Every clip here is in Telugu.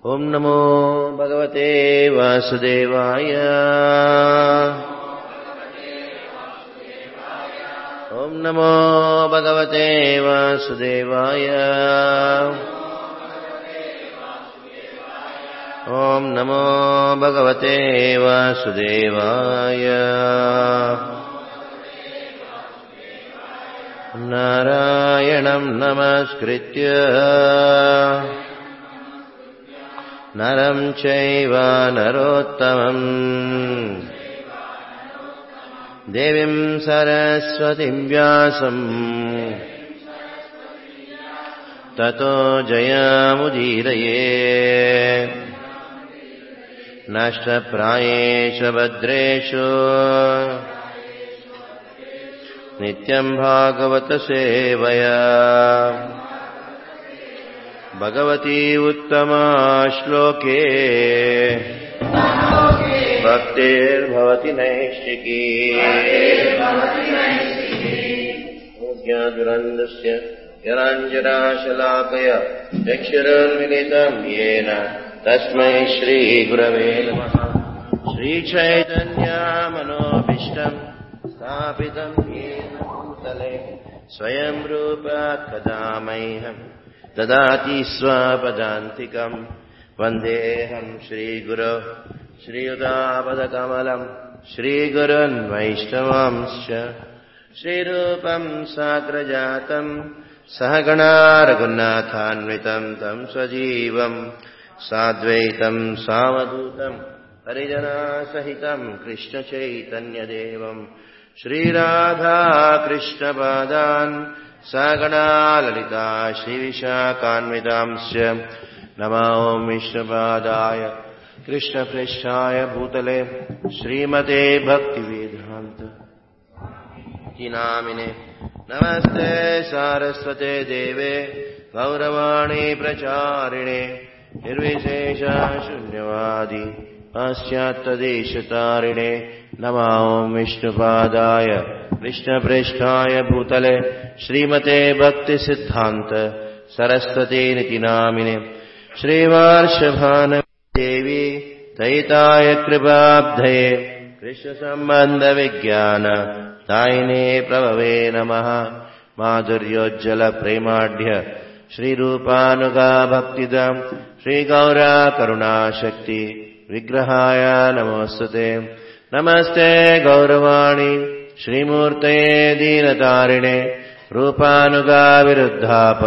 ॐ नमो भगवते वासुदेवाय ॐ नमो भगवते वासुदेवाय ॐ नमो भगवते वासुदेवाय नारायणम् नमस्कृत्य नरम् चैव नरोत्तमम् देवीम् सरस्वतीम् व्यासम् ततो जयामुदीरये नष्टप्रायेषु भद्रेषु नित्यम् भागवतसेवया भगवती उत्तमा श्लोके भक्तिर्भवति नैष्टिकी ज्ञादुरन्दस्य यराञ्जनाशलाकय चक्षुरुन्मिलितम् येन तस्मै श्रीगुरवे नमः श्रीचैतन्यामनोभीष्टम् स्थापितम् येन भूतले स्वयं रूपा कदा मह्यम् ददाति स्वपदान्तिकम् वन्देऽहम् श्रीगुरो श्रीयुतापदकमलम् श्रीगुरुन् वैष्णवांश्च श्रीरूपम् साग्रजातम् सहगणारघुनाथान्वितम् तम् स्वजीवम् साद्वैतम् सावधूतम् परिजनासहितम् कृष्णचैतन्यदेवम् श्रीराधाकृष्णपादान् सगणा ललिता श्रीविशाखान्वितांश्च नमो विष्णुपादाय कृष्णपृष्ठाय भूतले श्रीमते भक्तिवेदान्त नामिने नमस्ते सारस्वते देवे गौरवाणी प्रचारिणे निर्विशेषा शून्यवादी पाश्चात्यदेशतारिणे नमो विष्णुपादाय कृष्णपृष्ठाय भूतले श्रीमते भक्तिसिद्धान्त सरस्वतीनिति नामिने श्रीवार्षभानदेवी दयिताय कृपाब्धये कृष्णसम्बन्धविज्ञान दायिने प्रभवे नमः माधुर्योज्जलप्रेमाढ्य श्रीरूपानुगा भक्तिदम् श्रीगौरा करुणाशक्ति विग्रहाय नमोऽस्तुते नमस्ते गौरवाणि श्रीमूर्तये दीनतारिणे रूपानुगाविरुद्धाप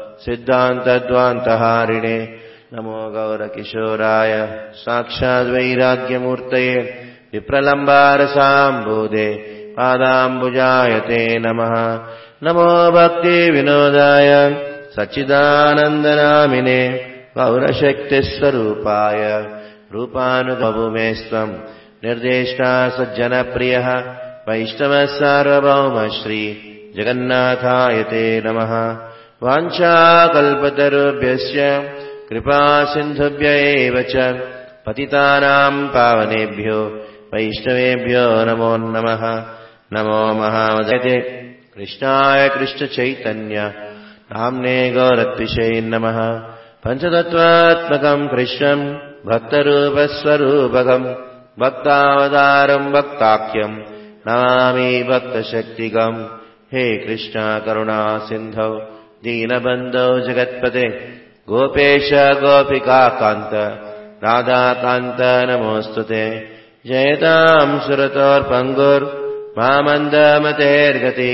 सिद्धान्तद्वान्तहारिणे नमो गौरकिशोराय साक्षाद्वैराग्यमूर्तये विप्रलम्बारसाम्बोधे पादाम्बुजायते नमः नमो भक्तिविनोदाय सच्चिदानन्दनामिने गौरशक्तिस्वरूपाय रूपानुबभुमेस्त्वम् निर्देष्टा सज्जनप्रियः वैष्णवः सार्वभौम श्री जगन्नाथाय ते नमः वाञ्छाकल्पतरुभ्यश्च कृपासिन्धुभ्य एव च पतितानाम् पावनेभ्यो वैष्णवेभ्यो नमो नमः नमो महामदते कृष्णाय कृष्णचैतन्य नाम्ने गौरत्विषै नमः पञ्चतत्त्वात्मकम् कृष्णम् भक्तरूपस्वरूपकम् भक्तावतारम् भक्ताख्यम् नमामि भक्तशक्तिकम् हे कृष्ण करुणा सिन्धौ दीनबन्धौ जगत्पते गोपेश गोपिकान्त राधाकान्त नमोऽस्तु ते जयताम् सुरतोर्पङ्गुर् मामन्दमतेर्गति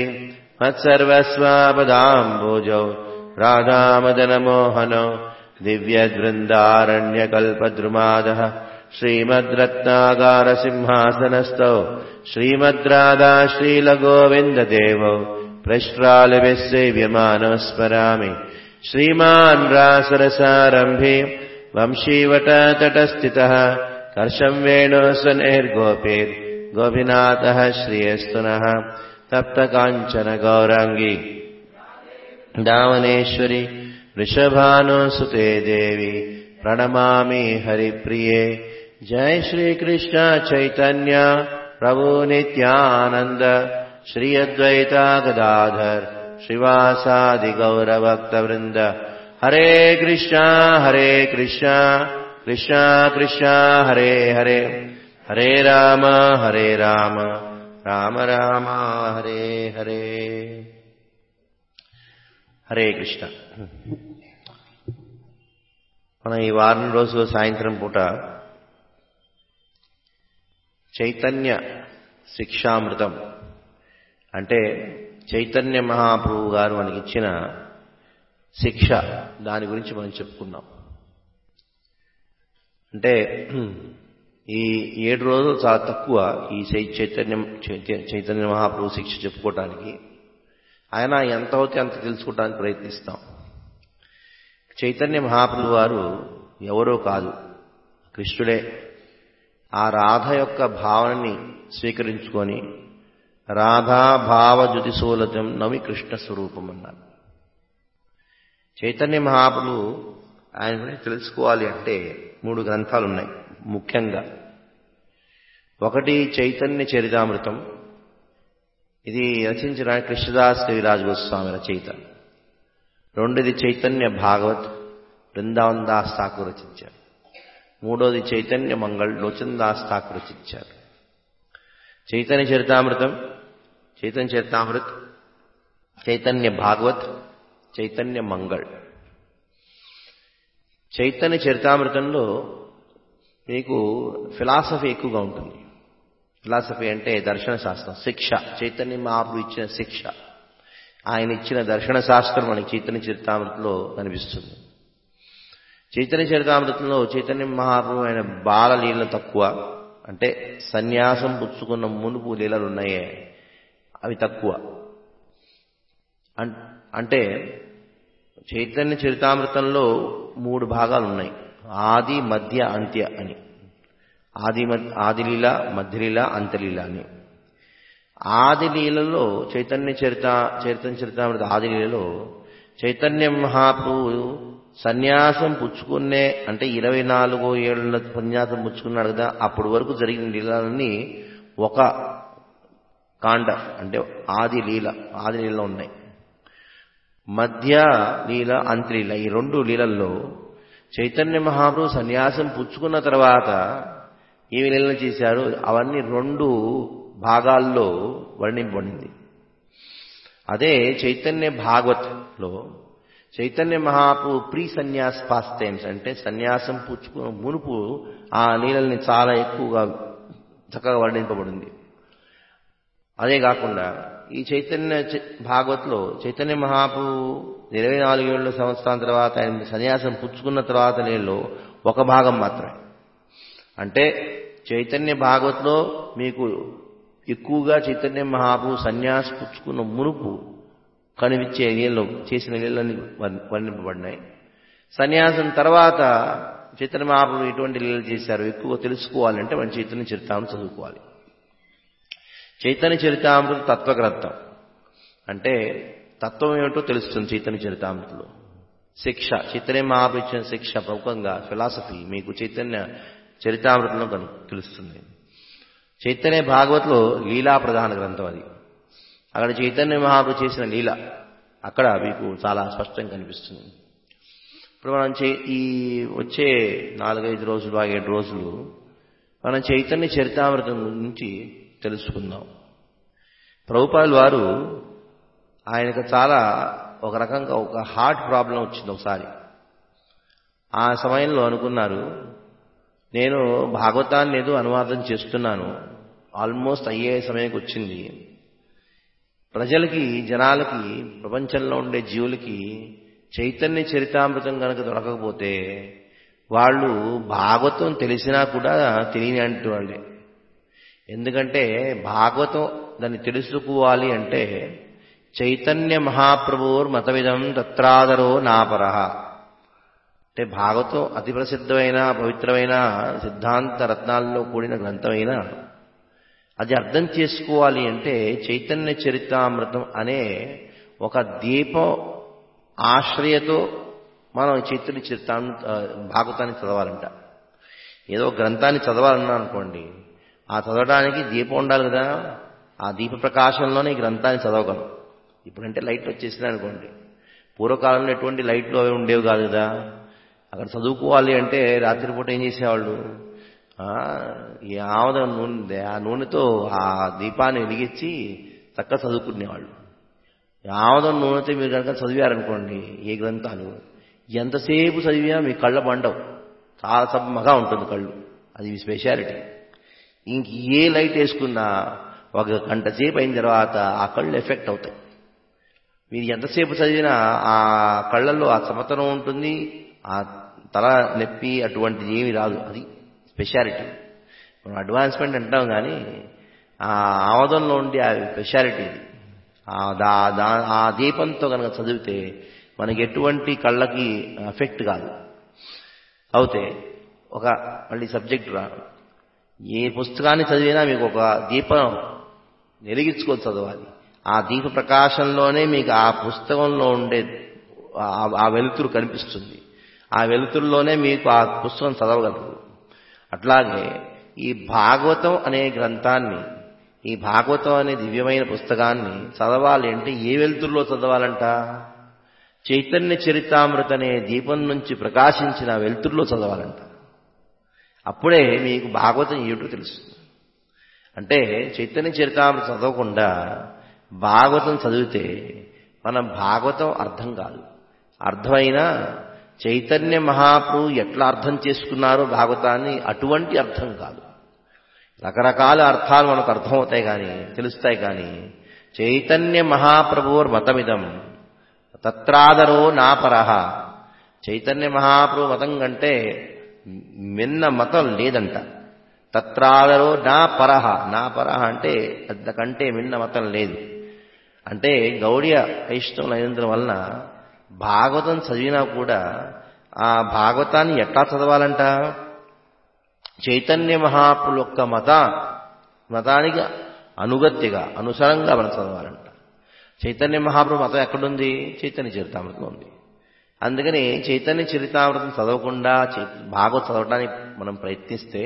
मत्सर्वस्वापदाम्बोजौ राधामदनमोहनो दिव्यवृन्दारण्यकल्पद्रुमादः श्रीमद्रत्नागारसिंहासनस्थौ श्रीमद्राधा श्रीलगोविन्ददेवौ प्रष्ट्रालभिः सेव्यमानः स्मरामि श्रीमान् रासरसारम्भे वंशीवटतटस्थितः कर्षम् वेणुः स्वनिर्गोपेत् गोपीनाथः श्रियस्तुनः तप्तकाञ्चन गौराङ्गी दावनेश्वरि वृषभानुसुते देवी प्रणमामि हरिप्रिये जय श्रीकृष्ण चैतन्य प्रभु नित्यानन्द श्री अद्वैता गदाधर श्रीवासादिगौरभक्तवृन्द హరే కృష్ణ హరే కృష్ణ కృష్ణ కృష్ణ హరే హరే హరే రామ హరే రామ రామ రామ హరే హరే హరే కృష్ణ మనం ఈ వారం రోజు సాయంత్రం పూట చైతన్య శిక్షామృతం అంటే చైతన్య మహాప్రభు గారు మనకి ఇచ్చిన శిక్ష దాని గురించి మనం చెప్పుకున్నాం అంటే ఈ ఏడు రోజులు చాలా తక్కువ ఈ చైతన్యం చైతన్య మహాప్రభు శిక్ష చెప్పుకోవటానికి ఆయన ఎంత అవుతే అంత తెలుసుకోవడానికి ప్రయత్నిస్తాం చైతన్య మహాప్రభు వారు ఎవరో కాదు కృష్ణుడే ఆ రాధ యొక్క భావనని స్వీకరించుకొని రాధా భావ జ్యుతిశూలతం నవి కృష్ణ స్వరూపం అన్నారు చైతన్య మహాప్రభు ఆయన గురించి తెలుసుకోవాలి అంటే మూడు గ్రంథాలు ఉన్నాయి ముఖ్యంగా ఒకటి చైతన్య చరితామృతం ఇది రచించిన కృష్ణదాస్ కవిరాజు గోస్వామి రచయిత రెండోది చైతన్య భాగవత్ బృందావన్ దాస్ ఠాకూర్ రచించారు మూడోది చైతన్య మంగళ్ లోచన్ దాస్ ఠాకూర్ రచించారు చైతన్య చరితామృతం చైతన్య చరితామృత్ చైతన్య భాగవత్ చైతన్య మంగళ్ చైతన్య చరితామృతంలో మీకు ఫిలాసఫీ ఎక్కువగా ఉంటుంది ఫిలాసఫీ అంటే దర్శన శాస్త్రం శిక్ష చైతన్య మహాప్రభు ఇచ్చిన శిక్ష ఆయన ఇచ్చిన దర్శన శాస్త్రం మనకి చైతన్య చరితామృతంలో కనిపిస్తుంది చైతన్య చరితామృతంలో చైతన్య మహాప్రభు ఆయన బాల లీలలు తక్కువ అంటే సన్యాసం పుచ్చుకున్న మునుపు లీలలు ఉన్నాయే అవి తక్కువ అంటే చైతన్య చరితామృతంలో మూడు భాగాలు ఉన్నాయి ఆది మధ్య అంత్య అని ఆది ఆదిలీల మధ్యలీల అంత్యలీల అని ఆదిలీలలో చైతన్య చరిత చైతన్య చరితామృత ఆదిలీలలో చైతన్య మహాప్రభు సన్యాసం పుచ్చుకునే అంటే ఇరవై నాలుగో ఏళ్ల సన్యాసం పుచ్చుకున్నాడు కదా అప్పటి వరకు జరిగిన లీలలన్నీ ఒక కాండ అంటే ఆది లీల ఆది లీలలో ఉన్నాయి మధ్య లీల అంత్యలీల ఈ రెండు లీలల్లో చైతన్య మహాప్రభు సన్యాసం పుచ్చుకున్న తర్వాత ఏమి లీలలు చేశారు అవన్నీ రెండు భాగాల్లో వర్ణింపబడింది అదే చైతన్య భాగవత్లో Chaitanya Mahaprabhu pre sannyas pastimes అంటే సన్యాసం పుచ్చుకున్న మునుపు ఆ లీలల్ని చాలా ఎక్కువగా చక్కగా వర్ణింపబడింది అదే కాకుండా ఈ చైతన్య భాగవత్లో చైతన్య మహాప్రభు ఇరవై నాలుగేళ్ల సంవత్సరాల తర్వాత ఆయన సన్యాసం పుచ్చుకున్న తర్వాత నీళ్ళు ఒక భాగం మాత్రమే అంటే చైతన్య భాగవత్లో మీకు ఎక్కువగా చైతన్య మహాప్రభు సన్యాసం పుచ్చుకున్న మునుపు కనిపించే నీళ్ళు చేసిన నీళ్ళని వర్ణింపబడినాయి సన్యాసం తర్వాత చైతన్య మహాప్రభు ఎటువంటి లీలలు చేశారు ఎక్కువ తెలుసుకోవాలంటే మనం చైతన్య చరితామృతం చదువుకోవాలి చైతన్య చరితామృత తత్వగ్రంథం అంటే తత్వం ఏమిటో తెలుస్తుంది చైతన్య చరితామృతలో శిక్ష చైతన్య మహాప్రభు ఇచ్చిన శిక్ష ప్రముఖంగా ఫిలాసఫీ మీకు చైతన్య చరితామృతంలో కను తెలుస్తుంది చైతన్య భాగవత్లో లీలా ప్రధాన గ్రంథం అది అక్కడ చైతన్య మహాప్రభు చేసిన లీల అక్కడ మీకు చాలా స్పష్టంగా కనిపిస్తుంది ఇప్పుడు మనం ఈ వచ్చే నాలుగైదు రోజులు ఏడు రోజులు మనం చైతన్య చరితామృతం గురించి తెలుసుకుందాం ప్రభుపాల్ వారు ఆయనకు చాలా ఒక రకంగా ఒక హార్ట్ ప్రాబ్లం వచ్చింది ఒకసారి ఆ సమయంలో అనుకున్నారు నేను భాగవతాన్ని ఏదో అనువాదం చేస్తున్నాను ఆల్మోస్ట్ అయ్యే సమయానికి వచ్చింది ప్రజలకి జనాలకి ప్రపంచంలో ఉండే జీవులకి చైతన్య చరితామృతం కనుక దొరకకపోతే వాళ్ళు భాగవతం తెలిసినా కూడా తెలియని అంటూ వాళ్ళే ఎందుకంటే భాగవతం దాన్ని తెలుసుకోవాలి అంటే చైతన్య మహాప్రభుర్ మతవిధం తత్రాదరో నాపరహ అంటే భాగవతం అతి ప్రసిద్ధమైన పవిత్రమైన సిద్ధాంత రత్నాల్లో కూడిన గ్రంథమైన అది అర్థం చేసుకోవాలి అంటే చైతన్య చరితామృతం అనే ఒక దీపం ఆశ్రయతో మనం చైతన్య చరితాన్ని భాగవతాన్ని చదవాలంట ఏదో గ్రంథాన్ని చదవాలన్నా అనుకోండి ఆ చదవడానికి దీపం ఉండాలి కదా ఆ దీప ప్రకాశంలోనే ఈ గ్రంథాన్ని చదవగలం ఇప్పుడంటే లైట్ వచ్చేసింది అనుకోండి పూర్వకాలంలో ఎటువంటి లైట్లు అవి ఉండేవి కాదు కదా అక్కడ చదువుకోవాలి అంటే రాత్రిపూట ఏం చేసేవాళ్ళు ఆ, ఈ ఆముద నూనె ఉంది, ఆ నూనెతో ఆ దీపాన్ని వెలిగించి చక్కగా చదువుకునేవాళ్ళు ఈ ఆముదం నూనెతో మీరు కనుక చదివారనుకోండి ఏ గ్రంథాలు ఎంతసేపు చదివినా మీ కళ్ళ పండవు చాలా సమ్మగా ఉంటుంది కళ్ళు అది మీ స్పెషాలిటీ ఇంక ఏ లైట్ వేసుకున్నా ఒక గంట సేపు అయిన తర్వాత ఆ కళ్ళు ఎఫెక్ట్ అవుతాయి మీరు ఎంతసేపు చదివినా ఆ కళ్ళల్లో ఆ సమతనం ఉంటుంది ఆ తల నొప్పి అటువంటిది ఏమీ రాదు అది స్పెషాలిటీ మనం అడ్వాన్స్మెంట్ అంటాం కానీ ఆ ఆమోదంలో ఉండే ఆ స్పెషాలిటీ ఇది ఆ దా దా ఆ దీపంతో కనుక చదివితే మనకి ఎటువంటి కళ్ళకి ఎఫెక్ట్ కాదు అవుతే ఒక మళ్ళీ సబ్జెక్ట్ రా ఏ పుస్తకాన్ని చదివినా మీకు ఒక దీపం వెలిగించుకొని చదవాలి ఆ దీప ప్రకాశంలోనే మీకు ఆ పుస్తకంలో ఉండే ఆ- ఆ వెలుతురు కనిపిస్తుంది ఆ వెలుతురులోనే మీకు ఆ పుస్తకం చదవగలరు అట్లాగే ఈ భాగవతం అనే గ్రంథాన్ని ఈ భాగవతం అనే దివ్యమైన పుస్తకాన్ని చదవాలి అంటే ఏ వెలుతురులో చదవాలంట చైతన్య చరితామృత అనే దీపం నుంచి ప్రకాశించిన వెలుతురులో చదవాలంట అప్పుడే మీకు భాగవతం ఏమిటో తెలుస్తుంది అంటే చైతన్య చరితామృత చదవకుండా భాగవతం చదివితే మనం భాగవతం అర్థం కాదు అర్థమైనా చైతన్య మహాప్రభు ఎట్లా అర్థం చేసుకున్నారో భాగవతాన్ని అటువంటి అర్థం కాదు రకరకాల అర్థాలు మనకు అర్థమవుతాయి కానీ తెలుస్తాయి కానీ చైతన్య మహాప్రభువర్ మతమిదం తత్రాదరో నాపరహ చైతన్య మహాప్రభు మతం కంటే మిన్న మతం లేదంట తత్రాదరో నా పరహ నా పరహ అంటే అంతకంటే మిన్న మతం లేదు అంటే గౌడియ వైష్ణవులు అయినందున వలన భాగవతం చదివినా కూడా ఆ భాగవతాన్ని ఎట్లా చదవాలంట చైతన్య మహాప్రుల యొక్క మత మతానికి అనుగత్యగా అనుసరంగా మనం చదవాలంట చైతన్య మహాప్రభు మతం ఎక్కడుంది చైతన్య చరితామృతం ఉంది అందుకని చైతన్య చరితామృతం చదవకుండా చై- భాగవతం చదవడానికి మనం ప్రయత్నిస్తే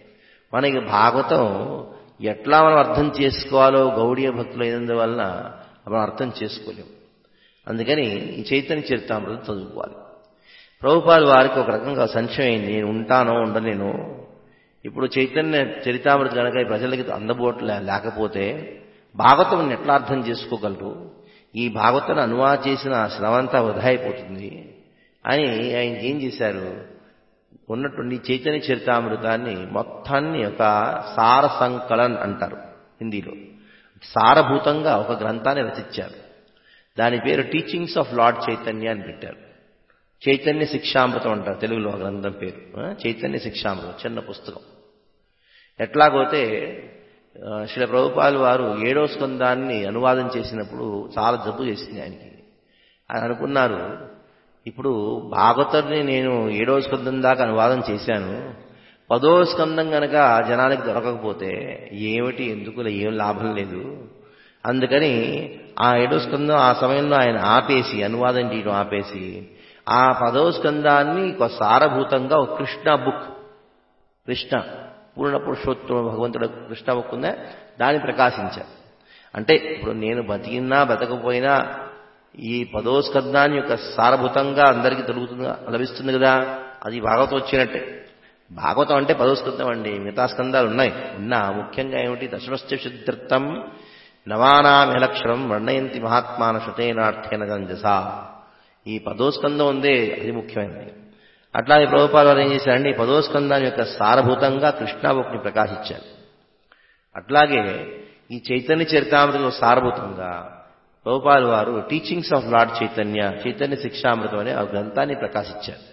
మనకి భాగవతం ఎట్లా మనం అర్థం చేసుకోవాలో గౌడీయ భక్తులు అయినందువలన మనం అర్థం చేసుకోలేము అందుకని ఈ చైతన్య చరితామృతం చదువుకోవాలి ప్రభుపాలు వారికి ఒక రకంగా సంశయం అయింది నేను ఉంటానో ఉండలేను ఇప్పుడు చైతన్య చరితామృతి కనుక ఈ ప్రజలకి అందబోట్ల లేకపోతే భాగవతం ఎట్లా అర్థం చేసుకోగలరు ఈ భాగవతాన్ని అనువాద చేసిన శ్రమంతా వృధా అయిపోతుంది అని ఆయన ఏం చేశారు ఉన్నటువంటి చైతన్య చరితామృతాన్ని మొత్తాన్ని ఒక సార సంకలన్ అంటారు హిందీలో సారభూతంగా ఒక గ్రంథాన్ని రచించారు దాని పేరు టీచింగ్స్ ఆఫ్ లార్డ్ చైతన్య అని పెట్టారు చైతన్య శిక్షామృతం అంటారు తెలుగులో ఆ గ్రంథం పేరు ఆ, చైతన్య శిక్షామృతం చిన్న పుస్తకం ఎట్లాగోతే ఆ, శ్రీ ప్రభుపాల్ వారు ఏడో స్కందాన్ని అనువాదం చేసినప్పుడు చాలా జబ్బు చేసింది ఆయనకి ఆయన అనుకున్నారు ఇప్పుడు భాగవతాన్ని నేను ఏడో స్కందం దాకా అనువాదం చేశాను పదో స్కందం గనక జనానికి దొరకకపోతే ఏమిటి ఎందుకు ఏం లాభం లేదు అందుకని ఆ ఏడో స్కందం ఆ సమయంలో ఆయన ఆపేసి అనువాదం చేయడం ఆపేసి ఆ పదో స్కందాన్ని ఒక సారభూతంగా ఒక కృష్ణ బుక్ కృష్ణ పూర్ణ పురుషోత్తమ భగవంతుడు కృష్ణ బుక్ ఉందా దాన్ని ప్రకాశించారు అంటే ఇప్పుడు నేను బతికినా బతకపోయినా ఈ పదో స్కందాన్ని యొక్క సారభూతంగా అందరికీ దొరుకుతుంది లభిస్తుంది కదా అది భాగవతం వచ్చినట్టే భాగవతం అంటే పదో స్కందం అండి మిగతా స్కందాలు ఉన్నాయి ఉన్నా ముఖ్యంగా ఏమిటి దశమశ్చ శుద్ధర్థం నవానామిలక్షణం వర్ణయంతి మహాత్మాన శతేనార్థేన గంజసా ఈ పదో స్కందం ఉందే అది ముఖ్యమైనది అట్లాగే ప్రభుపాద వారు ఏం చేశారంటే ఈ పదో స్కందాన్ని యొక్క సారభూతంగా కృష్ణాబుక్ని ప్రకాశించారు అట్లాగే ఈ చైతన్య చరితామృతం సారభూతంగా ప్రభుపాల్ వారు teachings of Lord Chaitanya Chaitanya శిక్షామృతం అనే ఆ గ్రంథాన్ని ప్రకాశించారు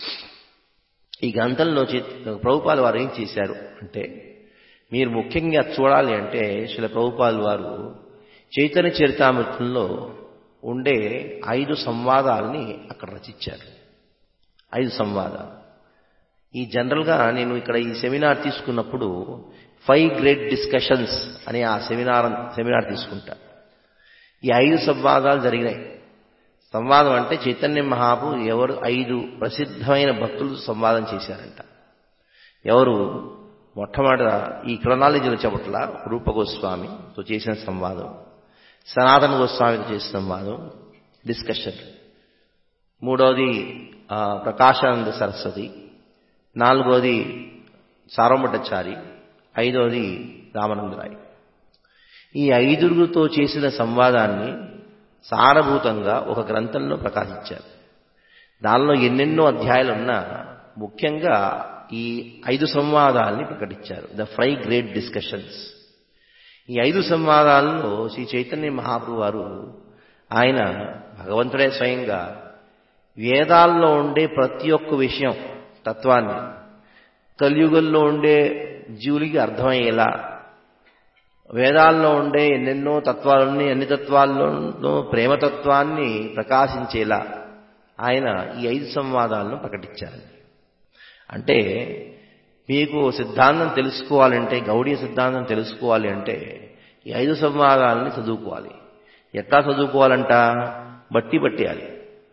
ఈ గ్రంథంలో చైత- ప్రభుపాల్ వారు ఏం చేశారు అంటే మీరు ముఖ్యంగా చూడాలి అంటే శిల ప్రభుపాల్ వారు చైతన్య చరితామృతంలో ఉండే ఐదు సంవాదాలని అక్కడ రచించారు ఐదు సంవాదాలు ఈ జనరల్గా నేను ఇక్కడ ఈ సెమినార్ తీసుకున్నప్పుడు ఫైవ్ గ్రేట్ డిస్కషన్స్ అనే ఆ సెమినార్ సెమినార్ తీసుకుంటా ఈ ఐదు సంవాదాలు జరిగినాయి సంవాదం అంటే చైతన్య మహాపు ఎవరు ఐదు ప్రసిద్ధమైన భక్తులు సంవాదం చేశారంట ఎవరు మొట్టమొదట ఈ క్రొనాలజీలో చెప్పట్ల రూప గోస్వామితో చేసిన సంవాదం సనాతన గోస్వామితో చేసిన సంవాదం డిస్కషన్ మూడవది ఆ, ప్రకాశానంద సరస్వతి నాలుగవది సారమఠచారి ఐదవది రామానందరాయ్ ఈ ఐదుగురితో చేసిన సంవాదాన్ని సారభూతంగా ఒక గ్రంథంలో ప్రకాశించారు దానిలో ఎన్నెన్నో అధ్యాయాలు ఉన్నా ముఖ్యంగా ఈ ఐదు సంవాదాలని ప్రకటించారు ద ఫైవ్ గ్రేట్ డిస్కషన్స్ ఈ ఐదు సంవాదాలలో శ్రీ చైతన్య మహాప్రభు వారు ఆయన భగవంతుడే స్వయంగా వేదాల్లో ఉండే ప్రతి ఒక్క విషయం తత్వాన్ని కలియుగంలో ఉండే జీవులకి అర్థమయ్యేలా వేదాల్లో ఉండే ఎన్నెన్నో తత్వాలని అన్ని తత్వాల్లోనూ ప్రేమతత్వాన్ని ప్రకాశించేలా ఆయన ఈ ఐదు సంవాదాలను ప్రకటించారు అంటే మీకు సిద్ధాంతం తెలుసుకోవాలంటే గౌడీయ సిద్ధాంతం తెలుసుకోవాలి అంటే ఈ ఐదు సంవాదాలని చదువుకోవాలి ఎట్లా చదువుకోవాలంట బట్టి పట్టేయాలి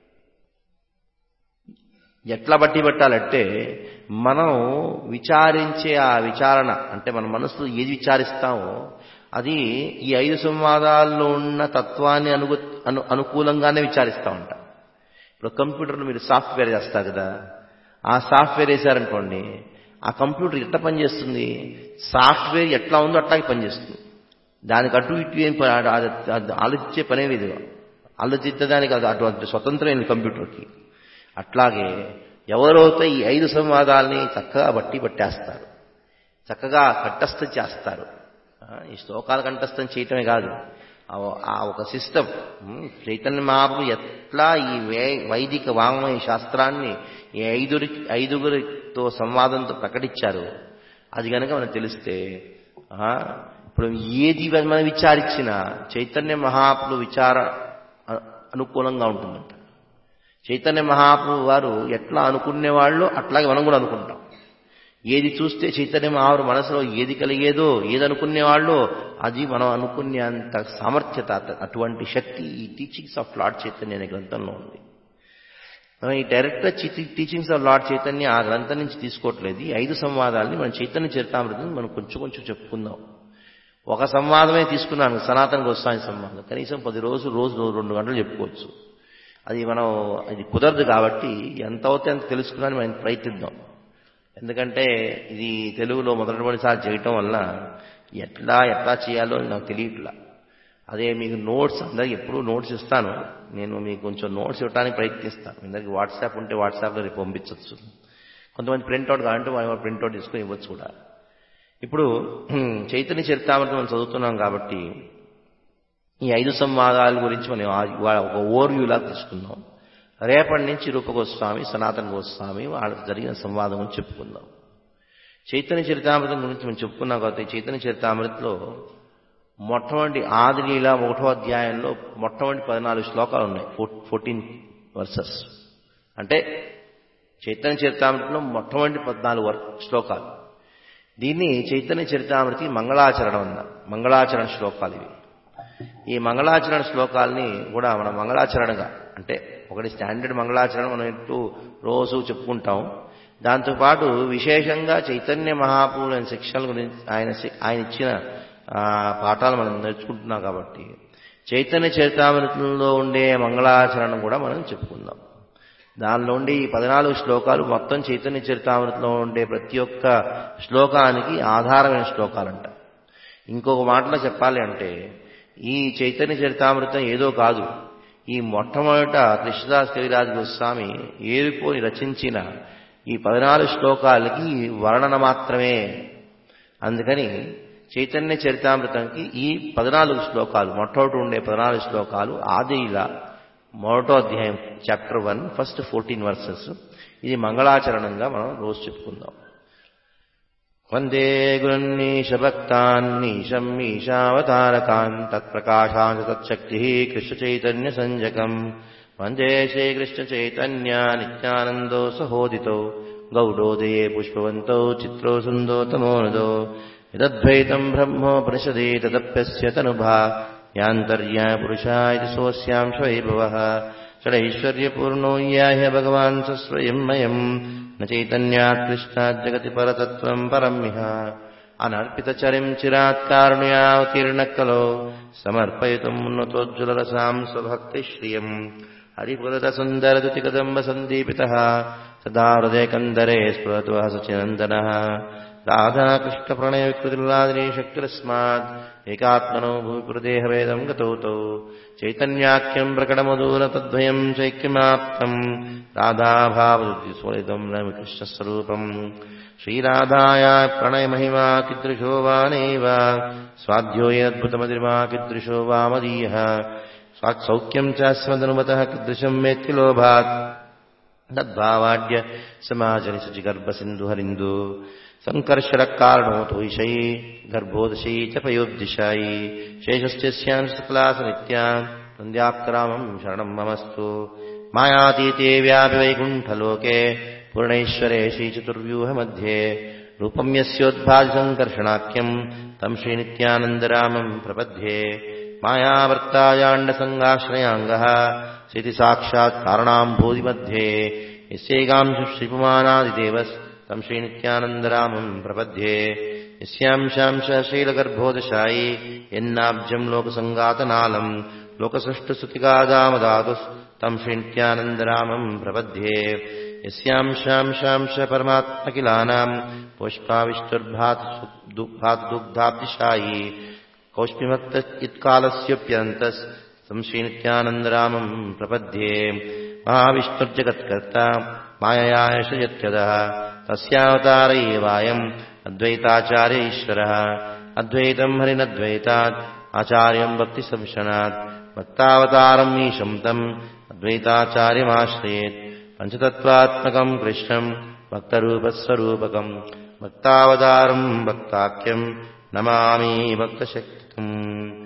ఎట్లా బట్టి పెట్టాలంటే మనం విచారించే ఆ విచారణ అంటే మన మనసులో ఏది విచారిస్తామో అది ఈ ఐదు సంవాదాల్లో ఉన్న తత్వాన్ని అనుగు అను అనుకూలంగానే విచారిస్తూ ఉంటాం ఇప్పుడు కంప్యూటర్లో మీరు సాఫ్ట్వేర్ చేస్తారు కదా ఆ సాఫ్ట్వేర్ వేశారనుకోండి ఆ కంప్యూటర్ ఎట్లా పనిచేస్తుంది సాఫ్ట్వేర్ ఎట్లా ఉందో అట్లాగే పనిచేస్తుంది దానికి అటు ఇటు ఏం ప- అది- అది- అది ఆలోచించే పనే లేదు ఆలోచించడానికి అది అటువంటి స్వతంత్రమైన కంప్యూటర్కి అట్లాగే ఎవరైతే ఈ ఐదు సంవాదాల్ని చక్కగా బట్టి పట్టేస్తారు చక్కగా కంఠస్థం చేస్తారు ఆ, ఈ శ్లోకాలు కంఠస్థం చేయటమే కాదు ఆ- ఆ ఒక సిస్టమ్ చైతన్య మహాప్రభు ఎట్లా ఈ వై- వైదిక వాంగ్మయ శాస్త్రాన్ని ఈ ఐదురి ఐదుగురితో సంవాదంతో ప్రకటించారు అది కనుక మనకు తెలిస్తే ఆ, ఇప్పుడు ఏది మనం విచారించినా చైతన్య మహాప్రభు విచార అ- అనుకూలంగా ఉంటుందంట చైతన్య మహాప్రభు వారు ఎట్లా అనుకునేవాళ్ళు అట్లాగే మనం కూడా అనుకుంటాం ఏది చూస్తే చైతన్య మహాప్రభు మనసులో ఏది కలిగేదో ఏది అనుకునేవాళ్ళో అది మనం అనుకునే అంత సామర్థ్యత అత- అటువంటి శక్తి ఈ టీచింగ్స్ ఆఫ్ లార్డ్ చైతన్య అనే గ్రంథంలో ఉంది మనం ఈ డైరెక్ట్గా టీచింగ్స్ ఆఫ్ లార్డ్ చైతన్య ఆ గ్రంథం నుంచి తీసుకోవట్లేదు ఈ ఐదు సంవాదాలని మన చైతన్య చరితామృతం మనం కొంచెం కొంచెం చెప్పుకుందాం ఒక సంవాదమే తీసుకున్నాను సనాతన గోస్వామి సంవాదం కనీసం పది రోజులు రోజు రెండు గంటలు చెప్పుకోవచ్చు అది మనం అది కుదరదు కాబట్టి ఎంత అవుతే అంత తెలుసుకున్నాను మనం ప్రయత్నిద్దాం ఎందుకంటే ఇది తెలుగులో మొదటిసారి చేయటం వల్ల ఎట్లా ఎట్లా చేయాలో నాకు తెలియట్లా అదే మీకు నోట్స్ అందరికి ఎప్పుడూ నోట్స్ ఇస్తాను నేను మీకు కొంచెం నోట్స్ ఇవ్వడానికి ప్రయత్నిస్తాను మీ అందరికి వాట్సాప్ ఉంటే వాట్సాప్లో రేపు పంపించవచ్చు కొంతమంది ప్రింట్అవుట్ కావాలంటే వాళ్ళు ప్రింట్అవుట్ తీసుకొని ఇవ్వచ్చు కూడా ఇప్పుడు చైతన్య చరితామృతం మనం చదువుతున్నాం కాబట్టి ఈ ఐదు సంవాదాల గురించి మనం ఆ- ఇవాళ ఒక ఓవర్వ్యూలా తీసుకుందాం రేపటి నుంచి రూప గోస్వామి సనాతన గోస్వామి వాళ్ళకి జరిగిన సంవాదం గురించి చెప్పుకుందాం చైతన్య చరితామృతం గురించి మనం చెప్పుకున్నాం కాబట్టి చైతన్య చరితామృతంలో మొట్టమొదటి ఆదిలీల ఒకటో అధ్యాయంలో మొట్టమొదటి పద్నాలుగు శ్లోకాలు ఉన్నాయి ఫోర్టీన్ వర్సెస్ అంటే చైతన్య చరితామృతంలో మొట్టమొదటి పద్నాలుగు వర్- శ్లోకాలు దీన్ని చైతన్య చరితామృతి మంగళాచరణం అన్న మంగళాచరణ శ్లోకాలు ఇవి ఈ మంగళాచరణ శ్లోకాల్ని కూడా మనం మంగళాచరణగా అంటే ఒకటి స్టాండర్డ్ మంగళాచరణ మనం ఎప్పుడు రోజు చెప్పుకుంటాం దాంతోపాటు విశేషంగా చైతన్య మహాప్రభుల శిక్షణ గురించి ఆయన శి- ఆయన ఇచ్చిన ఆ, పాఠాలు మనం నేర్చుకుంటున్నాం కాబట్టి చైతన్య చరితామృతంలో ఉండే మంగళాచరణం కూడా మనం చెప్పుకుందాం దానిలో ఉండే ఈ పద్నాలుగు శ్లోకాలు మొత్తం చైతన్య చరితామృతంలో ఉండే ప్రతి ఒక్క శ్లోకానికి ఆధారమైన శ్లోకాలంట ఇంకొక మాటలో చెప్పాలి అంటే ఈ చైతన్య చరితామృతం ఏదో కాదు ఈ మొట్టమొదట కృష్ణదాస్ కవిరాజ గోస్వామి ఏరుకోని రచించిన ఈ పద్నాలుగు శ్లోకాలకి వర్ణన మాత్రమే అందుకని చైతన్య చరితామృతంకి ఈ పద్నాలుగు శ్లోకాలు మొట్టమొదటి ఉండే పద్నాలుగు శ్లోకాలు ఆదిలా మొదటో అధ్యాయం chapter one first fourteen verses ఇది మంగళాచరణంగా మనం రోజు చెప్పుకుందాం వందే గురున్నీశభక్తాన్నీశం ఈశావతారకాన్ తత్ప్రకాశాన్ తచ్చక్తి కృష్ణచైతన్య సంజకం వందే శ్రీకృష్ణచైతన్య నిత్యానందో సహోదితో గౌడోదయే పుష్పవంతో చిత్రో సుందోతమోనదో యదద్వైతం బ్రహ్మోపనిషదే తదప్యస్య తనుభా యాంతర్యా పురుషా ఇది సోస్యాంశ వైభవः షడైశ్వర్యపూర్ణో యాహ భగవాన్ స స్వయం మయం న చైతన్యాత్ కృష్ణాత్ జగతి పరతత్వం పరమిహ అనర్పితచరిం చిరాత్కారుణ్యావతీర్ణ కలో సమర్పయితుం ఉన్నతోజ్వలరసాం స్వభక్తిశ్రియం హరిపురతసుन्दరదుతికదంబ సందీపితः సదా హృదయకందరే స్ఫురతు సచినందనः రాధాకృష్ణప్రణయవికృతిర్లాదినీ శక్తిరస్మాత్ ఏకాత్మనో భూమికృదేహవేదం గతౌతౌ చైతన్యాఖ్యం ప్రకటమదూన తద్వయం చైక్యమాప్తం రాధాభావదుద్ధిస్వలితం రవికృష్ణస్వరూపం శ్రీరాధాయా ప్రణయమహిమా कीदृशो वा नैव स्वाध्यो यद्भुतमतिर्मा कीदृशो वा मदीयः स्वात्सौख्यम् चास्मदनुमतः कीदृशम् मेत्ति लोभात् तद्भावाड्य समाजनि शुचिगर्भसिन्धुहरिन्दु सङ्कर्षरकारणोतो विषयी गर्भोदशी च पयोब्दिशायी शेषश्चस्यान् सकलासनित्यान् नन्द्याक्रामम् शरणम् ममस्तु मायातीते व्यापि वैकुण्ठलोके पूर्णैश्वरे श्रीचतुर्व्यूहमध्ये रूपम् यस्योद्भासङ्कर्षणाख्यम् तम् श्रीनित्यानन्दरामम् प्रपद्ये मायावर्तायाण्डसङ्गाश्रयाङ्गः स्थितिसाक्षात् कारणाम्भूतिमध्ये यस्यैकांशु श्रीपुमानादिदेवस् तम् श्रीनित्यानन्दरामम् प्रपद्ये यस्यांशांश शीलगर्भोदशायि यन्नाब्जम् लोकसङ्गातनालम् लोकसृष्टस्तुतिकादामदातुस् तम् श्रीनित्यानन्दरामम् प्रपद्ये यस्यांशांशांश परमात्मकिलानाम् पुष्पाविष्टुर्भातुदुग्धाब्दिशायी कौष्मिमत्त इत्कालस्योऽप्यन्तस् तम् श्रीनित्यानन्दरामम् प्रपद्ये महाविष्णुर्जगत्कर्ता माययायश यत्यदः तस्यावतार एवायम् अद्वैताचार्य ईश्वरः अद्वैतम् हरिनद्वैतात् आचार्यम् भक्तिसंशनात् भक्तावतारम् ईशम् तम् अद्वैताचार्यमाश्रयेत् पञ्चतत्त्वात्मकम् कृष्णम् भक्तरूपस्वरूपकम् भक्तावतारम् भक्ताख्यम् नमामि भक्तशक्तिम्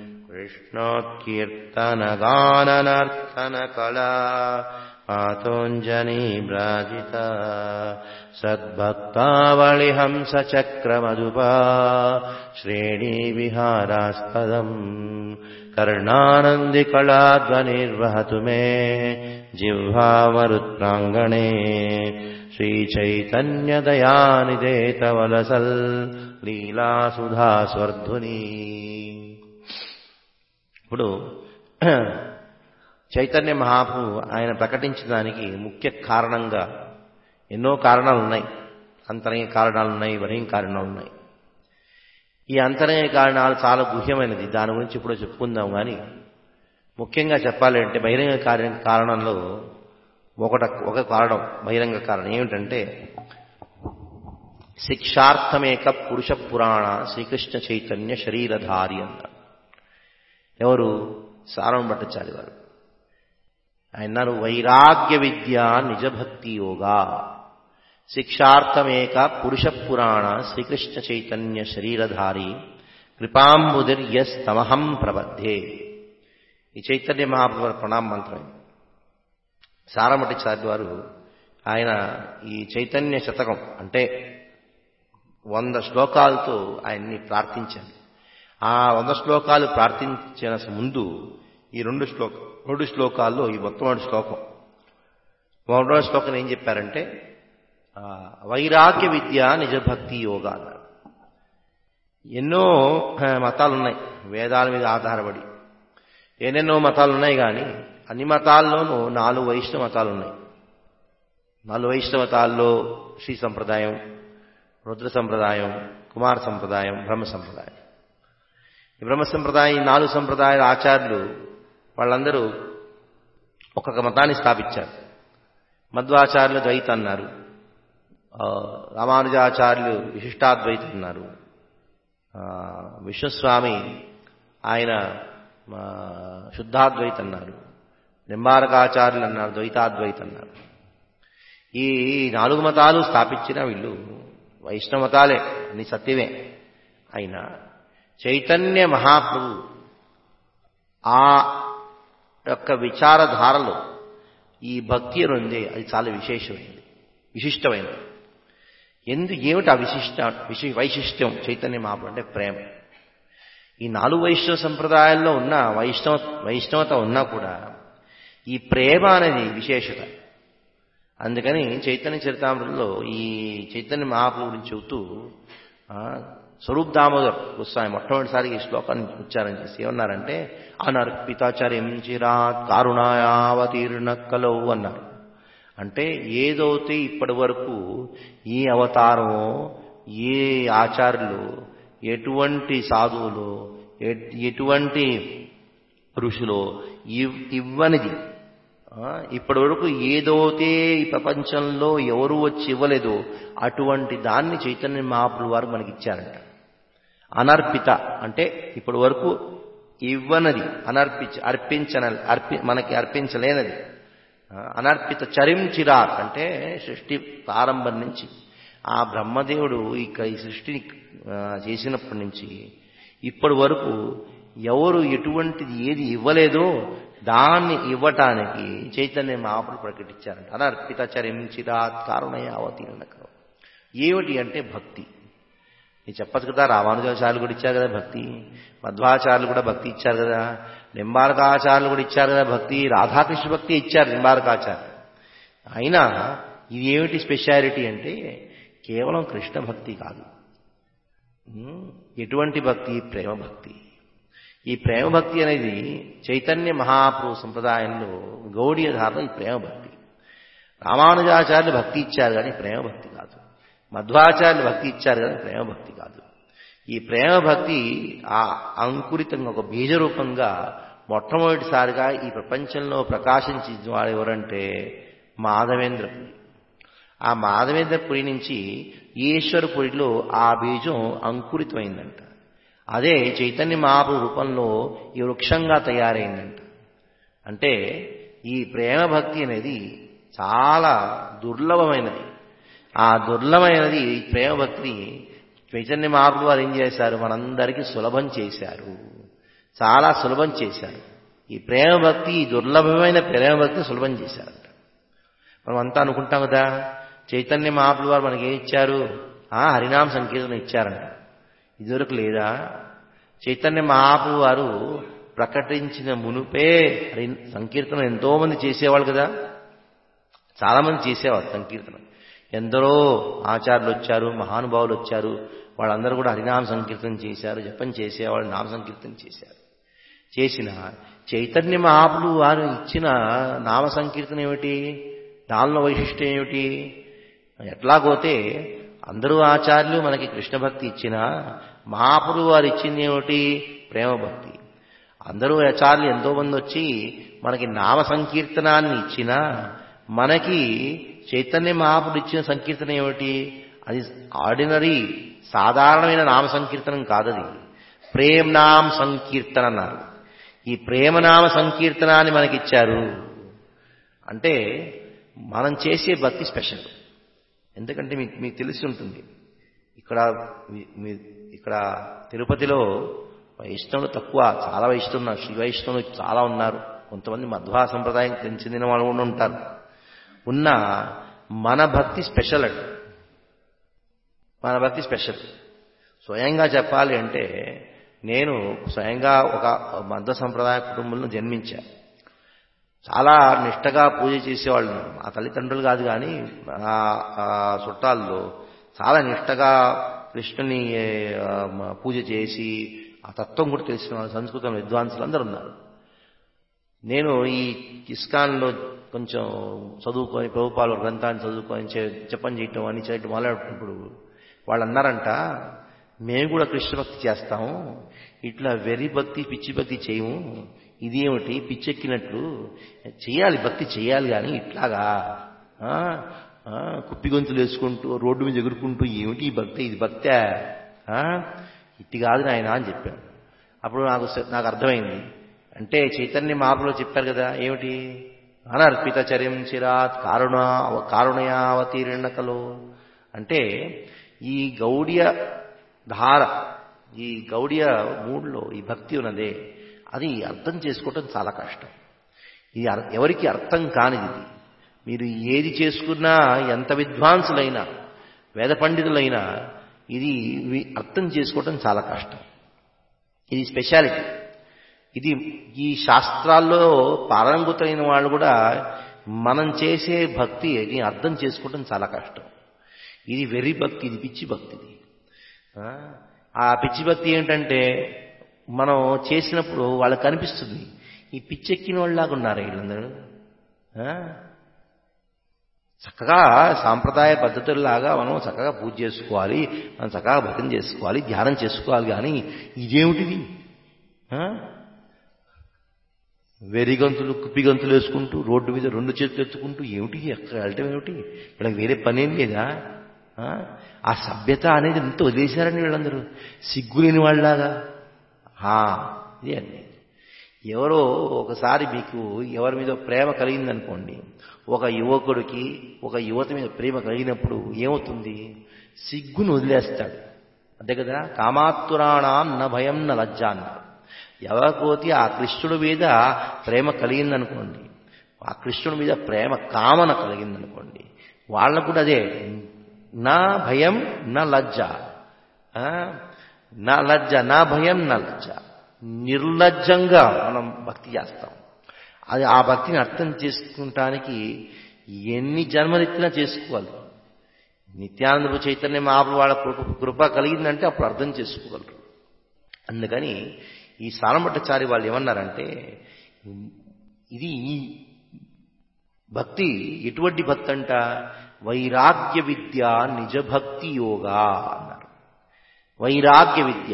कृष्णोत्कीर्तनगाननर्तनकला मातोञ्जनी व्राजिता सद्भक्तावलिहंसचक्रमधुपा श्रेणीविहारास्पदम् कर्णानन्दिकलाध्वनिर्वहतु मे जिह्वामरुत्प्राङ्गणे श्रीचैतन्यदयानिदेतवलसल् లీలాసుధాస్వర్ధుని ఇప్పుడు చైతన్య మహాప్రభు ఆయన ప్రకటించడానికి ముఖ్య కారణంగా ఎన్నో కారణాలు ఉన్నాయి అంతరంగ కారణాలు ఉన్నాయి బహిం కారణాలు ఉన్నాయి ఈ అంతరంగ కారణాలు చాలా గుహ్యమైనది దాని గురించి ఇప్పుడు చెప్పుకుందాం కానీ ముఖ్యంగా చెప్పాలి అంటే బహిరంగ కార్య కారణంలో ఒకట ఒక కారణం బహిరంగ కారణం ఏమిటంటే శిక్షార్థమేక పురుష పురాణ శ్రీకృష్ణ చైతన్య శరీరధారి అన్నారు ఎవరు సారం భట్టాచారి వారు ఆయన అన్నారు వైరాగ్య విద్య నిజభక్తి యోగా శిక్షార్థమేక పురుష పురాణ శ్రీకృష్ణ చైతన్య శరీరధారి కృపాంబుదిర్యస్తమహం ప్రబద్ధే ఈ చైతన్య మహాప్రభు ప్రణామ మంత్రం సారమఠాచార్య వారు ఆయన ఈ చైతన్య శతకం అంటే వంద శ్లోకాలతో ఆయన్ని ప్రార్థించారు ఆ వంద శ్లోకాలు ప్రార్థించిన ముందు ఈ రెండు శ్లోక రెండు శ్లోకాల్లో ఈ మొట్టమొదటి శ్లోకం మొదటి శ్లోకం ఏం చెప్పారంటే వైరాగ్య విద్య నిజభక్తి యోగా అన్నారు ఎన్నో మతాలు ఉన్నాయి వేదాల మీద ఆధారపడి ఎన్నెన్నో మతాలు ఉన్నాయి కానీ అన్ని మతాల్లోనూ నాలుగు వైష్ణవ మతాలు ఉన్నాయి నాలుగు వైష్ణవ మతాల్లో శ్రీ సంప్రదాయం రుద్ర సంప్రదాయం కుమార సంప్రదాయం బ్రహ్మ సంప్రదాయం ఈ బ్రహ్మ సంప్రదాయం ఈ నాలుగు సంప్రదాయాల ఆచార్యులు వాళ్ళందరూ ఒక్కొక్క మతాన్ని స్థాపించారు మధ్వాచార్యులు ద్వైత అన్నారు రామానుజాచార్యులు విశిష్టాద్వైత అన్నారు విశ్వస్వామి ఆయన శుద్ధాద్వైత అన్నారు నింబారకాచార్యులు అన్నారు ద్వైతాద్వైత అన్నారు ఈ నాలుగు మతాలు స్థాపించిన వీళ్ళు వైష్ణవ మతాలే అన్ని సత్యమే అయినా చైతన్య మహాప్రభు ఆ యొక్క విచారధారలో ఈ భక్తి ఉంది అది చాలా విశేషమైనది విశిష్టమైనది ఎందు ఏమిటి ఆ విశిష్ట విశి వైశిష్ట్యం చైతన్య మహాప్రభు అంటే ప్రేమ ఈ నాలుగు వైష్ణవ సంప్రదాయాల్లో ఉన్న వైష్ణవ వైష్ణవత ఉన్నా కూడా ఈ ప్రేమ అనేది విశేషత అందుకని చైతన్య చరితామృతంలో ఈ చైతన్య మహాప్రభు గురించి చెబుతూ స్వరూప్ దామోదర్ గోస్వామి మొట్టమొదటిసారి ఈ శ్లోకాన్ని ఉచ్చారణ చేసి ఏమన్నారంటే అనర్పితాచర్యం చిరాత్ కారుణాయావతీర్ణ కలవు అన్నారు అంటే ఏదైతే ఇప్పటి వరకు ఏ అవతారమో ఏ ఆచార్యులు ఎటువంటి సాధువులు ఎట్- ఎటువంటి ఋషులు ఇవ్- ఇవ్వనిది ఆ, ఇప్పటి వరకు ఏదైతే ఈ ప్రపంచంలో ఎవరు వచ్చి ఇవ్వలేదో అటువంటి దాన్ని చైతన్య మహాపురు వారు మనకి ఇచ్చారంట అనర్పిత అంటే ఇప్పటి వరకు ఇవ్వనది అనర్పించ అర్పించన అర్పి మనకి అర్పించలేనది ఆ, అనర్పిత చరిం చిరాత్ అంటే సృష్టి ప్రారంభం నుంచి ఆ బ్రహ్మదేవుడు ఇక ఈ సృష్టిని ఆ, చేసినప్పటి నుంచి ఇప్పటి వరకు ఎవరు ఎటువంటిది ఏది ఇవ్వలేదో దాన్ని ఇవ్వటానికి చైతన్య మహాపురు ప్రకటించారంట అనర్పిత చరిం చిరాత్ కారుణయ అవతీర్ణకరం ఏమిటి అంటే భక్తి నేను చెప్పచ్చు కదా రామానుజాచార్యులు కూడా ఇచ్చారు కదా భక్తి మధ్వాచార్యులు కూడా భక్తి ఇచ్చారు కదా నింబారకాచార్యులు కూడా ఇచ్చారు కదా భక్తి రాధాకృష్ణ భక్తి ఇచ్చారు నింబారకాచార్యులు అయినా ఇది ఏమిటి స్పెషాలిటీ అంటే కేవలం కృష్ణ భక్తి కాదు ఉమ్, ఎటువంటి భక్తి ప్రేమ భక్తి ఈ ప్రేమ భక్తి అనేది చైతన్య మహాప్రభు సంప్రదాయంలో గౌడీయ ధారణ ఈ ప్రేమ భక్తి రామానుజాచార్యులు భక్తి ఇచ్చారు కానీ ప్రేమ భక్తి కాదు మధ్వాచార్యులు భక్తి ఇచ్చారు కానీ ప్రేమ భక్తి కాదు ఈ ప్రేమ భక్తి ఆ అంకురితంగా ఒక బీజ రూపంగా మొట్టమొదటిసారిగా ఈ ప్రపంచంలో ప్రకాశించిన వాడు ఎవరంటే మాధవేంద్రపురి ఆ మాధవేంద్రపురి నుంచి ఈశ్వరపురిలో ఆ బీజం అంకురితమైందంట అదే చైతన్య మహాప్రభు రూపంలో ఈ వృక్షంగా తయారైందంట అంటే ఈ ప్రేమ భక్తి అనేది చాలా దుర్లభమైనది ఆ దుర్లభమైనది ఈ ప్రేమ భక్తిని చైతన్య మహాప్రభు వారు ఏం చేశారు మనందరికీ సులభం చేశారు చాలా సులభం చేశారు ఈ ప్రేమ భక్తి ఈ దుర్లభమైన ప్రేమ భక్తిని సులభం చేశారంట మనం అంతా అనుకుంటాం కదా చైతన్య మహాప్రభు వారు మనకి ఏం ఇచ్చారు ఆ హరినామ సంకీర్తన ఇచ్చారంట ఇదివరకు లేదా చైతన్య మహాప్రభు వారు ప్రకటించిన మునుపే హరి సంకీర్తన ఎంతో మంది చేసేవాళ్ళు కదా చాలా మంది చేసేవారు సంకీర్తన ఎందరో ఆచార్యులు వచ్చారు మహానుభావులు వచ్చారు వాళ్ళందరూ కూడా హరినామ సంకీర్తన చేశారు జపం చేసేవాళ్ళు నామ సంకీర్తన చేశారు చేసిన చైతన్య మహాపులు వారు ఇచ్చిన నామ సంకీర్తన ఏమిటి దానిలో వైశిష్టం ఏమిటి ఎట్లాగోతే అందరూ ఆచార్యులు మనకి కృష్ణ భక్తి ఇచ్చిన మహాపురు వారు ఇచ్చింది ఏమిటి ప్రేమ భక్తి అందరూ ఆచార్యులు ఎంతో మంది వచ్చి మనకి నామ సంకీర్తనాన్ని ఇచ్చినా మనకి చైతన్య మహాపురు ఇచ్చిన సంకీర్తన ఏమిటి అది ఆర్డినరీ సాధారణమైన నామ సంకీర్తనం కాదది ప్రేమ్ నామ్ సంకీర్తన అన్నారు ఈ ప్రేమనామ సంకీర్తనాన్ని మనకిచ్చారు అంటే మనం చేసే భక్తి స్పెషల్ ఎందుకంటే మీకు మీకు తెలిసి ఉంటుంది ఇక్కడ మీ- మీ- ఇక్కడ తిరుపతిలో వైష్ణవులు తక్కువ చాలా వైష్ణవులు ఉన్నారు శ్రీ వైష్ణవులు చాలా ఉన్నారు కొంతమంది మధ్వా సంప్రదాయం చెందిన వాళ్ళు కూడా ఉంటారు ఉన్న మన భక్తి స్పెషల్ అండి మన భక్తి స్పెషల్ స్వయంగా చెప్పాలి అంటే నేను స్వయంగా ఒక మధ్వ సంప్రదాయ కుటుంబంలో జన్మించా చాలా నిష్టగా పూజ చేసేవాళ్ళు ఆ తల్లిదండ్రులు కాదు కానీ ఆ ఆ చుట్టాల్లో చాలా నిష్టగా కృష్ణుని ఆ, మ- పూజ చేసి ఆ తత్వం కూడా తెలిసిన వాళ్ళు సంస్కృతం విద్వాంసులు అందరూ ఉన్నారు నేను ఈ ఇస్కాన్లో కొంచెం చదువుకొని ప్రభుపాల గ్రంథాన్ని చదువుకొని చే- జపం చేయటం అని చేయటం మొదలెట్టినప్పుడు వాళ్ళు అన్నారంట మేము కూడా కృష్ణ భక్తి చేస్తాము ఇట్లా వెర్రి భక్తి పిచ్చి భక్తి చేయము ఇదేమిటి పిచ్చెక్కినట్లు చేయాలి భక్తి చేయాలి కానీ ఇట్లాగా ఆ, ఆ, కుప్పి గొంతులు వేసుకుంటూ రోడ్డు మీద ఎగురుకుంటూ ఏమిటి ఈ భక్తి ఇది భక్తే ఆ? ఇట్టి కాదు నాయన అని చెప్పాను అప్పుడు నాకు స- నాకు అర్థమైంది అంటే చైతన్య మహాపులో చెప్పారు కదా ఏమిటి అనర్పిత చర్యం చిరాత్ కారుణ కారుణయావతీర్ణకలో అంటే ఈ గౌడియ ధార ఈ గౌడియ మూడ్లో ఈ భక్తి ఉన్నదే అది అర్థం చేసుకోవటం చాలా కష్టం ఇది అర్- ఎవరికి అర్థం కానిది ఇది మీరు ఏది చేసుకున్నా ఎంత విద్వాంసులైనా వేద పండితులైనా ఇది వి- అర్థం చేసుకోవటం చాలా కష్టం ఇది స్పెషాలిటీ ఇది ఈ శాస్త్రాల్లో పారంగుతైన వాళ్ళు కూడా మనం చేసే భక్తి ఇది అర్థం చేసుకోవటం చాలా కష్టం ఇది వెర్రి భక్తి ఇది పిచ్చి భక్తి ఇది ఆ? ఆ పిచ్చి భక్తి ఏంటంటే మనం చేసినప్పుడు వాళ్ళకి కనిపిస్తుంది ఈ పిచ్చెక్కిన వాళ్ళలాగా ఉన్నారు వీళ్ళందరూ ఆ? చక్కగా సాంప్రదాయ పద్ధతుల్లాగా మనం చక్కగా పూజ చేసుకోవాలి మనం చక్కగా భజన చేసుకోవాలి ధ్యానం చేసుకోవాలి కానీ ఇదేమిటిది ఆ? వెరి గంతులు కుప్పి గంతులు వేసుకుంటూ రోడ్డు మీద రెండు చేతులు ఎత్తుకుంటూ ఏమిటి ఎక్కడ వెళ్ళటం ఏమిటి వీళ్ళకి వేరే పనేం లేదా ఆ? ఆ సభ్యత అనేది ఎంత వదిలేశారని వీళ్ళందరూ సిగ్గులేని వాళ్ళలాగా ఆ, ఇది అండి ఎవరో ఒకసారి మీకు ఎవరి మీద ప్రేమ కలిగిందనుకోండి ఒక యువకుడికి ఒక యువత మీద ప్రేమ కలిగినప్పుడు ఏమవుతుంది సిగ్గును వదిలేస్తాడు అంతే కదా కామాతురాణం న భయం న లజ్జ అన్నారు ఎవరికోతి ఆ కృష్ణుడి మీద ప్రేమ కలిగిందనుకోండి ఆ కృష్ణుడి మీద ప్రేమ కామన కలిగిందనుకోండి వాళ్ళకు కూడా అదే నా భయం నా లజ్జ ఆ? నా లజ్జ నా భయం నా లజ్జ నిర్లజ్జంగా మనం భక్తి చేస్తాం అది ఆ భక్తిని అర్థం చేసుకుంటానికి ఎన్ని జన్మలెత్తినా చేసుకోవాలి నిత్యానంద చైతన్యం ఆపు వాళ్ళ కృప కృప కలిగిందంటే అప్పుడు అర్థం చేసుకోగలరు అందుకని ఈ సాలమట్టచారి వాళ్ళు ఏమన్నారంటే ఇది భక్తి ఎటువంటి భక్తి అంట వైరాగ్య విద్య నిజభక్తి యోగా అన్నారు వైరాగ్య విద్య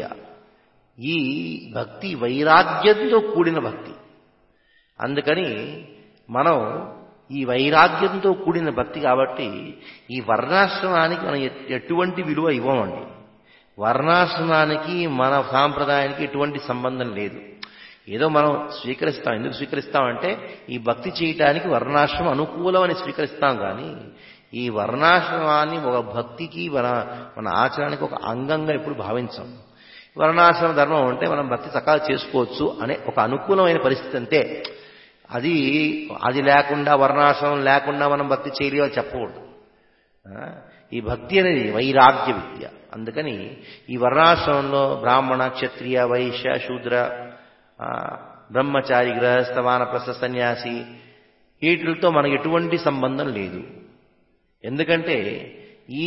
ఈ భక్తి వైరాగ్యంతో కూడిన భక్తి అందుకని మనం ఈ వైరాగ్యంతో కూడిన భక్తి కాబట్టి ఈ వర్ణాశ్రమానికి మనం ఎట్- ఎటువంటి విలువ ఇవ్వమండి వర్ణాశ్రమానికి మన సాంప్రదాయానికి ఎటువంటి సంబంధం లేదు ఏదో మనం స్వీకరిస్తాం ఎందుకు స్వీకరిస్తామంటే ఈ భక్తి చేయటానికి వర్ణాశ్రమం అనుకూలమని స్వీకరిస్తాం కానీ ఈ వర్ణాశ్రమాన్ని ఒక భక్తికి మన మన ఆచరణకి ఒక అంగంగా ఎప్పుడు భావించాం వర్ణాశ్రమ ధర్మం అంటే మనం భక్తి చక్కగా చేసుకోవచ్చు అనే ఒక అనుకూలమైన పరిస్థితి అంతే అది అది లేకుండా వర్ణాశ్రమం లేకుండా మనం భక్తి చేయలేమని చెప్పకూడదు ఆ, ఈ భక్తి అనేది వైరాగ్య విద్య అందుకని ఈ వర్ణాశ్రమంలో బ్రాహ్మణ క్షత్రియ వైశ్య శూద్ర ఆ, బ్రహ్మచారి గృహస్థ వానప్రస్థ సన్యాసి వీటితో మనకు ఎటువంటి సంబంధం లేదు ఎందుకంటే ఈ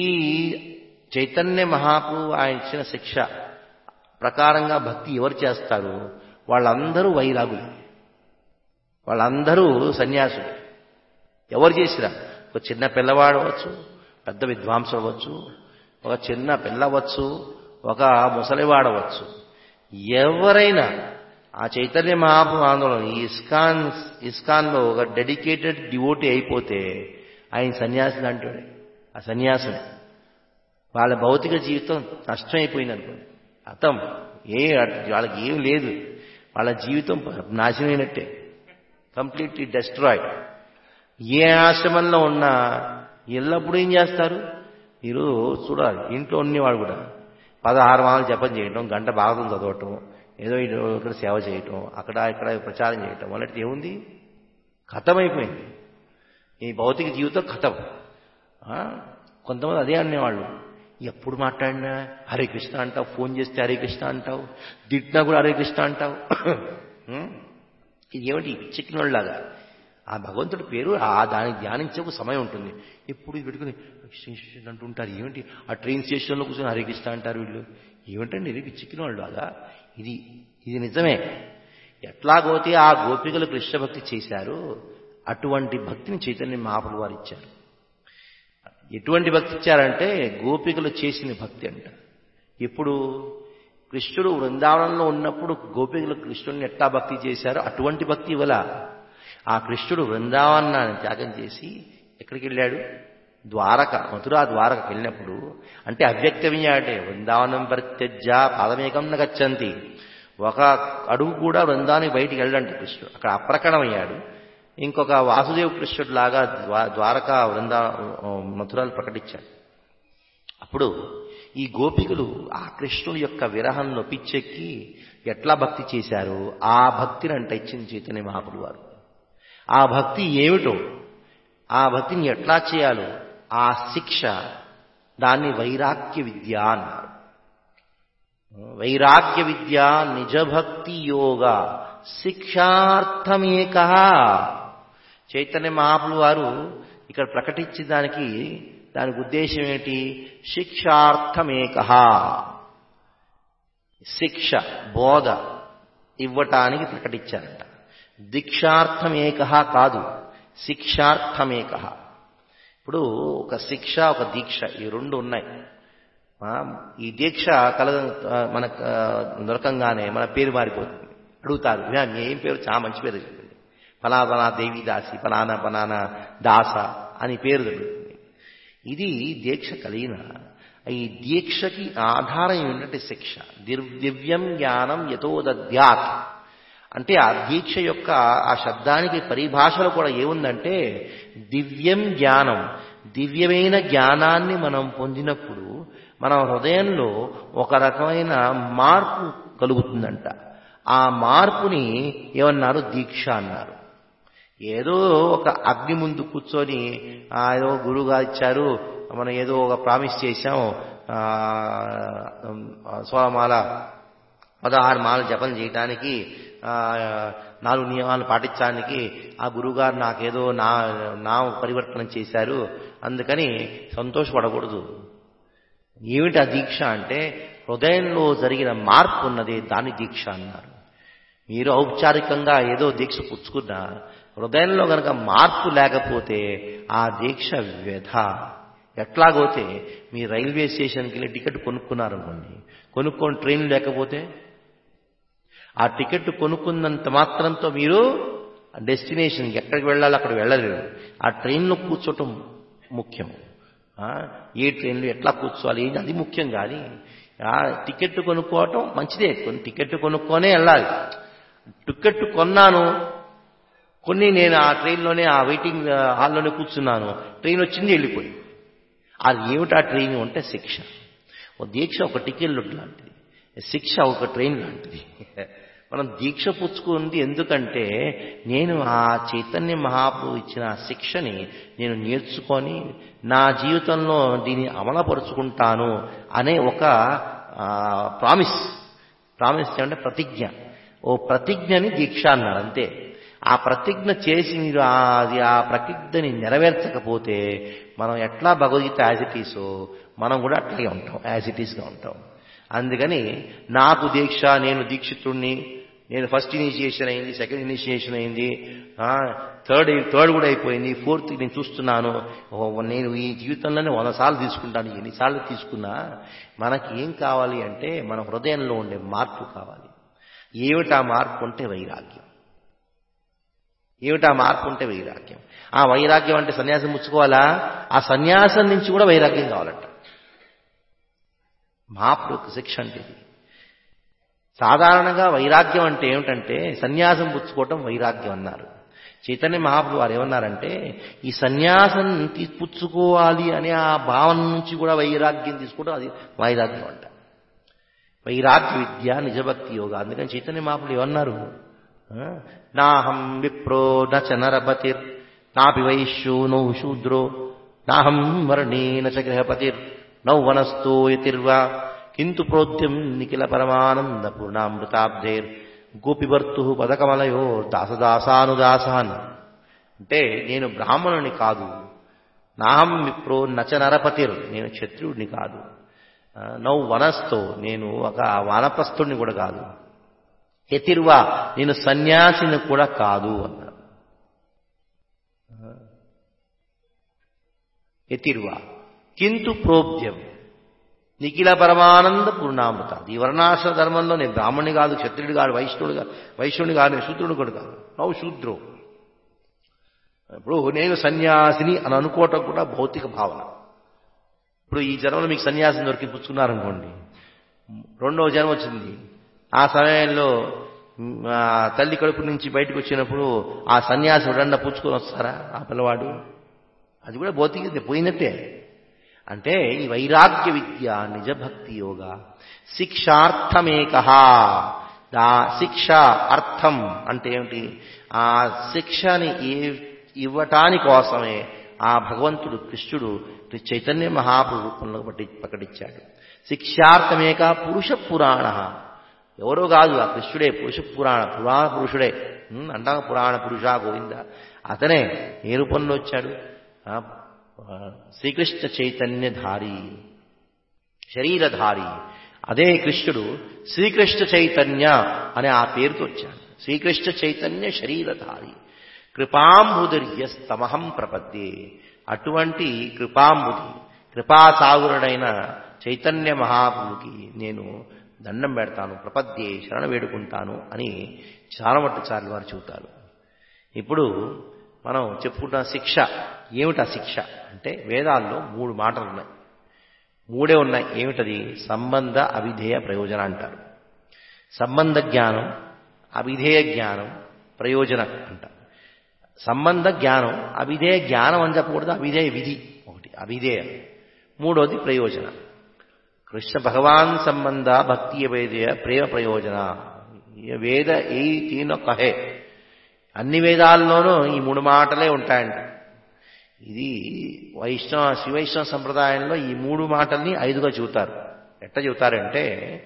చైతన్య మహాప్రభు ఆయన ఇచ్చిన శిక్ష ప్రకారంగా భక్తి ఎవరు చేస్తారు వాళ్ళందరూ వైరాగులు వాళ్ళందరూ సన్యాసులు ఎవరు చేసిరా ఒక చిన్న పిల్లవాడు అవ్వచ్చు పెద్ద విద్వాంసుడు అవ్వచ్చు ఒక చిన్న పిల్ల అవ్వచ్చు ఒక ముసలివాడవచ్చు ఎవరైనా ఆ చైతన్య మహాప్రభు ఆందోళన ఈ ఇస్కాన్ ఇస్కాన్లో ఒక డెడికేటెడ్ డివోటీ అయిపోతే ఆయన సన్యాసిని అంటాడు ఆ సన్యాసిని వాళ్ళ భౌతిక జీవితం నష్టమైపోయింది అనుకోండి అర్థం ఏ వాళ్ళకి ఏం లేదు వాళ్ళ జీవితం నాశనమైనట్టే కంప్లీట్లీ డెస్ట్రాయిడ్ ఏ ఆశ్రమంలో ఉన్నా ఎల్లప్పుడూ ఏం చేస్తారు మీరు చూడాలి ఇంట్లో ఉన్నవాడు కూడా పదహారు మాలు జపం చేయటం గంట భాగం చదవటం ఏదో ఇటు ఇక్కడ సేవ చేయటం అక్కడ ఇక్కడ ప్రచారం చేయటం అలాంటిది ఏముంది ఖతమైపోయింది ఈ భౌతిక జీవితం ఖతం ఆ? కొంతమంది అదే అనేవాళ్ళు ఎప్పుడు మాట్లాడినా హరే కృష్ణ అంటావు ఫోన్ చేస్తే హరే కృష్ణ అంటావు తిట్టినా కూడా హరే కృష్ణ అంటావు ఉం? ఇది ఏమిటి చిక్కిన వాళ్ళలాగా ఆ భగవంతుడి పేరు ఆ దాన్ని ధ్యానించే ఒక సమయం ఉంటుంది ఎప్పుడు ఇది పెట్టుకుని స్టేషన్ అంటుంటారు ఏమిటి ఆ ట్రైన్ స్టేషన్లో కూర్చొని హరే కృష్ణ అంటారు వీళ్ళు ఏమిటండి ఇది చిక్కిన వాళ్ళు లాగా ఇది ఇది నిజమే ఎట్లాగోతే ఆ గోపికలు కృష్ణ భక్తి చేశారు అటువంటి భక్తిని చైతన్య మహాపురు వారు ఇచ్చారు ఎటువంటి భక్తి ఇచ్చారంటే గోపికలు చేసిన భక్తి అంట ఎప్పుడు కృష్ణుడు వృందావనంలో ఉన్నప్పుడు గోపికలు కృష్ణుడిని ఎట్లా భక్తి చేశారో అటువంటి భక్తి ఇవ్వల ఆ కృష్ణుడు వృందావనాన్ని త్యాగం చేసి ఎక్కడికి వెళ్ళాడు ద్వారక మధురా ద్వారకకి వెళ్ళినప్పుడు అంటే అవ్యక్తమయ్యాడే వృందావనం పరిత్యజ్య పాదమేకం గచ్చంతి ఒక అడుగు కూడా వృందానికి బయటికి వెళ్ళండి కృష్ణుడు అక్కడ అప్రకటమయ్యాడు ఇంకొక వాసుదేవ కృష్ణుడు లాగా ద్వా- ద్వారకా వృందా మధురాలు ప్రకటించాడు అప్పుడు ఈ గోపికలు ఆ కృష్ణుడి యొక్క విరహంలో పిచ్చెక్కి ఎట్లా భక్తి చేశారు ఆ భక్తిని అంట ఇచ్చింది చైతన్య మహాపురు వారు ఆ భక్తి ఏమిటో ఆ భక్తిని ఎట్లా చేయాలో ఆ శిక్ష దాన్ని వైరాగ్య విద్య అన్నారు వైరాగ్య విద్య నిజభక్తి యోగ శిక్షార్థమేక చైతన్య మహాపులు వారు ఇక్కడ ప్రకటించిన దానికి దానికి ఉద్దేశం ఏంటి శిక్షార్థమేక శిక్ష బోధ ఇవ్వటానికి ప్రకటించారట దీక్షార్థమేక కాదు శిక్షార్థమేక ఇప్పుడు ఒక శిక్ష ఒక దీక్ష ఈ రెండు ఉన్నాయి ఆ, ఈ దీక్ష కలగ మనకు ఆ, దొరకంగానే మన పేరు మారిపోతుంది అడుగుతారు "యా, మీ ఏం పేరు చాలా మంచి పేరు చెప్పింది ఫలా ఫలా దేవి దాసి ఫలానా ఫలానా దాస అని పేరు దొరుకుతుంది ఇది దీక్ష కలిగిన ఈ దీక్షకి ఆధారం ఏంటంటే శిక్ష దిర్- దివ్యం జ్ఞానం యథోదద్యాత్ అంటే ఆ దీక్ష యొక్క ఆ శబ్దానికి పరిభాషలో కూడా ఏముందంటే దివ్యం జ్ఞానం దివ్యమైన జ్ఞానాన్ని మనం పొందినప్పుడు మన హృదయంలో ఒక రకమైన మార్పు కలుగుతుందంట ఆ మార్పుని ఏమన్నారు దీక్ష అన్నారు ఏదో ఒక అగ్ని ముందు కూర్చొని ఆ, ఏదో గురువుగా ఇచ్చారు మనం ఏదో ఒక ప్రామిస్ చేశాం ఆ, ఆ, సోలమాల పదహారు మాల జపం చేయటానికి ఆ, నాలుగు నియమాలు పాటించడానికి ఆ గురువుగారు నాకేదో నా నా పరివర్తన చేశారు అందుకని సంతోషపడకూడదు ఏమిటి ఆ దీక్ష అంటే హృదయంలో జరిగిన మార్పు ఉన్నది దాని దీక్ష అన్నారు మీరు ఔపచారికంగా ఏదో దీక్ష పుచ్చుకున్నా హృదయంలో గనక మార్పు లేకపోతే ఆ దీక్ష వ్యధ ఎట్లాగోతే మీ రైల్వే స్టేషన్కి వెళ్ళి టికెట్ కొనుక్కున్నారనుకోండి కొనుక్కొని ట్రైన్ లేకపోతే ఆ టికెట్ కొనుక్కున్నంత మాత్రంతో మీరు డెస్టినేషన్కి ఎక్కడికి వెళ్ళాలి అక్కడ వెళ్ళలేరు ఆ ట్రైన్లో కూర్చోటం ముఖ్యం ఆ, ఏ ట్రైన్లో ఎట్లా కూర్చోవాలి ఏంటి అది ముఖ్యం కానీ ఆ టికెట్ కొనుక్కోవటం మంచిదే కొన్ని టికెట్ కొనుక్కొనే వెళ్ళాలి టికెట్ కొన్నాను కొన్ని నేను ఆ ట్రైన్లోనే ఆ వెయిటింగ్ హాల్లోనే కూర్చున్నాను ట్రైన్ వచ్చింది వెళ్ళిపోయి అది ఏమిటి ఆ ట్రైన్ అంటే శిక్ష ఓ దీక్ష ఒక టికెట్ లాంటిది శిక్ష ఒక ట్రైన్ లాంటిది మనం దీక్ష పుచ్చుకుంది ఎందుకంటే నేను ఆ చైతన్య మహాప్రభు ఇచ్చిన ఆ శిక్షని నేను నేర్చుకొని నా జీవితంలో దీన్ని అమలపరుచుకుంటాను అనే ఒక ప్రామిస్ ప్రామిస్ అంటే ప్రతిజ్ఞ ఓ ప్రతిజ్ఞని దీక్ష అన్నారు అంతే ఆ ప్రతిజ్ఞ చేసి మీరు ఆ- అది ఆ ప్రతిజ్ఞని నెరవేర్చకపోతే మనం ఎట్లా భగవద్గీత యాజ్ ఇట్ ఈసో మనం కూడా అట్లాగే ఉంటాం యాజ్ ఇట్ ఈస్గా ఉంటాం అందుకని నాకు దీక్ష నేను దీక్షితుణ్ణి నేను ఫస్ట్ ఇనిషియేషన్ అయింది సెకండ్ ఇనిషియేషన్ అయింది ఆ, థర్డ్ థర్డ్ కూడా అయిపోయింది ఫోర్త్ నేను చూస్తున్నాను ఓ, నేను ఈ జీవితంలోనే వంద సార్లు తీసుకుంటాను ఎన్నిసార్లు తీసుకున్నా మనకి ఏం కావాలి అంటే మన హృదయంలో ఉండే మార్పు కావాలి ఏమిటా మార్పు అంటే వైరాగ్యం ఏమిటా మార్పు అంటే వైరాగ్యం ఆ వైరాగ్యం అంటే సన్యాసం ముచ్చుకోవాలా ఆ సన్యాసం నుంచి కూడా వైరాగ్యం కావాలంట మహాప్రభు యొక్క శిక్ష అంటే ఇది సాధారణంగా వైరాగ్యం అంటే ఏమిటంటే సన్యాసం పుచ్చుకోవటం వైరాగ్యం అన్నారు చైతన్య మహాప్రభు వారు ఏమన్నారంటే ఈ సన్యాసం తీ- పుచ్చుకోవాలి అనే ఆ భావన నుంచి కూడా వైరాగ్యం తీసుకోవడం అది వైరాగ్యం అంట వైరాగ్య విద్య నిజభక్తి యోగ అందుకని చైతన్య మహాప్రభు ఏమన్నారు ఆ? నాహం విప్రో నచ నరపతిర్ నాపి వైశ్యో నౌ శూద్రో నాహం వర్ణే నచ గృహపతిర్ నౌ వనస్థో యతిర్వా కింటు ప్రోద్యం నిఖిల పరమానంద పూర్ణామృతాబ్ధేర్ గోపిభర్తు పదకమలయో దాసదాసానుదాసాన్ అంటే నేను బ్రాహ్మణుని కాదు నాహం విప్రో నచ నరపతిర్ నేను క్షత్రియుడిని కాదు ఆ, నౌ వనస్థో నేను ఒక వానప్రస్థుడిని కూడా కాదు యతిర్వా నేను సన్యాసిని కూడా కాదు అన్నారు యతిర్వా కింటు ప్రోబ్ద్యం నిఖిల పరమానంద పూర్ణామృత ఈ వర్ణాశ్ర ధర్మంలో నేను బ్రాహ్మణుని కాదు క్షత్రుడు కాదు వైష్ణుడు కాదు వైశ్యుడిని కాదు నేను శూద్రుడు కూడా కాదు నవ్వు శూద్రో ఇప్పుడు నేను సన్యాసిని అని అనుకోవటం కూడా భౌతిక భావన ఇప్పుడు ఈ జన్మలో మీకు సన్యాసం దొరికి పుచ్చుకున్నారనుకోండి రెండవ జన్మ వచ్చింది ఆ సమయంలో మ్, ఆ తల్లి కడుపు నుంచి బయటకు వచ్చినప్పుడు ఆ సన్యాసి ఎవరన్నా పుచ్చుకొని వస్తారా ఆ పిల్లవాడు అది కూడా భౌతిక పోయినట్టే అంటే ఈ వైరాగ్య విద్య నిజభక్తి యోగ శిక్షార్థమేక దా శిక్ష అర్థం అంటే ఏమిటి ఆ శిక్షని ఏ- ఇవ్వటాని కోసమే ఆ భగవంతుడు కృష్ణుడు చైతన్య మహాప్రభు రూపంలో పట్టి- ప్రకటించాడు శిక్షార్థమేక పురుష పురాణ ఎవరో కాదు ఆ కృష్ణుడే పురుష పురాణ పురాణ పురుషుడే ఉమ్, అంటాం పురాణ పురుష గోవింద అతనే ఏ రూపంలో వచ్చాడు ఆ, ఆ, శ్రీకృష్ణ చైతన్యధారి శరీరధారి అదే కృష్ణుడు శ్రీకృష్ణ చైతన్య అనే ఆ పేరుతో వచ్చాడు శ్రీకృష్ణ చైతన్య శరీరధారి కృపాంబుదిర్యస్తమహం ప్రపద్యే అటువంటి కృపాంబుది కృపాసాగురుడైన చైతన్య మహాప్రభుకి నేను దండం పెడతాను ప్రపద్యే శరణ వేడుకుంటాను అని చాలమట్టుచార్లు వారు చెబుతారు ఇప్పుడు మనం చెప్పుకుంటున్న శిక్ష ఏమిటా శిక్ష అంటే వేదాల్లో మూడు మాటలు ఉన్నాయి మూడే ఉన్నాయి ఏమిటది సంబంధ అవిధేయ ప్రయోజన అంటారు సంబంధ జ్ఞానం అవిధేయ జ్ఞానం ప్రయోజన అంటారు సంబంధ జ్ఞానం అవిధేయ జ్ఞానం అని చెప్పకూడదు అవిధేయ విధి ఒకటి అవిధేయ మూడోది ప్రయోజన కృష్ణ భగవాన్ సంబంధ భక్తి వేదయ ప్రేమ ప్రయోజన వేద ఏ తీన కహే అన్ని వేదాల్లోనూ ఈ మూడు మాటలే ఉంటాయంట ఇది వైష్ణవ శివైష్ణవ సంప్రదాయంలో ఈ మూడు మాటల్ని ఐదుగా చెబుతారు ఎట్ట చెబుతారంటే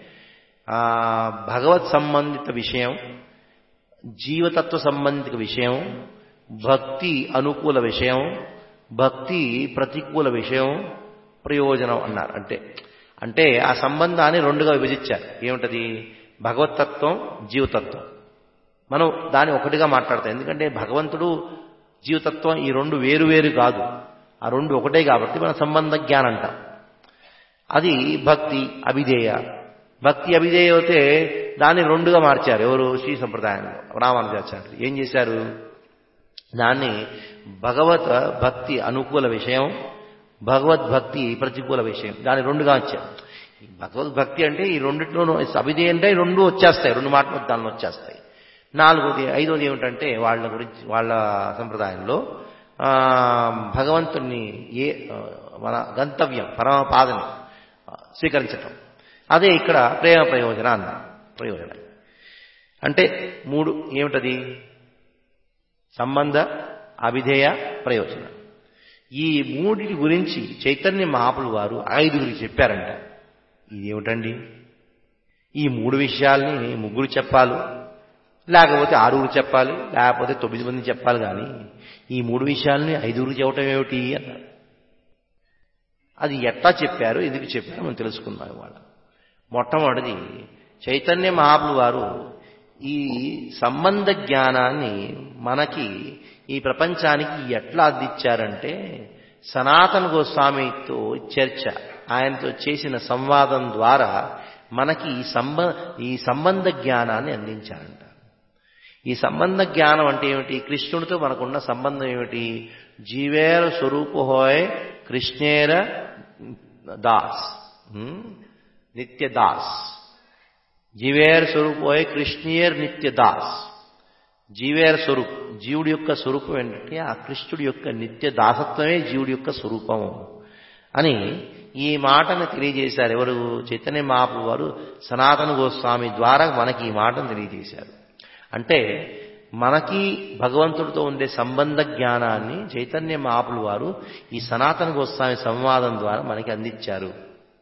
భగవత్ సంబంధిత విషయం జీవతత్వ సంబంధిత విషయం భక్తి అనుకూల విషయం భక్తి ప్రతికూల విషయం ప్రయోజనం అన్నారు అంటే అంటే ఆ సంబంధాన్ని రెండుగా విభజించారు ఏమిటది భగవతత్వం జీవతత్వం మనం దాన్ని ఒకటిగా మాట్లాడతాం ఎందుకంటే భగవంతుడు జీవతత్వం ఈ రెండు వేరు వేరు కాదు ఆ రెండు ఒకటే కాబట్టి మన సంబంధ జ్ఞానం అంటాం అది భక్తి అభిధేయ భక్తి అభిధేయ అయితే దాన్ని రెండుగా మార్చారు ఎవరు శ్రీ సంప్రదాయంలో రామానుజాచార్యులు ఏం చేశారు దాన్ని భగవత్ భక్తి అనుకూల విషయం భగవద్భక్తి ప్రతికూల విషయం దాన్ని రెండుగా వచ్చారు భగవద్భక్తి అంటే ఈ రెండిట్లోనూ అభిధేయ అంటే రెండు వచ్చేస్తాయి రెండు మాటలు దానిలో వచ్చేస్తాయి నాలుగోది ఐదోది ఏమిటంటే వాళ్ళ గురించి వాళ్ళ సంప్రదాయంలో భగవంతుణ్ణి ఏ మన గంతవ్యం పరమపాదని స్వీకరించటం అదే ఇక్కడ ప్రేమ ప్రయోజన అన్న ప్రయోజనం అంటే మూడు ఏమిటది సంబంధ అవిధేయ ప్రయోజనం ఈ మూడిటి గురించి చైతన్య మహాపులు వారు ఐదుగురికి చెప్పారంట ఇదేమిటండి ఈ మూడు విషయాల్ని ముగ్గురు చెప్పాలి లేకపోతే ఆరుగురు చెప్పాలి లేకపోతే తొమ్మిది మంది చెప్పాలి కానీ ఈ మూడు విషయాల్ని ఐదుగురు చెప్పటం ఏమిటి అన్నారు అది ఎట్లా చెప్పారు ఎందుకు చెప్పారు మనం తెలుసుకుందాం ఇవాళ మొట్టమొదటిది చైతన్య మహాపులు వారు ఈ సంబంధ జ్ఞానాన్ని మనకి ఈ ప్రపంచానికి ఎట్లా అందించారంటే సనాతన గోస్వామితో చర్చ ఆయనతో చేసిన సంవాదం ద్వారా మనకి ఈ సంబ ఈ సంబంధ జ్ఞానాన్ని అందించారంట ఈ సంబంధ జ్ఞానం అంటే ఏమిటి కృష్ణుడితో మనకున్న సంబంధం ఏమిటి జీవేర స్వరూపు హోయ్ కృష్ణేర దాస్ నిత్య దాస్ జీవేర స్వరూపు హోయ్ కృష్ణేర్ నిత్య దాస్ జీవేర స్వరూప్ జీవుడి యొక్క స్వరూపం ఏంటంటే ఆ కృష్ణుడి యొక్క నిత్య దాసత్వమే జీవుడి యొక్క స్వరూపము అని ఈ మాటను తెలియజేశారు ఎవరు చైతన్య మహాప్రభు వారు సనాతన గోస్వామి ద్వారా మనకి ఈ మాటను తెలియజేశారు అంటే మనకి భగవంతుడితో ఉండే సంబంధ జ్ఞానాన్ని చైతన్య మహాపులు వారు ఈ సనాతన గోస్వామి సంవాదం ద్వారా మనకి అందించారు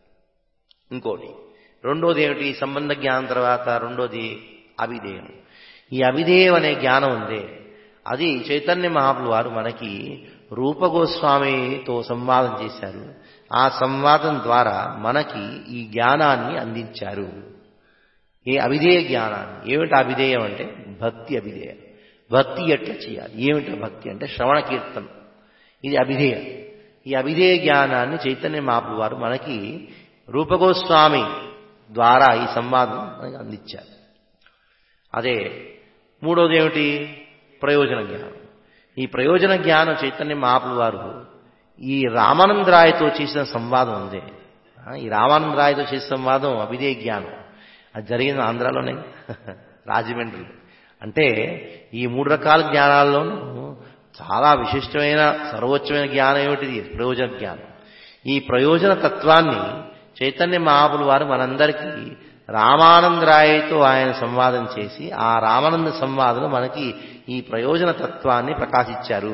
ఇంకోటి రెండోది ఏమిటి సంబంధ జ్ఞానం తర్వాత రెండోది అవిధేయం ఈ అవిధేయం అనే జ్ఞానం ఉందే అది చైతన్య మహాపులు వారు మనకి రూపగోస్వామితో సంవాదం చేశారు ఆ సంవాదం ద్వారా మనకి ఈ జ్ఞానాన్ని అందించారు ఏ అవిధేయ జ్ఞానాన్ని ఏమిటి అవిధేయం అంటే భక్తి అవిధేయ భక్తి ఎట్లా చేయాలి ఏమిటి భక్తి అంటే శ్రవణ కీర్తన ఇది అవిధేయం ఈ అవిధేయ జ్ఞానాన్ని చైతన్య మాపు వారు మనకి రూపగోస్వామి ద్వారా ఈ సంవాదం మనకి అందించారు అదే మూడోది ఏమిటి ప్రయోజన జ్ఞానం ఈ ప్రయోజన జ్ఞానం చైతన్య మహాపులు వారు ఈ రామానందరాయతో చేసిన సంవాదం ఉంది ఈ రామానందరాయతో చేసిన సంవాదం అవిధేయ జ్ఞానం అది జరిగింది ఆంధ్రాలోనే రాజమండ్రి అంటే ఈ మూడు రకాల జ్ఞానాల్లోనూ చాలా విశిష్టమైన సర్వోచ్చమైన జ్ఞానం ఏమిటిది ప్రయోజన జ్ఞానం ఈ ప్రయోజన తత్వాన్ని చైతన్య మహాపులు వారు మనందరికీ రామానందరాయతో ఆయన సంవాదం చేసి ఆ రామానంద సంవాదం మనకి ఈ ప్రయోజన తత్వాన్ని ప్రకాశించారు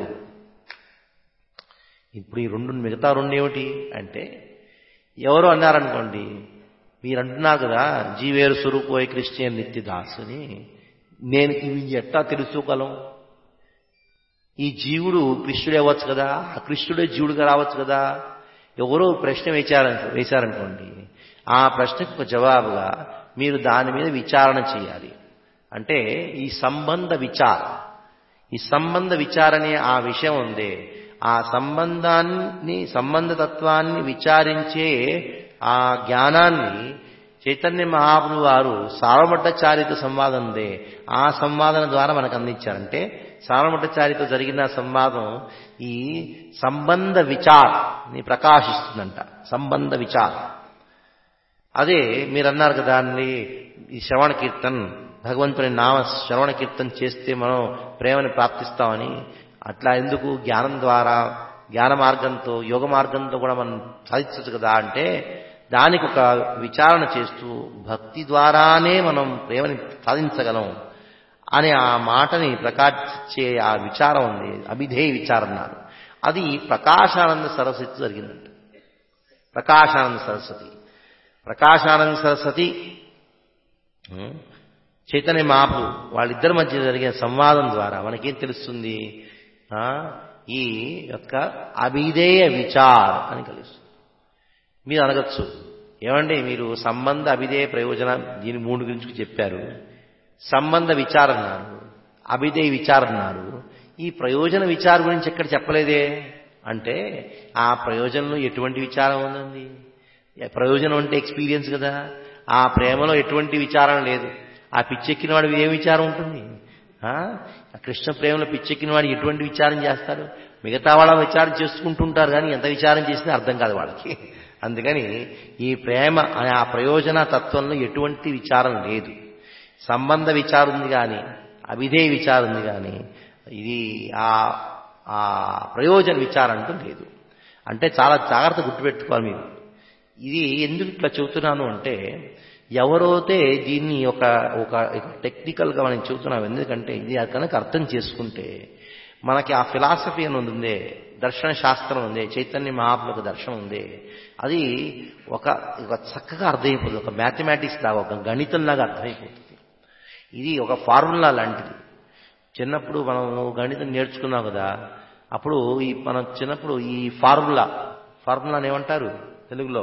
ఇప్పుడు ఈ రెండు మిగతా రెండు ఏమిటి అంటే ఎవరు అన్నారనుకోండి మీరు అంటున్నారు కదా జీవేరు స్వరూపోయ్ క్రిస్టియన్ నిత్యదాస్ అని నేను ఇవి ఎట్టా తెలుసుకోగలం ఈ జీవుడు కృష్ణుడే అవ్వచ్చు కదా ఆ కృష్ణుడే జీవుడుగా రావచ్చు కదా ఎవరో ప్రశ్న వేశారను వేశారనుకోండి ఆ ప్రశ్నకు ఒక జవాబుగా మీరు దాని మీద విచారణ చేయాలి అంటే ఈ సంబంధ విచార ఈ సంబంధ విచారనే ఆ విషయం ఉందే ఆ సంబంధాన్ని సంబంధతత్వాన్ని విచారించే ఆ జ్ఞానాన్ని చైతన్య మహాప్రభు వారు సార్వభట్టాచార్యతో సంవాదం ఉందే ఆ సంవాదన ద్వారా మనకు అందించారంటే సార్వభట్టాచార్యతో జరిగిన సంవాదం ఈ సంబంధ విచార్ని ప్రకాశిస్తుందంట సంబంధ విచార అదే మీరు అన్నారు కదా అండి ఈ శ్రవణ కీర్తన్ భగవంతుని నామ శ్రవణ కీర్తన చేస్తే మనం ప్రేమని ప్రాప్తిస్తామని అట్లా ఎందుకు జ్ఞానం ద్వారా జ్ఞాన మార్గంతో యోగ మార్గంతో కూడా మనం సాధించవచ్చు కదా అంటే దానికి ఒక విచారణ చేస్తూ భక్తి ద్వారానే మనం ప్రేమని సాధించగలం అనే ఆ మాటని ప్రకాశించే ఆ విచారం ఉంది అభిధేయ విచారం అన్నారు అది ప్రకాశానంద సరస్వతి జరిగిందంట ప్రకాశానంద సరస్వతి ప్రకాశానంద సరస్వతి చైతన్య మాపు వాళ్ళిద్దరి మధ్య జరిగే సంవాదం ద్వారా మనకేం తెలుస్తుంది ఈ యొక్క అభిధేయ విచార్ అని కలుస్తుంది మీరు అనగచ్చు ఏమండి మీరు సంబంధ అభిధేయ ప్రయోజన దీని మూడు గురించి చెప్పారు సంబంధ విచారం అన్నారు అభిధేయ విచారం అన్నారు ఈ ప్రయోజన విచారం గురించి ఎక్కడ చెప్పలేదే అంటే ఆ ప్రయోజనంలో ఎటువంటి విచారం ఉందండి ప్రయోజనం అంటే ఎక్స్పీరియన్స్ కదా ఆ ప్రేమలో ఎటువంటి విచారం లేదు ఆ పిచ్చెక్కిన వాడు ఏం విచారం ఉంటుంది కృష్ణ ప్రేమలో పిచ్చెక్కిన వాడు ఎటువంటి విచారం చేస్తాడు మిగతా వాళ్ళ విచారం చేసుకుంటుంటారు కానీ ఎంత విచారం చేసినా అర్థం కాదు వాళ్ళకి అందుకని ఈ ప్రేమ ఆ ప్రయోజన తత్వంలో ఎటువంటి విచారం లేదు సంబంధ విచారం ఉంది కానీ అవిధేయ విచారం ఉంది కానీ ఇది ఆ ఆ ప్రయోజన విచారం అంటూ లేదు అంటే చాలా జాగ్రత్త గుర్తుపెట్టుకోవాలి మీరు ఇది ఎందుకు ఇట్లా చెబుతున్నాను అంటే ఎవరైతే దీన్ని ఒక ఒక టెక్నికల్గా మనం చెబుతున్నాం ఎందుకంటే ఇది కనుక అర్థం చేసుకుంటే మనకి ఆ ఫిలాసఫీ అని ఉందే దర్శన శాస్త్రం ఉంది చైతన్య మహాపులకు దర్శనం ఉంది అది ఒక ఒక చక్కగా అర్థమైపోతుంది ఒక మ్యాథమెటిక్స్ లాగా ఒక గణితంలాగా అర్థమైపోతుంది ఇది ఒక ఫార్ములా లాంటిది చిన్నప్పుడు మనం గణితం నేర్చుకున్నాం కదా అప్పుడు ఈ మనం చిన్నప్పుడు ఈ ఫార్ములా ఫార్ములాని ఏమంటారు తెలుగులో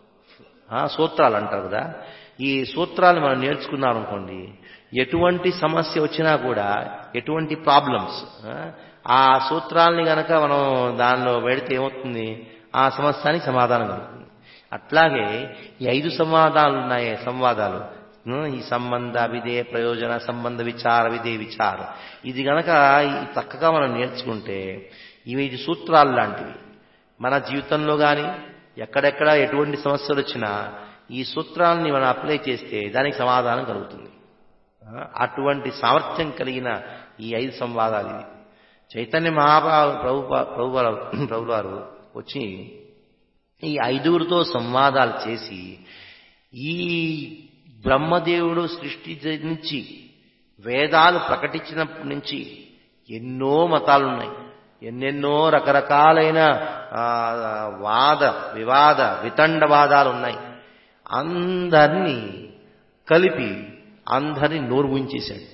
సూత్రాలు అంటారు కదా ఈ సూత్రాలు మనం నేర్చుకున్నాం అనుకోండి ఎటువంటి సమస్య వచ్చినా కూడా ఎటువంటి ప్రాబ్లమ్స్ ఆ సూత్రాలని గనక మనం దానిలో పెడితే ఏమవుతుంది ఆ సమస్యానికి సమాధానం కలుగుతుంది అట్లాగే ఈ ఐదు సంవాదాలు ఉన్నాయి సంవాదాలు ఈ సంబంధ విధే ప్రయోజన సంబంధ విచార విధే విచార ఇది గనక చక్కగా మనం నేర్చుకుంటే ఇవి ఇది సూత్రాలు లాంటివి మన జీవితంలో కానీ ఎక్కడెక్కడ ఎటువంటి సమస్యలు వచ్చినా ఈ సూత్రాలని మనం అప్లై చేస్తే దానికి సమాధానం కలుగుతుంది అటువంటి సామర్థ్యం కలిగిన ఈ ఐదు సంవాదాలు ఇది చైతన్య మహాభావ ప్రభు ప్రభు ప్రభు వారు వచ్చి ఈ ఐదుగురితో సంవాదాలు చేసి ఈ బ్రహ్మదేవుడు సృష్టి నుంచి వేదాలు ప్రకటించినప్పటి నుంచి ఎన్నో మతాలున్నాయి ఎన్నెన్నో రకరకాలైన వాద వివాద వితండవాదాలు ఉన్నాయి అందరినీ కలిపి అందరినీ నోరు ఉంచేశాడు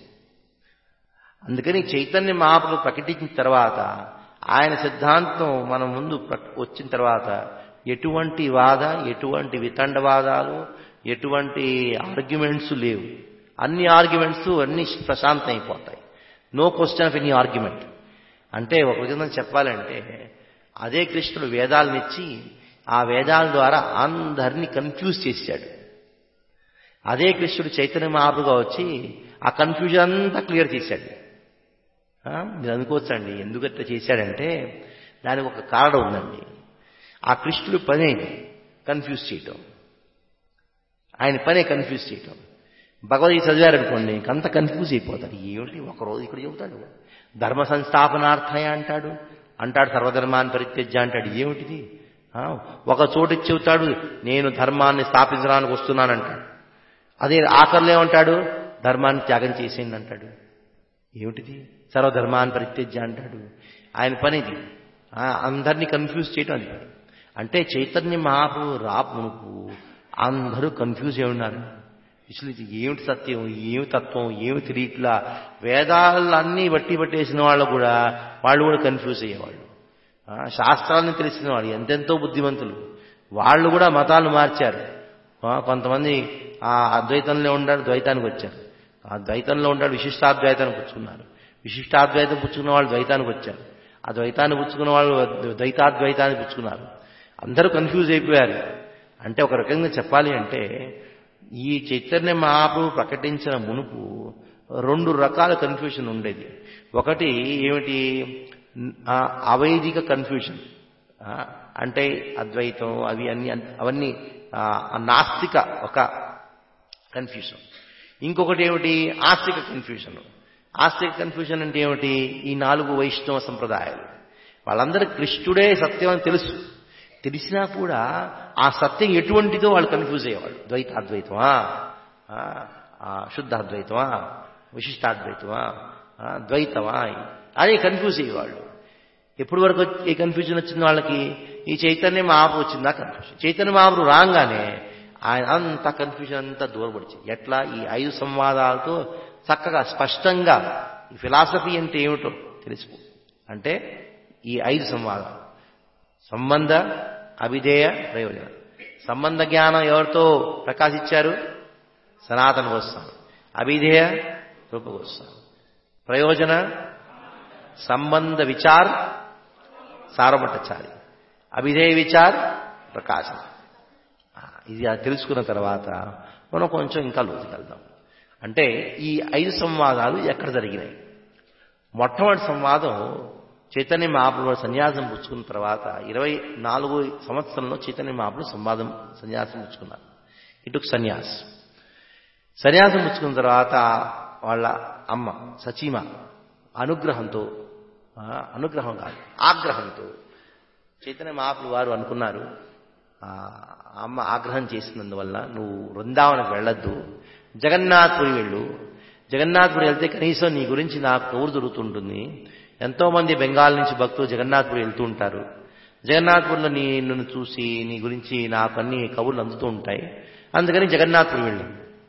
అందుకని చైతన్య మహాప్రభు ప్రకటించిన తర్వాత ఆయన సిద్ధాంతం మన ముందు వచ్చిన తర్వాత ఎటువంటి వాద ఎటువంటి వితండవాదాలు ఎటువంటి ఆర్గ్యుమెంట్స్ లేవు అన్ని ఆర్గ్యుమెంట్స్ అన్ని ప్రశాంతం అయిపోతాయి no question of any argument అంటే ఒక విధంగా చెప్పాలంటే అదే కృష్ణుడు వేదాలనిచ్చి ఆ వేదాల ద్వారా అందరినీ కన్ఫ్యూజ్ చేశాడు అదే కృష్ణుడు చైతన్య మహాపుగా వచ్చి ఆ కన్ఫ్యూజన్ అంతా క్లియర్ చేశాడు మీరు అనుకోవచ్చండి ఎందుకట్లా చేశాడంటే దానికి ఒక కారణం ఉందండి ఆ కృష్ణుడు పనే కన్ఫ్యూజ్ చేయటం ఆయన పనే కన్ఫ్యూజ్ చేయటం భగవద్గీత చదివారనుకోండి అంత కన్ఫ్యూజ్ అయిపోతాడు ఏమిటి ఒకరోజు ఇక్కడ చెబుతాడు ధర్మ సంస్థాపనార్థయ అంటాడు అంటాడు సర్వధర్మాన్ని పరిత్యజ్య అంటాడు ఏమిటిది ఒక చోటు చెబుతాడు నేను ధర్మాన్ని స్థాపించడానికి వస్తున్నానంటాడు అదే ఆఖరిలో ఏమంటాడు ధర్మాన్ని త్యాగం చేసేయండి అంటాడు ఏమిటిది సర్వధర్మాన్ని పరిత్యజ్య అంటాడు ఆయన పనిది అందరినీ కన్ఫ్యూజ్ చేయటం అది అంటే చైతన్య మహాప్రభు రాపునుకు అందరూ కన్ఫ్యూజ్ అయి ఉన్నారు అసలు ఇది ఏమిటి సత్యం ఏమి తత్వం ఏమి తెలియట్లా వేదాలన్నీ బట్టి పట్టేసిన వాళ్ళు కూడా వాళ్ళు కూడా కన్ఫ్యూజ్ అయ్యేవాళ్ళు శాస్త్రాలను తెలిసిన వాళ్ళు ఎంతెంతో బుద్ధిమంతులు వాళ్ళు కూడా మతాలు మార్చారు ఆ, కొంతమంది ఆ అద్వైతంలో ఉండారు ద్వైతానికి వచ్చారు ఆ ద్వైతంలో ఉండాడు విశిష్టాద్వైతాన్ని పుచ్చుకున్నారు విశిష్టాద్వైతం పుచ్చుకున్న వాళ్ళు ద్వైతానికి వచ్చారు ఆ ద్వైతాన్ని పుచ్చుకున్న వాళ్ళు ద్వైతాద్వైతాన్ని పుచ్చుకున్నారు అందరూ కన్ఫ్యూజ్ అయిపోయారు అంటే ఒక రకంగా చెప్పాలి అంటే ఈ చైతన్య మహాప్రభు ప్రకటించిన మునుపు రెండు రకాల కన్ఫ్యూషన్ ఉండేది ఒకటి ఏమిటి ఆ, అవైదిక కన్ఫ్యూషన్ ఆ, అంటే అద్వైతం అవి అన్ని అవన్నీ ఆ, నాస్తిక ఒక కన్ఫ్యూషన్ ఇంకొకటి ఏమిటి ఆస్తిక కన్ఫ్యూషన్ ఆస్తిక కన్ఫ్యూషన్ అంటే ఏమిటి ఈ నాలుగు వైష్ణవ సంప్రదాయాలు వాళ్ళందరికీ కృష్ణుడే సత్యం అని తెలుసు తెలిసినా కూడా ఆ సత్యం ఎటువంటిదో వాళ్ళు కన్ఫ్యూజ్ అయ్యేవాళ్ళు ద్వైత అద్వైతమా ఆ, ఆ, శుద్ధ అద్వైతమా విశిష్టాద్వైతమా ఆ, ద్వైతమా అదే కన్ఫ్యూజ్ అయ్యేవాళ్ళు ఎప్పటి వరకు ఈ కన్ఫ్యూజన్ వచ్చింది వాళ్ళకి ఈ చైతన్య మహాపు వచ్చిందా కన్ఫ్యూజన్ చైతన్య మహాపురు రాగానే ఆయన అంత కన్ఫ్యూజన్ అంతా దూరపడిచింది ఎట్లా ఈ ఐదు సంవాదాలతో చక్కగా స్పష్టంగా ఈ ఫిలాసఫీ అంటే ఏమిటో తెలుసు అంటే ఈ ఐదు సంవాదాలు సంబంధ అవిధేయ ప్రయోజన సంబంధ జ్ఞానం ఎవరితో ప్రకాశించారు సనాతన గోస్వామి అవిధేయ రూప గోస్వామి ప్రయోజన సంబంధ విచార్ సారభట్టాచారి అవిధేయ విచార్ ప్రకాశం ఆ, ఇది తెలుసుకున్న తర్వాత మనం కొంచెం ఇంకా లోతుకెళ్దాం అంటే ఈ ఐదు సంవాదాలు ఎక్కడ జరిగినాయి మొట్టమొదటి సంవాదం చైతన్య మహాప్రభు సన్యాసం పుచ్చుకున్న తర్వాత ఇరవై నాలుగు సంవత్సరంలో చైతన్య మహాప్రభు సంవాదం సన్యాసం పుచ్చుకున్నారు ఇటు సన్యాస్ సన్యాసం పుచ్చుకున్న తర్వాత వాళ్ళ అమ్మ సచీమ అనుగ్రహంతో ఆ, అనుగ్రహం కాదు ఆగ్రహంతో చైతన్య మహాప్రభు వారు అనుకున్నారు ఆ అమ్మ ఆగ్రహం చేసినందువల్ల నువ్వు వృందావనకు వెళ్ళొద్దు జగన్నాథ్పురి వెళ్ళు జగన్నాథ్పురి వెళ్తే కనీసం నీ గురించి నాకు కౌరు దొరుకుతుంటుంది ఎంతో మంది బెంగాల్ నుంచి భక్తులు జగన్నాథ్పురి వెళ్తూ ఉంటారు జగన్నాథ్పూర్లో నీ నిన్ను చూసి నీ గురించి నాకు అన్ని కబుర్లు అందుతూ ఉంటాయి అందుకని జగన్నాథ్పురి వెళ్ళు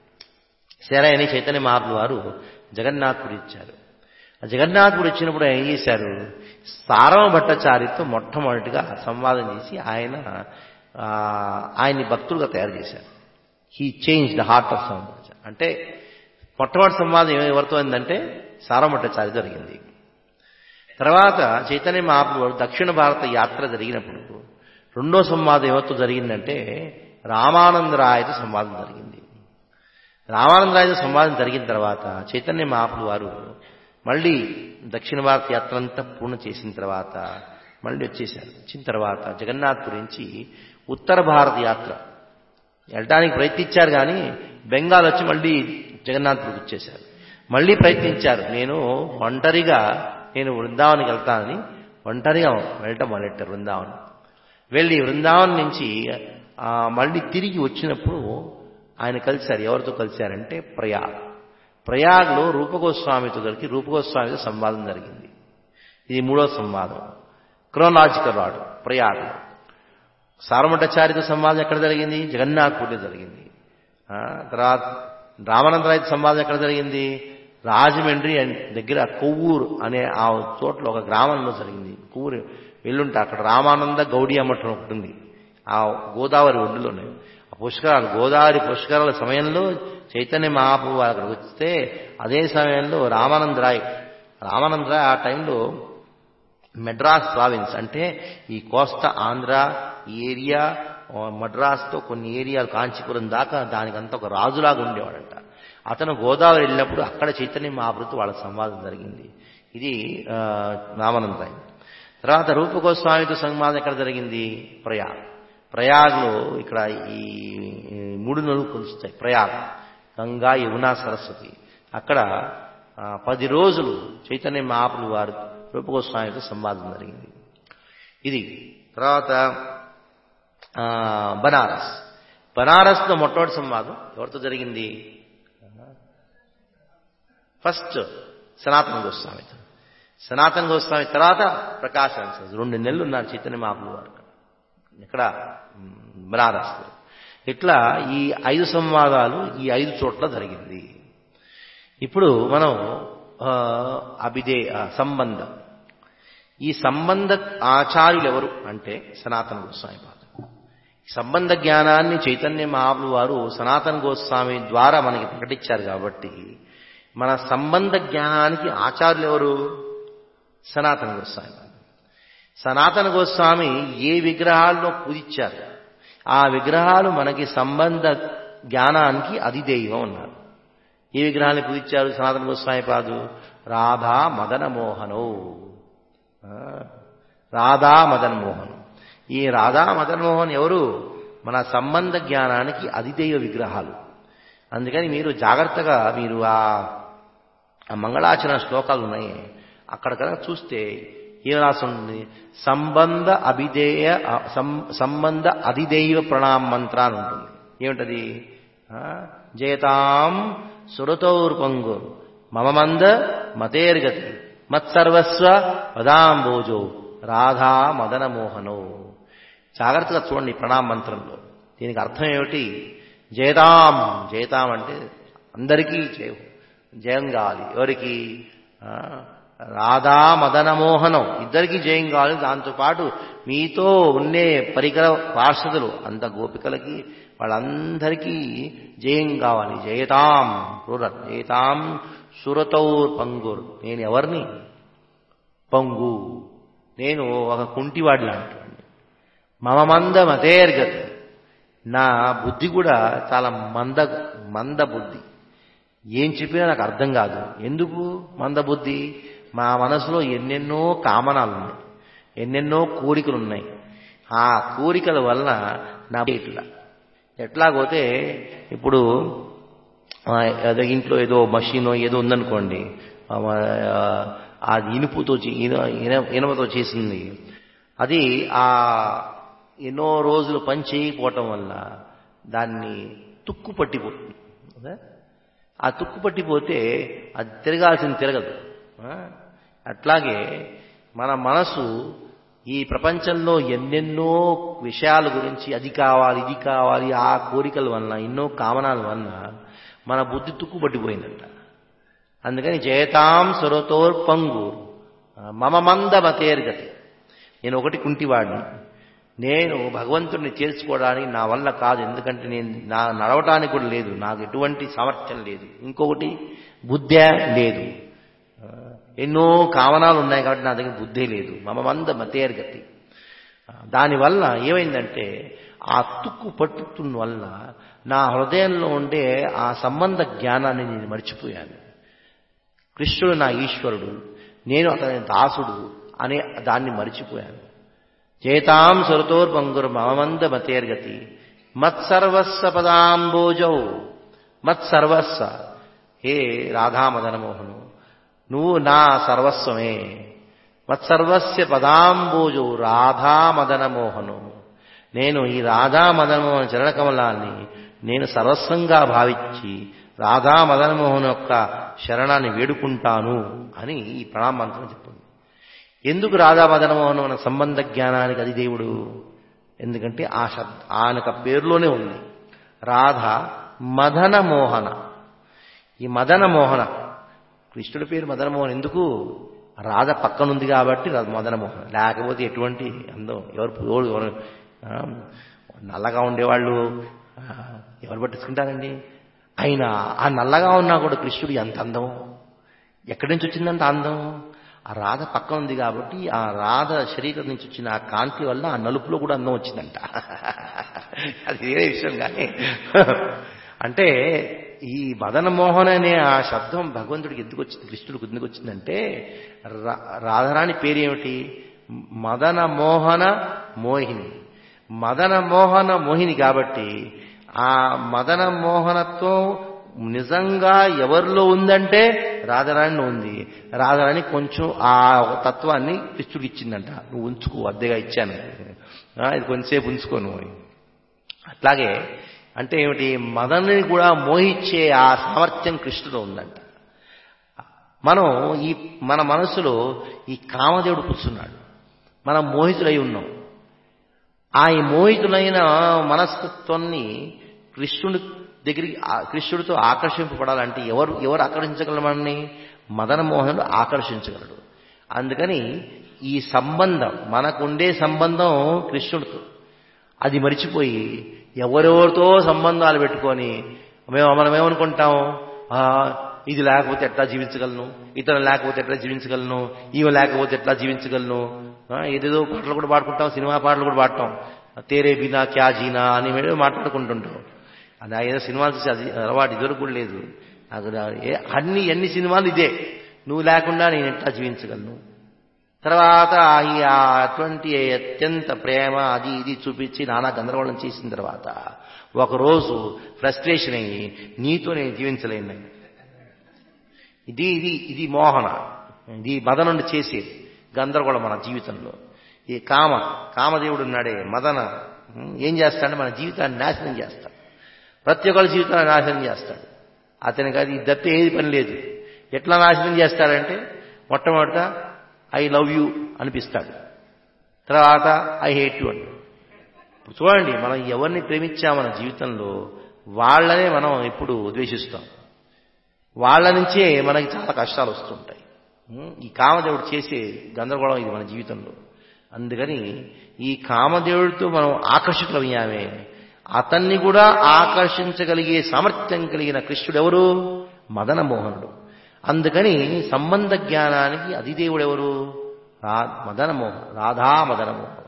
సరే అని చైతన్య మహాప్రభు వారు జగన్నాథ్పురి ఇచ్చారు ఆ జగన్నాథ్పురి ఇచ్చినప్పుడు ఏం చేశారు సారవ భట్టాచారితో మొట్టమొదటిగా సంవాదం చేసి ఆయన ఆ, ఆయన్ని భక్తులుగా తయారు చేశారు he change the heart of సంవాద అంటే మొట్టమొదటి సంవాదం ఏం- ఎవరితో అయిందంటే సారవ భట్టాచారి జరిగింది తర్వాత చైతన్య మహాప్రభు వారు దక్షిణ భారత యాత్ర జరిగినప్పుడు రెండో సంవాదం ఎవరితో జరిగిందంటే రామానందరాయతో సంవాదం జరిగింది రామానందరాయతో సంవాదం జరిగిన తర్వాత చైతన్య మహాప్రభు వారు మళ్ళీ దక్షిణ భారత యాత్ర అంతా పూర్ణ చేసిన తర్వాత మళ్ళీ వచ్చేసారు వచ్చిన తర్వాత జగన్నాథ్ గురించి ఉత్తర భారత యాత్ర వెళ్ళడానికి ప్రయత్నించారు కానీ బెంగాల్ వచ్చి మళ్ళీ జగన్నాథ్పురికి వచ్చేశారు మళ్ళీ ప్రయత్నించారు నేను ఒంటరిగా నేను వృందావనికి వెళ్తానని ఒంటరిగా వెళ్ళటం మొదలెట్టారు వృందావనం వెళ్ళి వృందావనం నుంచి ఆ, మళ్ళీ తిరిగి వచ్చినప్పుడు ఆయన కలిశారు ఎవరితో కలిశారంటే ప్రయాగ్ ప్రయాగ్లో రూపగోస్వామితో కలిసి రూపగోస్వామితో సంవాదం జరిగింది ఇది మూడో సంవాదం క్రోనాలజికల్ ఆర్డర్ ప్రయాగ్లో సారమఠాచార్యతో సంవాదం ఎక్కడ జరిగింది జగన్నాథ్పూర్లో జరిగింది ఆ, తర్వాత రామానందరాయత సంవాదం ఎక్కడ జరిగింది రాజమండ్రి అన్- దగ్గర కొవ్వూరు అనే ఆ చోట్ల ఒక గ్రామంలో జరిగింది కొవ్వూరు వెళ్ళుంటే అక్కడ రామానంద గౌడియ మఠం ఒకటి ఉంది ఆ గోదావరి ఒడ్డులోనే ఆ పుష్కరాలు గోదావరి పుష్కరాల సమయంలో చైతన్య మహాప్రభు అక్కడికి వస్తే అదే సమయంలో రామానందరాయ్ రామానందరాయ్ ఆ టైంలో మెడ్రాస్ ప్రావిన్స్ అంటే ఈ కోస్తా ఆంధ్ర ఈ ఏరియా ఆ, మద్రాస్తో కొన్ని ఏరియాలు కాంచీపురం దాకా దానికంతా ఒక రాజులాగా ఉండేవాడంట అతను గోదావరి వెళ్ళినప్పుడు అక్కడ చైతన్య మహాభృతు వాళ్ళ సంవాదం జరిగింది ఇది ఆ, రామానందరాయ్ తర్వాత రూపగోస్వామితో సంవాదం ఎక్కడ జరిగింది ప్రయాగ్ ప్రయాగ్లో ఇక్కడ ఈ ఈ మూడు నదులు కొలుస్తాయి ప్రయాగ్ గంగా యమునా సరస్వతి అక్కడ ఆ, పది రోజులు చైతన్య మహాప్రభు వారు రూపగోస్వామితో సంవాదం జరిగింది ఇది తర్వాత ఆ, బనారస్ బనారస్లో మొట్టమొదటి సంవాదం ఎవరితో జరిగింది ఫస్ట్ సనాతన గోస్వామితో సనాతన గోస్వామి తర్వాత ప్రకాశం రెండు నెలలు ఉన్నారు చైతన్య మహాప్రభు వారు ఇక్కడ మ్, బనారస్లో ఇట్లా ఈ ఐదు సంవాదాలు ఈ ఐదు చోట్ల జరిగింది ఇప్పుడు మనం ఆ, అభిదే ఆ, సంబంధం ఈ సంబంధ ఆచార్యులు ఎవరు అంటే సనాతన గోస్వామి పాద సంబంధ జ్ఞానాన్ని చైతన్య మహాప్రభు వారు సనాతన గోస్వామి ద్వారా మనకి ప్రకటించారు కాబట్టి మన సంబంధ జ్ఞానానికి ఆచార్యులు ఎవరు సనాతన గోస్వామి సనాతన గోస్వామి ఏ విగ్రహాల్లో పూజించారు ఆ విగ్రహాలు మనకి సంబంధ జ్ఞానానికి అధిదైవం ఉన్నారు ఏ విగ్రహాన్ని పూజించారు సనాతన గోస్వామి పాదు రాధా మదన మోహనో రాధా మదన్ మోహన్ ఈ రాధా మదన్ మోహన్ ఎవరు మన సంబంధ జ్ఞానానికి అధిదైవ విగ్రహాలు అందుకని మీరు జాగ్రత్తగా మీరు ఆ మంగళాచరణ శ్లోకాలు ఉన్నాయి అక్కడ కనుక చూస్తే ఏం రాసి ఉంటుంది సంబంధ అభిధేయ సంబంధ అధిదైవ ప్రణామ మంత్ర అని ఉంటుంది ఏమిటది జయతాం సురతౌర్పంగు మమమంద మతేర్గతి మత్సర్వస్వ పదాంబోజో రాధా మదన మోహనో జాగ్రత్తగా చూడండి ప్రణామ మంత్రంలో దీనికి అర్థం ఏమిటి జయతాం జయతాం అంటే అందరికీ జయం జయం కావాలి ఎవరికి రాధా మదన మోహనం ఇద్దరికీ జయం కావాలి దాంతోపాటు మీతో ఉండే పరికర పార్షదులు అంత గోపికలకి వాళ్ళందరికీ జయం కావాలి జయతాం రూరల్ జయతాం సురతౌర్ పంగుర్ నేను ఎవరిని పంగు నేను ఒక కుంటివాడి లాంటివాడిని మమ మంద మతేర్గతి నా బుద్ధి కూడా చాలా మంద మంద బుద్ధి ఏం చెప్పినా నాకు అర్థం కాదు ఎందుకు మంద బుద్ధి మా మనసులో ఎన్నెన్నో కామనాలు ఉన్నాయి ఎన్నెన్నో కోరికలు ఉన్నాయి ఆ కోరికల వలన నా ఇట్లా ఎట్లాగోతే ఇప్పుడు అదే ఇంట్లో ఏదో మషీనో ఏదో ఉందనుకోండి అది ఇనుపుతో ఇనుపతో చేసింది అది ఆ ఎన్నో రోజులు పని చేయకపోవటం వల్ల దాన్ని తుక్కు పట్టిపోతుంది ఆ తుక్కు పట్టిపోతే అది తిరగాల్సింది తిరగదు అట్లాగే మన మనసు ఈ ప్రపంచంలో ఎన్నెన్నో విషయాల గురించి అది కావాలి ఇది కావాలి ఆ కోరికల వలన ఎన్నో కామనాల వలన మన బుద్ధి తుక్కుపట్టిపోయిందంట అందుకని జయతాం సురతోర్ పంగు మమ మంద మతేర్గతి నేను ఒకటి కుంటివాడిని నేను భగవంతుడిని చేర్చుకోవడానికి నా వల్ల కాదు ఎందుకంటే నేను నా నడవటానికి కూడా లేదు నాకు ఎటువంటి సామర్థ్యం లేదు ఇంకొకటి బుద్ధే లేదు ఎన్నో కామనాలు ఉన్నాయి కాబట్టి నా దగ్గర బుద్ధే లేదు మమ మంద మతేర్గతి దానివల్ల ఏమైందంటే ఆ తుక్కు పట్టుతున్న వల్ల నా హృదయంలో ఉండే ఆ సంబంధ జ్ఞానాన్ని నేను మర్చిపోయాను కృష్ణుడు నా ఈశ్వరుడు నేను అతని దాసుడు అనే దాన్ని మరిచిపోయాను చేతాం సురతోర్పంగురు మమమంద మతేర్గతి మత్సర్వస్వ పదాంబోజౌ మత్సర్వస్వ హే రాధామదనమోహను నువ్వు నా సర్వస్వమే మత్సర్వస్య పదాంబోజు రాధామదనమోహను నేను ఈ రాధామదనమోహన చరణకమలాన్ని నేను సర్వస్వంగా భావించి రాధా మదనమోహన్ యొక్క శరణాన్ని వేడుకుంటాను అని ఈ ప్రణామంత్రం చెప్పింది ఎందుకు రాధా మదనమోహన్ మన సంబంధ జ్ఞానానికి అది దేవుడు ఎందుకంటే ఆ శబ్ద ఆయన పేరులోనే ఉంది రాధ మదన మోహన ఈ మదన మోహన కృష్ణుడి పేరు మదనమోహన్ ఎందుకు రాధ పక్కనుంది కాబట్టి మదనమోహన్ లేకపోతే ఎటువంటి అందం ఎవరు ఎవరు నల్లగా ఉండేవాళ్ళు ఎవరు పట్టించుకుంటారండి అయినా ఆ నల్లగా ఉన్నా కూడా కృష్ణుడు ఎంత అందం ఎక్కడి నుంచి వచ్చిందంత అందం ఆ రాధ పక్క ఉంది కాబట్టి ఆ రాధ శరీరం నుంచి వచ్చిన ఆ కాంతి వల్ల ఆ నలుపులో కూడా అందం వచ్చిందంట అది వేరే విషయం కానీ అంటే ఈ మదన మోహన్ అనే ఆ శబ్దం భగవంతుడికి ఎందుకు వచ్చింది కృష్ణుడికి ఎందుకు వచ్చిందంటే రాధరాణి పేరేమిటి మదన మోహన మోహిని మదన మోహన మోహిని కాబట్టి ఆ మదన మోహనత్వం నిజంగా ఎవరిలో ఉందంటే రాధారాణిలో ఉంది రాధారాణి కొంచెం ఆ తత్వాన్ని కృష్ణుడికి ఇచ్చిందంట నువ్వు ఉంచుకో అద్దెగా ఇచ్చాను ఇది కొంచెంసేపు ఉంచుకో నువ్వు అట్లాగే అంటే ఏమిటి మదన్ని కూడా మోహించే ఆ సామర్థ్యం కృష్ణుడు ఉందంట మనం ఈ మన మనసులో ఈ కామదేవుడు కూర్చున్నాడు మనం మోహితులై ఉన్నాం ఆ ఈ మోహితులైన మనస్తత్వాన్ని కృష్ణుడి దగ్గరికి కృష్ణుడితో ఆకర్షింపబడాలంటే ఎవరు ఎవరు ఆకర్షించగలమని మదన మోహనుడు ఆకర్షించగలడు అందుకని ఈ సంబంధం మనకుండే సంబంధం కృష్ణుడితో అది మరిచిపోయి ఎవరెవరితో సంబంధాలు పెట్టుకొని మేము మనం ఏమనుకుంటాం "ఆ, ఇది లేకపోతే ఎట్లా జీవించగలను ఇతను లేకపోతే ఎట్లా జీవించగలను ఈమె లేకపోతే ఎట్లా జీవించగలను ఆ, ఏదేదో పాటలు కూడా పాడుకుంటాం సినిమా పాటలు కూడా పాడటం తేరే బినా క్యా జీనా అని మేము మాట్లాడుకుంటుంటాం అది ఆ ఏదో సినిమాలు చూసి అది అలవాటు ఇదివరకు కూడా లేదు నాకు రా- ఏ- అన్ని ఎన్ని సినిమాలు ఇదే నువ్వు లేకుండా నేను ఎట్లా జీవించగలను తర్వాత ఈ ఆ అటువంటి అత్యంత ప్రేమ అది ఇది చూపించి నానా గందరగోళం చేసిన తర్వాత ఒకరోజు ఫ్రస్ట్రేషన్ అయ్యి నీతో నేను జీవించలేను ఇది ఇది ఇది మోహన ఇది మద నుండి చేసేది గందరగోళం మన జీవితంలో ఈ కామ కామదేవుడు ఉన్నాడే మదన ఉం, ఏం చేస్తాడంటే మన జీవితాన్ని నాశనం చేస్తాడు ప్రతి ఒక్కరి జీవితాన్ని నాశనం చేస్తాడు అతనికి అది దత్త ఏది పని లేదు ఎట్లా నాశనం చేస్తాడంటే మొట్టమొదట ఐ లవ్ యూ అనిపిస్తాడు తర్వాత ఐ హేట్ యూ అంటాడు ఇప్పుడు చూడండి మనం ఎవరిని ప్రేమించాం మన జీవితంలో వాళ్ళనే మనం ఇప్పుడు ద్వేషిస్తాం వాళ్ళ నుంచే మనకి చాలా కష్టాలు వస్తుంటాయి ఉం? ఈ కామదేవుడు చేసే గందరగోళం ఇది మన జీవితంలో అందుకని ఈ కామదేవుడితో మనం ఆకర్షితులయ్యామే అతన్ని కూడా ఆకర్షించగలిగే సామర్థ్యం కలిగిన కృష్ణుడు ఎవరు మదన మోహనుడు అందుకని సంబంధ జ్ఞానానికి అధిదేవుడు ఎవరు రా మదన మోహన్ రాధా మదన మోహన్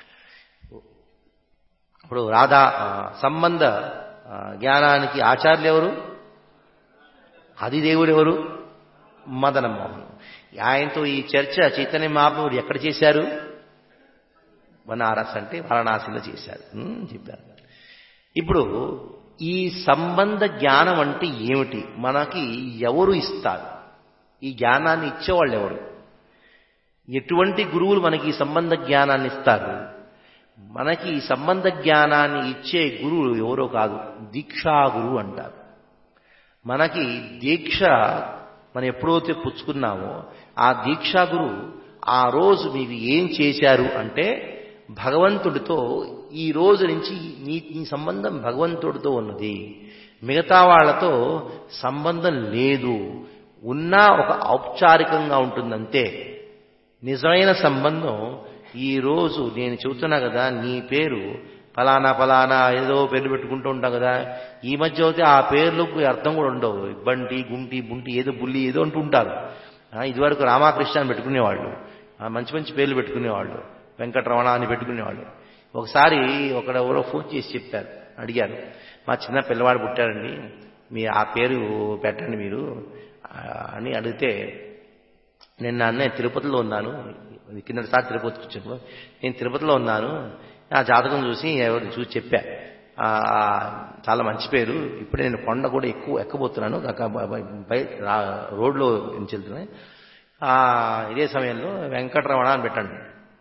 ఇప్పుడు రాధా ఆ, సంబంధ ఆ, జ్ఞానానికి ఆచార్యులు ఎవరు అధిదేవుడు ఎవరు మదన మోహన్ ఆయనతో ఈ చర్చ చైతన్య మహాప్రభుడు ఎక్కడ చేశారు బనారస్ అంటే వారణాసిలో చేశారు ఉమ్, చెప్పారు ఇప్పుడు ఈ సంబంధ జ్ఞానం అంటే ఏమిటి మనకి ఎవరు ఇస్తారు ఈ జ్ఞానాన్ని ఇచ్చేవాళ్ళు ఎవరు ఎటువంటి గురువులు మనకి ఈ సంబంధ జ్ఞానాన్ని ఇస్తారు మనకి ఈ సంబంధ జ్ఞానాన్ని ఇచ్చే గురువు ఎవరో కాదు దీక్షా గురువు అంటారు మనకి దీక్ష మనం ఎప్పుడైతే పుచ్చుకున్నామో ఆ దీక్షా గురు ఆ రోజు మీకు ఏం చేశారు అంటే భగవంతుడితో ఈ రోజు నుంచి నీ నీ సంబంధం భగవంతుడితో ఉన్నది మిగతా వాళ్ళతో సంబంధం లేదు ఉన్నా ఒక ఔపచారికంగా ఉంటుందంతే నిజమైన సంబంధం ఈ రోజు నేను చెబుతున్నా కదా నీ పేరు ఫలానా ఫలానా ఏదో పేర్లు పెట్టుకుంటూ ఉంటాం కదా ఈ మధ్య అయితే ఆ పేర్లకు అర్థం కూడా ఉండవు బంటి గుంటి బుంటి ఏదో బుల్లి ఏదో అంటూ ఉంటారు ఆ, ఇదివరకు రామాకృష్ణ అని పెట్టుకునేవాళ్ళు ఆ, మంచి మంచి పేర్లు పెట్టుకునేవాళ్ళు వెంకటరమణ అని పెట్టుకునేవాళ్ళు ఒకసారి ఒకడు ఎవరో ఫోన్ చేసి చెప్పారు అడిగారు మా చిన్న పిల్లవాడు పుట్టారండి మీ ఆ పేరు పెట్టండి మీరు ఆ, అని అడిగితే నేను అన్నే తిరుపతిలో ఉన్నాను కిందటిసారి తిరుపతికి వచ్చాను నేను తిరుపతిలో ఉన్నాను ఆ జాతకం చూసి ఎవరు చూసి చెప్పా ఆ, చాలా మంచి పేరు ఇప్పుడే నేను కొండ కూడా ఎక్కువ ఎక్కబోతున్నాను కాక బ- బ- బయ రా- రోడ్లో నుంచి వెళ్తున్నాను ఆ, ఇదే సమయంలో వెంకటరమణ అని పెట్టండి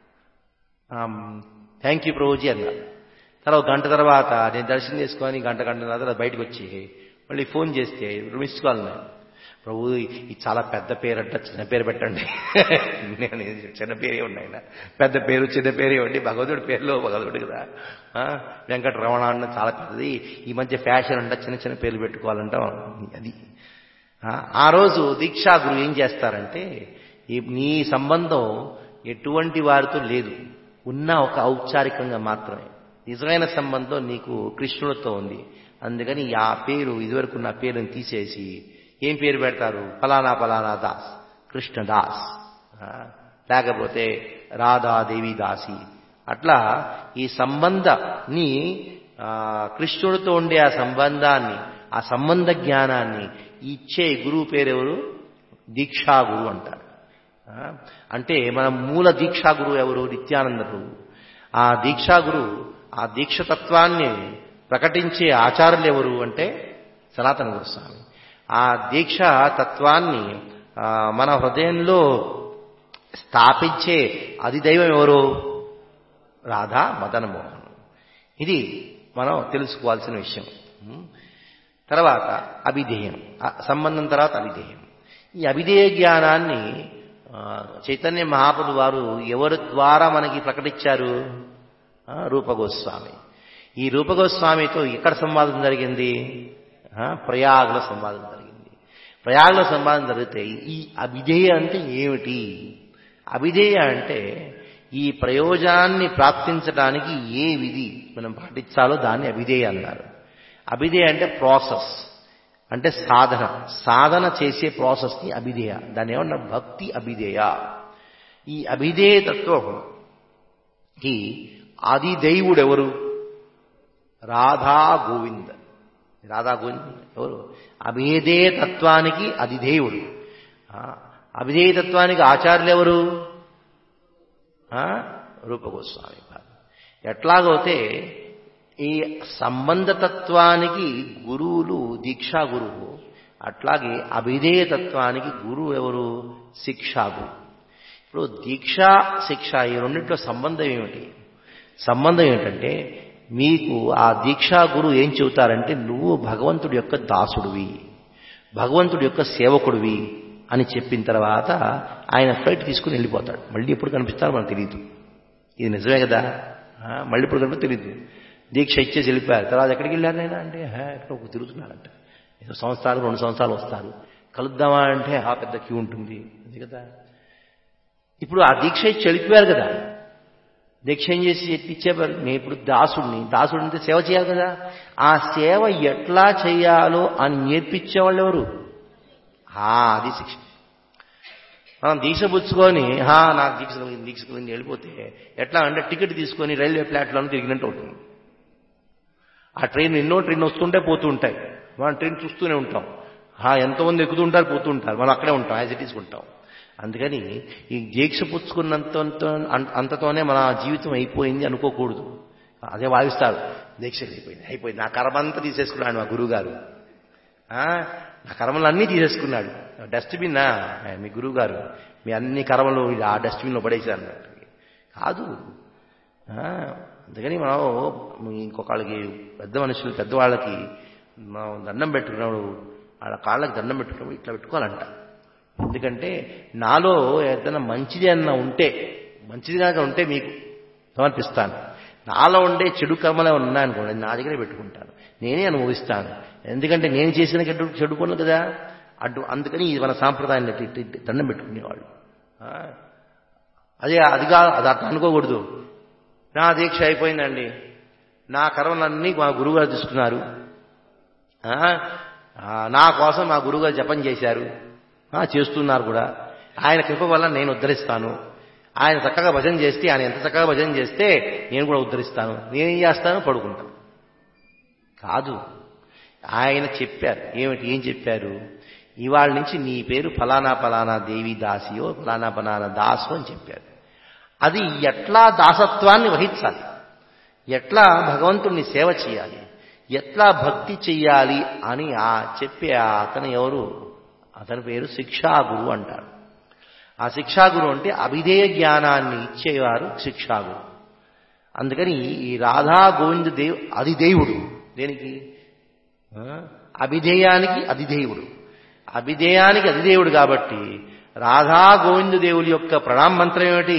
థ్యాంక్ యూ ప్రభుజీ అన్నారు తర్వాత గంట తర్వాత నేను దర్శనం చేసుకొని గంట గంట తర్వాత బయటకు వచ్చి మళ్ళీ ఫోన్ చేస్తే మిస్ కాల్ ఉన్నాయి. ప్రభు ఇది చాలా పెద్ద పేరు అంట చిన్న పేరు పెట్టండి నేను ఇది చిన్న పేరే ఉన్నాయి ఆయన. పెద్ద పేరు చిన్న పేరే ఉండి భగవతుడి పేరులో భగవతుడు కదా ఆ, వెంకటరమణ అన్న చాలా పెద్దది ఈ మధ్య ఫ్యాషన్ అంట చిన్న చిన్న పేర్లు పెట్టుకోవాలంటాం అది ఆ, ఆ రోజు దీక్షా గురువు ఏం చేస్తారంటే ఈ నీ సంబంధం ఎటువంటి వారితో లేదు ఉన్న ఒక ఔపచారికంగా మాత్రమే నిజమైన సంబంధం నీకు కృష్ణుడితో ఉంది అందుకని ఆ పేరు ఇదివరకు నా పేరుని తీసేసి ఏం పేరు పెడతారు ఫలానా ఫలానా దాస్ కృష్ణదాస్ ఆ, లేకపోతే రాధాదేవి దాసి అట్లా ఈ సంబంధాన్ని ఆ, కృష్ణుడితో ఉండే ఆ సంబంధాన్ని ఆ సంబంధ జ్ఞానాన్ని ఇచ్చే గురువు పేరెవరు దీక్షా గురువు అంటారు ఆ, అంటే మన మూల దీక్షా గురువు ఎవరు నిత్యానంద గురువు ఆ దీక్షా గురువు ఆ దీక్షతత్వాన్ని ప్రకటించే ఆచార్యులు ఎవరు అంటే సనాతన గోస్వామి ఆ దీక్ష తత్వాన్ని ఆ, మన హృదయంలో స్థాపించే అధిదైవం ఎవరు రాధా మదన మోహన్ ఇది మనం తెలుసుకోవాల్సిన విషయం ఉం? తర్వాత అభిధేయం ఆ సంబంధం తర్వాత అభిధేయం ఈ అభిధేయ జ్ఞానాన్ని ఆ, చైతన్య మహాప్రభు వారు ఎవరి ద్వారా మనకి ప్రకటించారు ఆ, రూపగోస్వామి ఈ రూపగోస్వామితో ఎక్కడ సంవాదం జరిగింది ఆ, ప్రయాగ్లో సంవాదం జరిగింది ప్రయాగ్లో సంవాదం జరిగితే ఈ అభిధేయ అంటే ఏమిటి అభిధేయ అంటే ఈ ప్రయోజనాన్ని ప్రాప్తించడానికి ఏ విధి మనం పాటించాలో దాన్ని అభిధేయ అన్నారు అభిధేయ అంటే ప్రాసెస్ అంటే సాధన సాధన చేసే ప్రాసెస్ని అభిధేయ దాన్ని ఏమన్నా భక్తి అభిధేయ ఈ అభిధేయ తత్వంకి ఆది దేవుడు ఎవరు రాధా గోవింద్ రాధా గోవింద్ ఎవరు అభిధేయ తత్వానికి అధిదేవుడు అభిధేయ తత్వానికి ఆచార్యులు ఎవరు రూపగోస్వామి ఎట్లాగైతే ఈ సంబంధతత్వానికి గురువులు దీక్షా గురువు అట్లాగే అభిధేయతత్వానికి గురువు ఎవరు శిక్షా గురువు ఇప్పుడు దీక్ష శిక్ష ఈ రెండింటిలో సంబంధం ఏమిటి సంబంధం ఏమిటంటే మీకు ఆ దీక్షా గురువు ఏం చెబుతారంటే నువ్వు భగవంతుడి యొక్క దాసుడివి భగవంతుడి యొక్క సేవకుడివి అని చెప్పిన తర్వాత ఆయన ఫ్లైట్ తీసుకుని వెళ్ళిపోతాడు మళ్ళీ ఎప్పుడు కనిపిస్తారో మనకు తెలియదు ఇది నిజమే కదా మళ్ళీ ఇప్పుడు కనిపిస్తే తెలియదు దీక్ష ఇచ్చేసి వెళ్ళిపోయారు తర్వాత ఎక్కడికి వెళ్ళారు నేను అంటే ఎక్కడ ఒక తిరుగుతున్నారంట ఏదో సంవత్సరాలు రెండు సంవత్సరాలు వస్తారు కలుద్దామా అంటే ఆ పెద్ద క్యూ ఉంటుంది అది కదా ఇప్పుడు ఆ దీక్ష ఇచ్చి వెళ్ళిపోయారు కదా దీక్ష ఏం చేసి ఇచ్చేవారు నేను ఇప్పుడు దాసుడిని దాసుడు అంటే సేవ చేయాలి కదా ఆ సేవ ఎట్లా చేయాలో అని నేర్పించేవాళ్ళు ఎవరు అది శిక్ష మనం దీక్ష పుచ్చుకొని హా నాకు దీక్ష కలిగింది దీక్ష కలిగింది వెళ్ళిపోతే ఎట్లా అంటే టికెట్ తీసుకొని రైల్వే ప్లాట్ఫామ్ తిరిగినట్టు అవుతుంది ఆ ట్రైన్ ఎన్నో ట్రైన్ వస్తుంటే పోతూ ఉంటాయి మనం ట్రైన్ చూస్తూనే ఉంటాం హా ఎంతమంది ఎక్కుతుంటారు పోతూ ఉంటారు మనం అక్కడే ఉంటాం యాజ్ ఇట్ ఉంటాం అందుకని ఈ దీక్ష పుచ్చుకున్నంత అంతతోనే మన జీవితం అయిపోయింది అనుకోకూడదు అదే భావిస్తారు దీక్ష అయిపోయింది అయిపోయింది నా కర్మంతా తీసేసుకున్నాడు మా గురువుగారు నా కర్మలు అన్నీ తీసేసుకున్నాడు డస్ట్బిన్నా మీ గురువు గారు మీ అన్ని కర్మలు ఆ డస్ట్బిన్లో పడేశారు కాదు అందుకని మనం ఇంకొకళ్ళకి పెద్ద మనుషులు పెద్దవాళ్ళకి మనం దండం పెట్టుకున్నాడు వాళ్ళ కాళ్ళకి దండం పెట్టుకున్నప్పుడు ఇట్లా పెట్టుకోవాలంట ఎందుకంటే నాలో ఏదైనా మంచిది అన్న ఉంటే మంచిది కనుక ఉంటే మీకు సమర్పిస్తాను నాలో ఉండే చెడు కర్మలే ఉన్నాయనుకోండి నా దగ్గరే పెట్టుకుంటాను నేనే అనుభవిస్తాను ఎందుకంటే నేను చేసిన చెడు చెడు పనులు కదా అడ్డు అందుకని ఇది మన సాంప్రదాయాన్ని దండం పెట్టుకునేవాళ్ళు అదే అదిగా అది అట్లా అనుకోకూడదు నా దీక్ష అయిపోయిందండి నా కర్మలన్నీ మా గురువుగారు తీసుకున్నారు నా కోసం మా గురువుగారు జపం చేశారు చేస్తున్నారు కూడా ఆయన కృప వల్ల నేను ఉద్ధరిస్తాను ఆయన చక్కగా భజన చేస్తే ఆయన ఎంత చక్కగా భజన చేస్తే నేను కూడా ఉద్ధరిస్తాను నేనేం చేస్తాను పడుకుంటాను కాదు ఆయన చెప్పారు ఏమిటి ఏం చెప్పారు ఇవాళ నుంచి నీ పేరు ఫలానా ఫలానా దేవి దాసియో ఫలానా ఫలానా దాసు అని చెప్పారు అది ఎట్లా దాసత్వాన్ని వహించాలి ఎట్లా భగవంతుణ్ణి సేవ చేయాలి ఎట్లా భక్తి చెయ్యాలి అని ఆ చెప్పే అతను ఎవరు అతని పేరు శిక్షాగురు అంటారు ఆ శిక్షాగురు అంటే అభిధేయ జ్ఞానాన్ని ఇచ్చేవారు శిక్షాగురు అందుకని ఈ రాధా గోవింద దేవ్ అది దేవుడు దేనికి అభిధేయానికి అధిదేవుడు అభిధేయానికి అధిదేవుడు కాబట్టి రాధా గోవింద దేవుడి యొక్క ప్రణామ మంత్రం ఏమిటి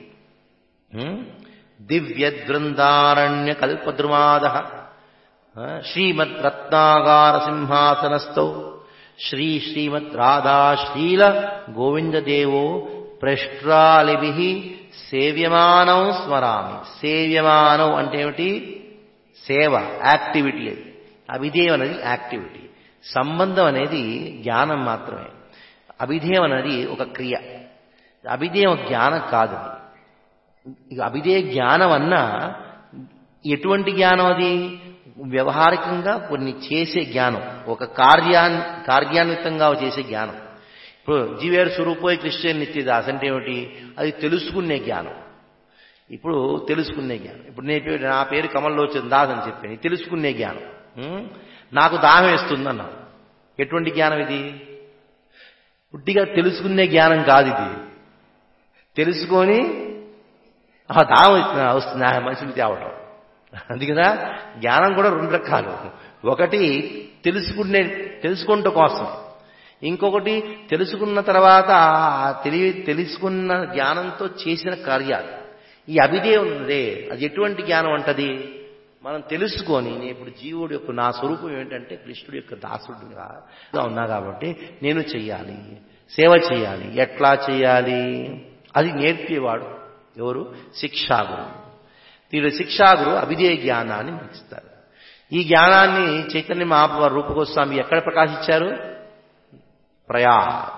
దివ్యద్వృందారణ్య కల్పద్రుమాద శ్రీమద్ రత్నాగార సింహాసనస్థౌ శ్రీ శ్రీమద్ రాధా శ్రీల గోవిందదేవో ప్రష్ట్రాలిభి సేవ్యమానం స్మరామి సేవ్యమానం అంటే ఏమిటి సేవ యాక్టివిటీ అది అభిధేయం అనేది యాక్టివిటీ సంబంధం అనేది జ్ఞానం మాత్రమే అభిధేయం అనేది ఒక క్రియ అభిధేయం జ్ఞానం కాదు ఇక అభిధేయ జ్ఞానం అన్నా ఎటువంటి జ్ఞానం అది వ్యవహారికంగా కొన్ని చేసే జ్ఞానం ఒక కార్యాన్ కార్యాన్వితంగా చేసే జ్ఞానం ఇప్పుడు జీవేరు స్వరూపోయి క్రిస్టియన్ నిత్యదాస్ అంటే ఏమిటి అది తెలుసుకునే జ్ఞానం ఇప్పుడు తెలుసుకునే జ్ఞానం ఇప్పుడు నేను నా పేరు కమల్లోచన్ దాస్ అని చెప్పాను తెలుసుకునే జ్ఞానం నాకు దాహం వేస్తుంది అన్నాను ఎటువంటి జ్ఞానం ఇది పుట్టిగా తెలుసుకునే జ్ఞానం కాదు ఇది తెలుసుకొని ఆ దాహం వస్తుంది ఆ మనిషిని తేవటం అది కదా జ్ఞానం కూడా రెండు రకాలు ఒకటి తెలుసుకునే తెలుసుకుంట కోసం ఇంకొకటి తెలుసుకున్న తర్వాత తెలివి తెలుసుకున్న జ్ఞానంతో చేసిన కార్యాలు ఈ అభిదే ఉన్నదే అది ఎటువంటి జ్ఞానం అంటది మనం తెలుసుకొని నేను ఇప్పుడు జీవుడు యొక్క నా స్వరూపం ఏంటంటే కృష్ణుడి యొక్క దాసుడుగా ఉన్నా కాబట్టి నేను చెయ్యాలి సేవ చేయాలి ఎట్లా చేయాలి అది నేర్పేవాడు ఎవరు శిక్షాగురు వీళ్ళు శిక్షాగురు అభిధేయ జ్ఞానాన్ని మనకిస్తారు ఈ జ్ఞానాన్ని చైతన్య మహాప్రభు రూపగోస్వామి ఎక్కడ ప్రకాశించారు ప్రయా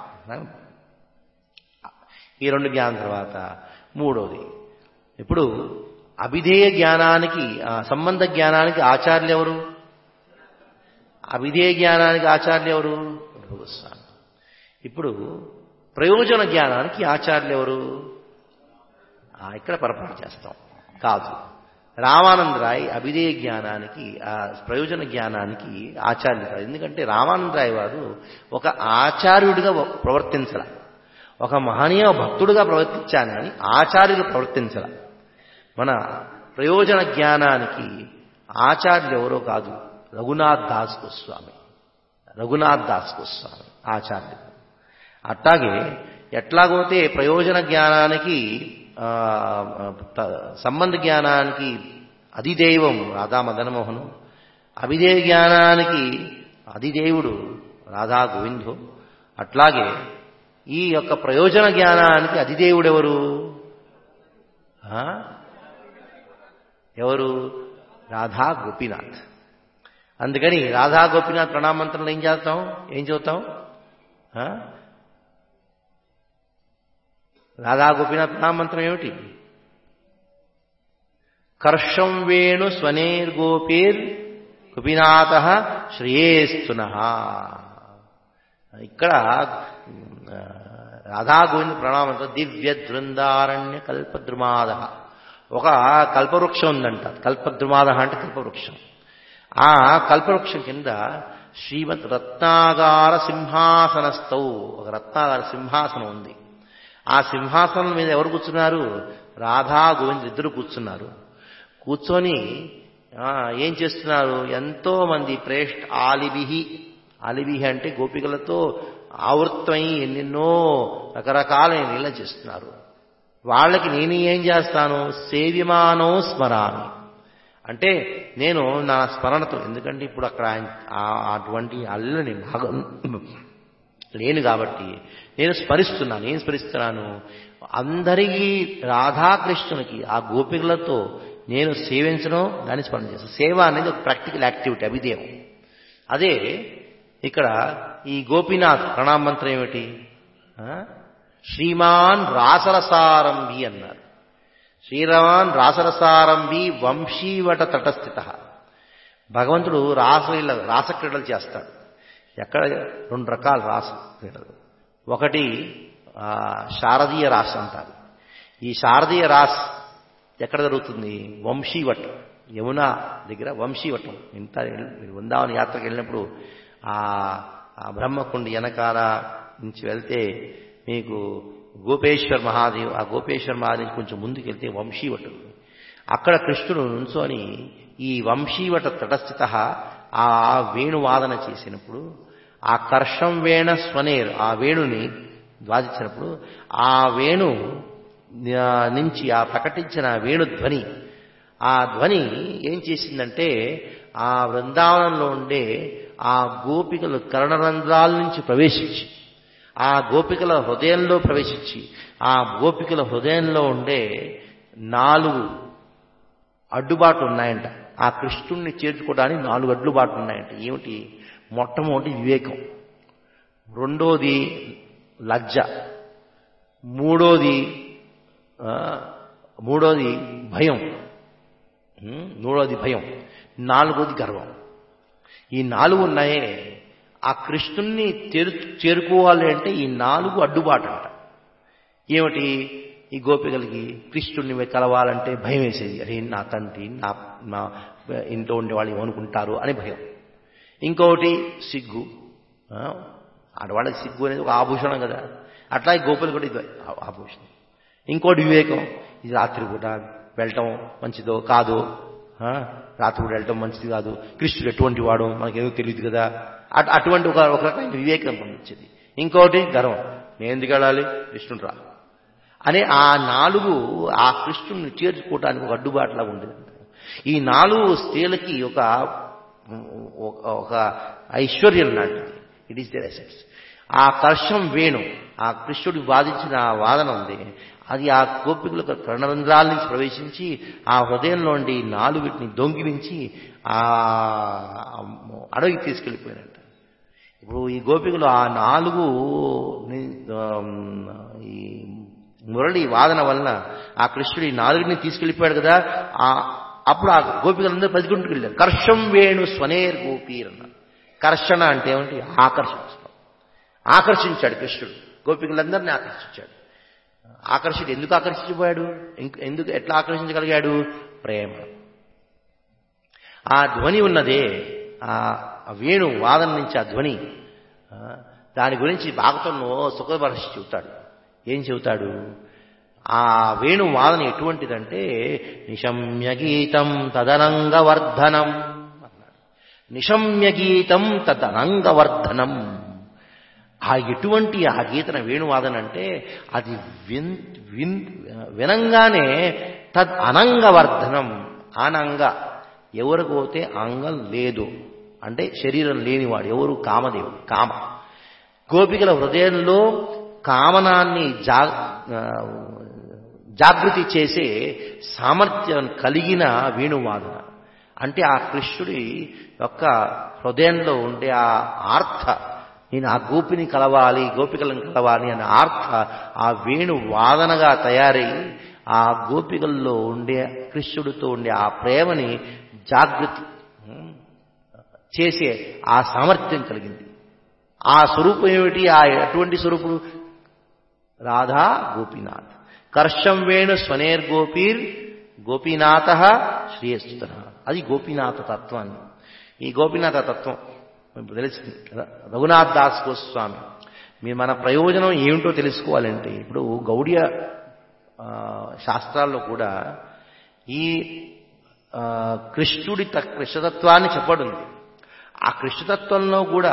ఈ రెండు జ్ఞానం తర్వాత మూడోది ఇప్పుడు అభిధేయ జ్ఞానానికి ఆ, సంబంధ జ్ఞానానికి ఆచార్యులు ఎవరు అభిధేయ జ్ఞానానికి ఆచార్యులు ఎవరు రూపగోస్వామి ఇప్పుడు ప్రయోజన జ్ఞానానికి ఆచార్యులు ఎవరు ఆ, ఇక్కడ పొరపాటు చేస్తాం కాదు రామానందరాయ్ అభిధేయ జ్ఞానానికి ఆ ప్రయోజన జ్ఞానానికి ఆచార్యులు కాదు ఎందుకంటే రామానందరాయ్ వారు ఒక ఆచార్యుడిగా ప్రవర్తించాల ఒక మహనీయ భక్తుడిగా ప్రవర్తించాను కానీ ఆచార్యులు ప్రవర్తించాల మన ప్రయోజన జ్ఞానానికి ఆచార్యులు ఎవరో కాదు రఘునాథ్ దాస్ గోస్వామి రఘునాథ్ దాస్ గోస్వామి ఆచార్యులు అట్లాగే ఎట్లాగోతే ప్రయోజన జ్ఞానానికి ఆ, త- సంబంధ జ్ఞానానికి అధిదైవం రాధా మదనమోహను అభిధేయ జ్ఞానానికి అధిదేవుడు రాధా గోవిందు అట్లాగే ఈ యొక్క ప్రయోజన జ్ఞానానికి అధిదేవుడు ఎవరు ఆ? ఎవరు రాధా గోపీనాథ్ అందుకని రాధా గోపీనాథ్ ప్రణామంత్రంలో ఏం చేస్తాం ఏం చదువుతాం ఆ? రాధా గోపీనాథ్ ప్రణామంత్రం ఏమిటి కర్షం వేణు స్వనేర్గోపీర్ గోపీనాథ శ్రేయేస్తున ఇక్కడ ఆ, రాధా గోవింద ప్రణామంత్రం దివ్య దృందారణ్య కల్పద్రుమాద ఒక కల్పవృక్షం ఉందంట కల్పద్రుమాద అంటే కల్పవృక్షం ఆ కల్పవృక్షం కింద శ్రీమత్ రత్నాగార సింహాసనస్థౌ ఒక రత్నాగార సింహాసనం ఉంది ఆ సింహాసనం మీద ఎవరు కూర్చున్నారు రాధా గోవింద్ ఇద్దరు కూర్చున్నారు కూర్చొని ఆ, ఏం చేస్తున్నారు ఎంతో మంది ప్రేష్ఠ ఆలిబిహి ఆలిబిహి అంటే గోపికలతో ఆవృత్తమై ఎన్నెన్నో రకరకాలైన నీళ్ళ చేస్తున్నారు వాళ్ళకి నేను ఏం చేస్తాను సేవ్యమానో స్మరామి అంటే నేను నా స్మరణతో ఎందుకంటే ఇప్పుడు అక్కడ ఆయన- ఆ- అటువంటి అల్లని భాగం లేను కాబట్టి నేను స్మరిస్తున్నాను ఏం స్మరిస్తున్నాను అందరికీ రాధాకృష్ణునికి ఆ గోపికలతో నేను సేవించడం దాన్ని స్మరణ చేస్తాను సేవ అనేది ఒక ప్రాక్టికల్ యాక్టివిటీ అభిధేయం అదే ఇక్కడ ఈ గోపీనాథ్ ప్రణామంత్రం ఏమిటి ఆ? శ్రీమాన్ రాసరసారంభి అన్నారు శ్రీరామాన్ రాసరసారంభి వంశీవట తటస్థిత భగవంతుడు రాసలీల రాసక్రీడలు చేస్తాడు ఎక్కడ రెండు రకాల రాస క్రీడలు ఒకటి ఆ, శారదీయ రాస్ అంటారు ఈ శారదీయ రాస్ ఎక్కడ జరుగుతుంది వంశీవటం యమున దగ్గర వంశీవటం ఇంత మీరు వృందావన యాత్రకు వెళ్ళినప్పుడు ఆ ఆ బ్రహ్మకుండి వెనకాల నుంచి వెళ్తే మీకు గోపేశ్వర్ మహాదేవ్ ఆ గోపేశ్వర్ మహాదేవ్ కొంచెం ముందుకు వెళ్తే వంశీవటం అక్కడ కృష్ణుడు నుంచొని ఈ వంశీవట తటస్థిత ఆ వేణువాదన చేసినప్పుడు ఆ కర్షం వేణ స్వనేర్ ఆ వేణుని వాదించినప్పుడు ఆ వేణు ఆ, నుంచి ఆ ప్రకటించిన వేణు ధ్వని ఆ ధ్వని ఏం చేసిందంటే ఆ బృందావనంలో ఉండే ఆ గోపికలు కర్ణరంధ్రాల నుంచి ప్రవేశించి ఆ గోపికల హృదయంలో ప్రవేశించి ఆ గోపికల హృదయంలో ఉండే నాలుగు అడ్డుబాట్లు ఉన్నాయంట ఆ కృష్ణుణ్ణి చేర్చుకోవడానికి నాలుగు అడ్డుబాట్లు ఉన్నాయంట ఏమిటి మొట్టమొదటి వివేకం రెండోది లజ్జ మూడోది ఆ, మూడోది భయం ఉం? మూడోది భయం నాలుగోది గర్వం ఈ నాలుగు ఉన్నాయే ఆ కృష్ణుణ్ణి చేరు చేరుకోవాలి అంటే ఈ నాలుగు అడ్డుబాటు అంట ఏమిటి ఈ గోపికలకి కృష్ణుడిని కలవాలంటే భయం వేసేది అరే నా తండ్రి నా నా ఇంట్లో ఉండే వాళ్ళు ఏమనుకుంటారు అని భయం ఇంకొకటి సిగ్గు ఆ, ఆడవాళ్ళకి సిగ్గు అనేది ఒక ఆభూషణం కదా అట్లాగే గోపులు కూడా ఇది ఆ- ఆభూషణం ఇంకోటి వివేకం ఇది రాత్రిపూట వెళ్ళటం మంచిదో కాదో ఆ, రాత్రిపూట వెళ్ళటం మంచిది కాదు కృష్ణుడు ఎటువంటి వాడు మనకేదో తెలియదు కదా అట్- అటువంటి ఒక ఒక రకమైన వివేకం పంపించేది ఇంకోటి గర్వం నేను ఎందుకు వెళ్ళాలి కృష్ణుడు రా అనే ఆ నాలుగు ఆ కృష్ణుని చేర్చుకోవడానికి ఒక అడ్డుబాటులా ఉండేది ఈ నాలుగు స్త్రీలకి ఒక ఒక- ఒక ఐశ్వర్యం లాంటిది ఇట్ ఈస్ దర్ ఎసెట్స్ ఆ కర్షం వేణు ఆ కృష్ణుడికి వాదించిన ఆ వాదన ఉంది అది ఆ గోపికల కర్ణరంధ్రాల నుంచి ప్రవేశించి ఆ హృదయంలోండి నాలుగిటిని దొంగిలించి ఆ అడవికి తీసుకెళ్ళిపోయినట్ట ఇప్పుడు ఈ గోపికలు ఆ నాలుగు ని- ఆమ్, ఈ మురళి వాదన వలన ఆ కృష్ణుడు ఈ నాలుగుని తీసుకెళ్ళిపోయాడు కదా ఆ అప్పుడు ఆ గోపికలందరూ పదికుంటుకు వెళ్ళారు కర్షం వేణు స్వనేర్ గోపీర్ అన్నారు కర్షణ అంటే ఏమిటి ఆకర్షించడం ఆకర్షించాడు కృష్ణుడు గోపికలందరినీ ఆకర్షించాడు ఆకర్షించి ఎందుకు ఆకర్షించిపోయాడు ఇంక- ఎందుకు ఎట్లా ఆకర్షించగలిగాడు ప్రేమ ఆ ధ్వని ఉన్నదే ఆ ఆ వేణు వాదన నుంచి ఆ ధ్వని ఆ, దాని గురించి భాగవతంలో సుఖపరిచి చెబుతాడు ఏం చెబుతాడు ఆ వేణు వాదన ఎటువంటిదంటే నిశమ్య గీతం తదనంగవర్ధనం అన్నాడు నిశమ్య గీతం తదనంగవర్ధనం ఆ ఎటువంటి ఆ గీతన వేణువాదన అంటే అది విన్ విన్ వినంగానే తద్ అనంగవర్ధనం అనంగ ఎవరికి పోతే అంగం లేదు అంటే శరీరం లేనివాడు ఎవరు కామదేవుడు కామ గోపికల హృదయంలో కామనాన్ని జా ఆ, జాగృతి చేసే సామర్థ్యం కలిగిన వేణువాదన అంటే ఆ కృష్ణుడి యొక్క హృదయంలో ఉండే ఆ ఆర్థ నేను ఆ గోపిని కలవాలి గోపికలను కలవాలి అనే ఆర్థ ఆ వేణు వాదనగా తయారై ఆ గోపికల్లో ఉండే కృష్ణుడితో ఉండే ఆ ప్రేమని జాగృతి ఉమ్, చేసే ఆ సామర్థ్యం కలిగింది ఆ స్వరూపం ఏమిటి ఆ అటువంటి స్వరూపుడు రాధా గోపీనాథ్ కర్షం వేణు స్వనేర్ గోపీర్ గోపీనాథ శ్రేయస్సుత అది గోపీనాథ తత్వాన్ని ఈ గోపీనాథ తత్వం ఇప్పుడు తెలిసింది కదా రఘునాథ్ దాస్ గోస్వామి మీరు మన ప్రయోజనం ఏమిటో తెలుసుకోవాలంటే ఇప్పుడు గౌడియ ఆ, శాస్త్రాల్లో కూడా ఈ ఆ, కృష్ణుడి త- కృష్ణతత్వాన్ని చెప్పడుంది ఆ కృష్ణతత్వంలో కూడా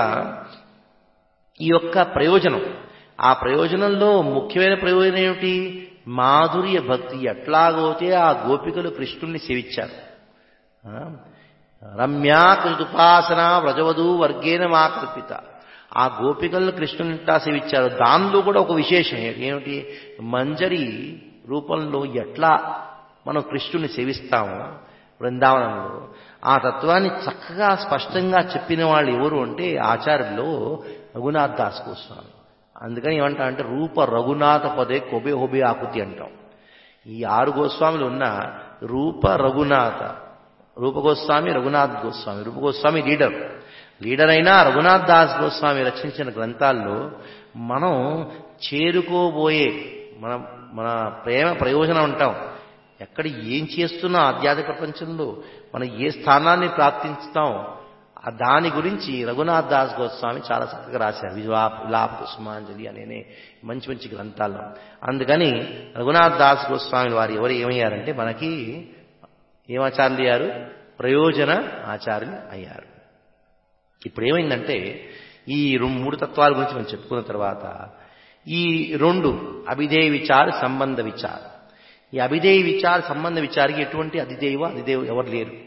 ఈ యొక్క ప్రయోజనం ఆ ప్రయోజనంలో ముఖ్యమైన ప్రయోజనం ఏమిటి మాధుర్య భక్తి ఎట్లాగోతే ఆ గోపికలు కృష్ణుణ్ణి సేవించారు ఆ, రమ్యా కృతుపాసన వ్రజవధు వర్గేన మా కల్పిత ఆ గోపికలను కృష్ణునిటా సేవించారు దానిలో కూడా ఒక విశేషం ఏమిటి మంజరి రూపంలో ఎట్లా మనం కృష్ణుని సేవిస్తామో బృందావనంలో ఆ తత్వాన్ని చక్కగా స్పష్టంగా చెప్పిన వాళ్ళు ఎవరు అంటే ఆచార్యుల్లో రఘునాథ్ దాస్ గోస్వామి అందుకని ఏమంటా అంటే రూప రఘునాథ పదే కొబే హొబే ఆకుతి అంటాం ఈ ఆరు గోస్వాములు ఉన్న రూప రఘునాథ రూప గోస్వామి రఘునాథ్ గోస్వామి రూప గోస్వామి లీడర్ లీడర్ అయినా రఘునాథ్ దాస్ గోస్వామి రచించిన గ్రంథాల్లో మనం చేరుకోబోయే మన మన ప్రేమ ప్రయోజనం అంటాం ఎక్కడ ఏం చేస్తున్నా ఆధ్యాత్మిక ప్రపంచంలో మనం ఏ స్థానాన్ని ప్రాప్తిస్తాం ఆ దాని గురించి రఘునాథ్ దాస్ గోస్వామి చాలా చక్కగా రాశారు విలాప్ విలాప్ కుసుమాంజలి అనే మంచి మంచి గ్రంథాల్లో అందుకని రఘునాథ్ దాస్ గోస్వామి వారు ఎవరు ఏమయ్యారంటే మనకి ఏమాచార్యులు అయ్యారు ప్రయోజన ఆచార్యులు అయ్యారు ఇప్పుడు ఏమైందంటే ఈ రెండు మూడు తత్వాల గురించి మనం చెప్పుకున్న తర్వాత ఈ రెండు అభిధేయ విచార సంబంధ విచార ఈ అభిధేయ విచార సంబంధ విచారికి ఎటువంటి అధిదేవ అధిదేవ ఎవరు లేరు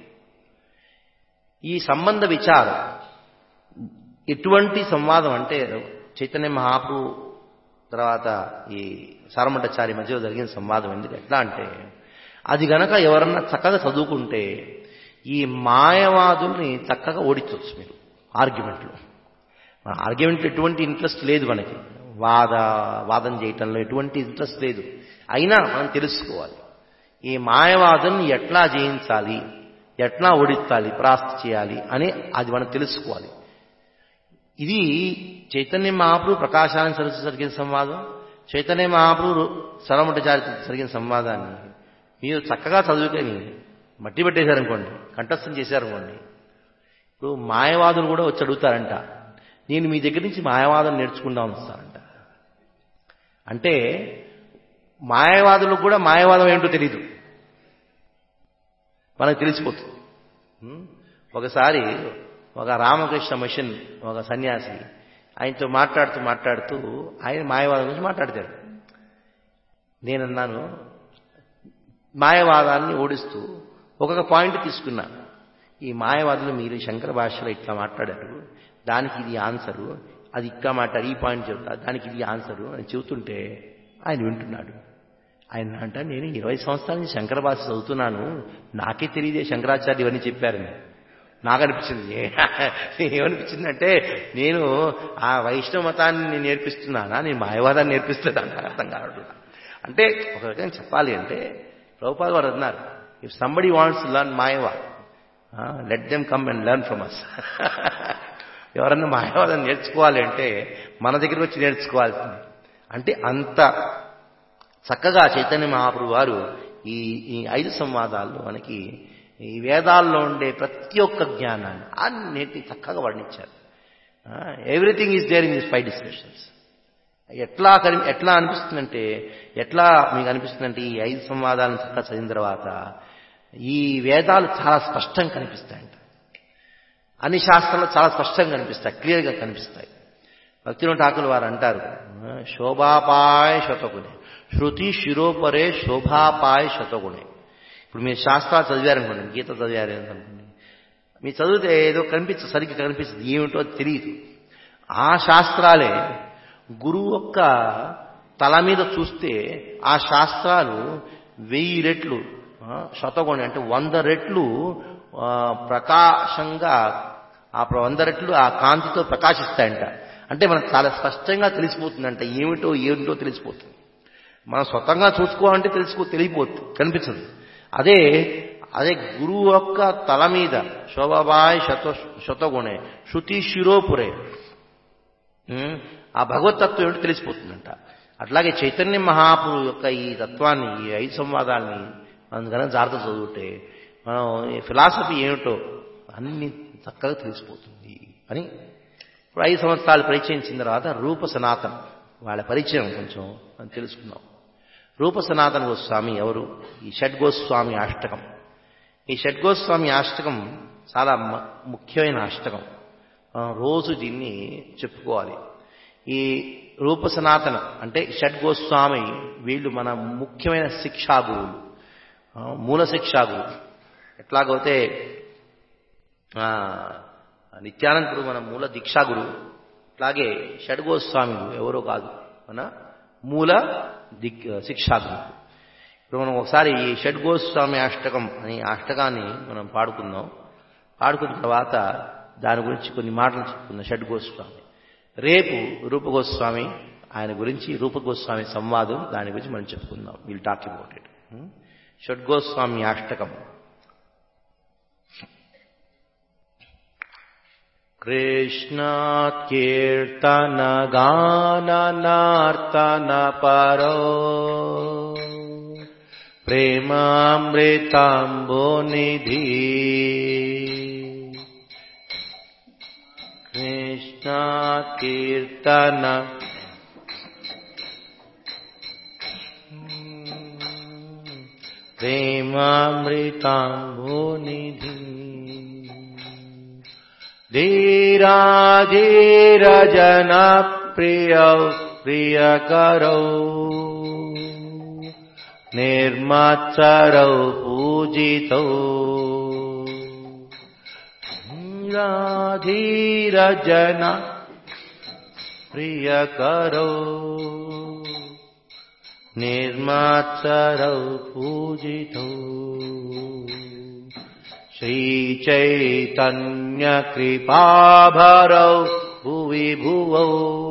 ఈ సంబంధ విచారం ఎటువంటి సంవాదం అంటే చైతన్య మహాప్రభు తర్వాత ఈ సారమంటాచారి మధ్యలో జరిగిన సంవాదం ఎందుకు ఎట్లా అంటే అది గనక ఎవరన్నా చక్కగా చదువుకుంటే ఈ మాయవాదుల్ని చక్కగా ఓడించవచ్చు మీరు ఆర్గ్యుమెంట్లో మన ఆర్గ్యుమెంట్ ఎటువంటి ఇంట్రెస్ట్ లేదు మనకి వాద వాదం చేయటంలో ఎటువంటి ఇంట్రెస్ట్ లేదు అయినా మనం తెలుసుకోవాలి ఈ మాయవాదుల్ని ఎట్లా జయించాలి ఎట్లా ఓడించాలి ప్రాస్తి చేయాలి అని అది మనం తెలుసుకోవాలి ఇది చైతన్య మహాప్రభు ప్రకాశాన్ని సరస్సు జరిగిన సంవాదం చైతన్య మహాప్రభు సరమఠచారి జరిగిన సంవాదాన్ని మీరు చక్కగా చదువుకొని మట్టి పెట్టేశారనుకోండి కంఠస్థం చేశారనుకోండి ఇప్పుడు మాయవాదులు కూడా వచ్చి అడుగుతారంట నేను మీ దగ్గర నుంచి మాయవాదం నేర్చుకుందాం వస్తారంట అంటే మాయవాదులకు కూడా మాయవాదం ఏంటో తెలీదు మనకు తెలిసిపోతుంది ఉం? ఒకసారి ఒక రామకృష్ణ మిషన్ ఒక సన్యాసి ఆయనతో మాట్లాడుతూ మాట్లాడుతూ ఆయన మాయవాదం గురించి మాట్లాడతాడు నేనన్నాను మాయవాదాన్ని ఓడిస్తూ ఒక్కొక్క పాయింట్ తీసుకున్నా ఈ మాయవాదులు మీరు శంకర భాషలో ఇట్లా మాట్లాడారు దానికి ఇది ఆన్సరు అది ఇట్లా మాట్లాడు ఈ పాయింట్ చెబుతా దానికి ఇది ఆన్సరు అని చెబుతుంటే ఆయన వింటున్నాడు ఆయన అంట నేను ఇరవై సంవత్సరాల నుంచి శంకర భాష చదువుతున్నాను నాకే తెలియదే శంకరాచార్య ఇవన్నీ చెప్పారని నాకు అనిపించింది ఏమనిపించిందంటే నేను ఆ వైష్ణవ మతాన్ని నేను నేర్పిస్తున్నానా నేను మాయవాదాన్ని నేర్పిస్తున్నా నాకు అర్థం కావడం అంటే ఒక రకంగా చెప్పాలి అంటే ప్రభుపాద వారు అన్నారు if somebody wants learn Mayavada let them come and learn from us ఎవరన్నా మాయవాదం నేర్చుకోవాలి అంటే మన దగ్గరికి వచ్చి నేర్చుకోవాల్సింది అంటే అంత చక్కగా చైతన్య మహాప్రభు వారు ఈ ఈ ఐదు సంవాదాల్లో మనకి ఈ వేదాల్లో ఉండే ప్రతి ఒక్క జ్ఞానాన్ని అన్నిటిని చక్కగా వర్ణించారు everything is there in this five discussions ఎట్లా కని ఎట్లా అనిపిస్తుందంటే ఎట్లా మీకు అనిపిస్తుందంటే ఈ ఐదు సంవాదాలను చక్కగా చదివిన తర్వాత ఈ వేదాలు చాలా స్పష్టంగా కనిపిస్తాయంట అన్ని శాస్త్రాలు చాలా స్పష్టంగా కనిపిస్తాయి క్లియర్గా కనిపిస్తాయి భక్తిలో ఠాకులు వారు అంటారు శోభాపాయ శతగుణే శృతి శిరోపరే శోభాపాయ శతగుణే ఇప్పుడు మీరు శాస్త్రాలు చదివారనుకోండి గీత చదివారు అనుకోండి మీరు చదివితే ఏదో కనిపించ సరిగ్గా కనిపిస్తుంది ఏమిటో తెలియదు ఆ శాస్త్రాలే గురువు యొక్క తల మీద చూస్తే ఆ శాస్త్రాలు వెయ్యి రెట్లు శతగుణి అంటే వంద రెట్లు ప్రకాశంగా ఆ వంద రెట్లు ఆ కాంతితో ప్రకాశిస్తాయంట అంటే మనకు చాలా స్పష్టంగా తెలిసిపోతుందంట ఏమిటో ఏమిటో తెలిసిపోతుంది మనం స్వతంగా చూసుకోవాలంటే తెలుసుకో తెలియపోతుంది కనిపించదు అదే అదే గురువు యొక్క తల మీద శోభాబాయ్ శత శతగుణే శృతి శిరోపురే ఆ భగవతత్వం ఏమిటో తెలిసిపోతుందంట అట్లాగే చైతన్య మహాపురు యొక్క ఈ తత్వాన్ని ఈ ఐదు సంవాదాలని మనం కనుక జాగ్రత్త చదువుతే మనం ఫిలాసఫీ ఏమిటో అన్ని చక్కగా తెలిసిపోతుంది అని ఇప్పుడు ఐదు సంవత్సరాలు పరిచయించిన తర్వాత రూప సనాతన్ వాళ్ళ పరిచయం కొంచెం మనం తెలుసుకున్నాం రూప సనాతన గోస్వామి ఎవరు ఈ షడ్గోస్వామి అష్టకం ఈ షడ్గోస్వామి అష్టకం చాలా ముఖ్యమైన అష్టకం రోజు దీన్ని చెప్పుకోవాలి ఈ రూప సనాతన అంటే షడ్గోస్వామి వీళ్ళు మన ముఖ్యమైన శిక్షా గురువులు మూల శిక్షా గురువు ఎట్లాగైతే నిత్యానంద గురువు మన మూల దీక్షా గురువు అట్లాగే షడ్గోస్వామి ఎవరో కాదు మన మూల దిక్ శిక్షా గురువు ఇప్పుడు మనం ఒకసారి ఈ షడ్గోస్వామి అష్టకం అనే అష్టకాన్ని మనం పాడుకుందాం పాడుకున్న తర్వాత దాని గురించి కొన్ని మాటలు చెప్పుకుందాం షడ్గోస్వామి రేపు రూపగోస్వామి ఆయన గురించి రూపగోస్వామి సంవాదం దాని గురించి మనం చెప్పుకుందాం వీల్ టాక్ అబౌట్ ఇట్ షడ్గోస్వామి అష్టకం कृष्णात् कीर्तनगाननार्तनपरो प्रेमामृताम्बोनिधि कृष्णात् कीर्तन प्रेमामृताम्बोनिधि धीराधीरजनप्रियौ प्रियकरौ निर्मत्सरौ पूजितौ धीरजन प्रियकरौ निर्मत्सरौ पूजितौ श्रीचैतन्यकृपाभरौ भुवि भुवौ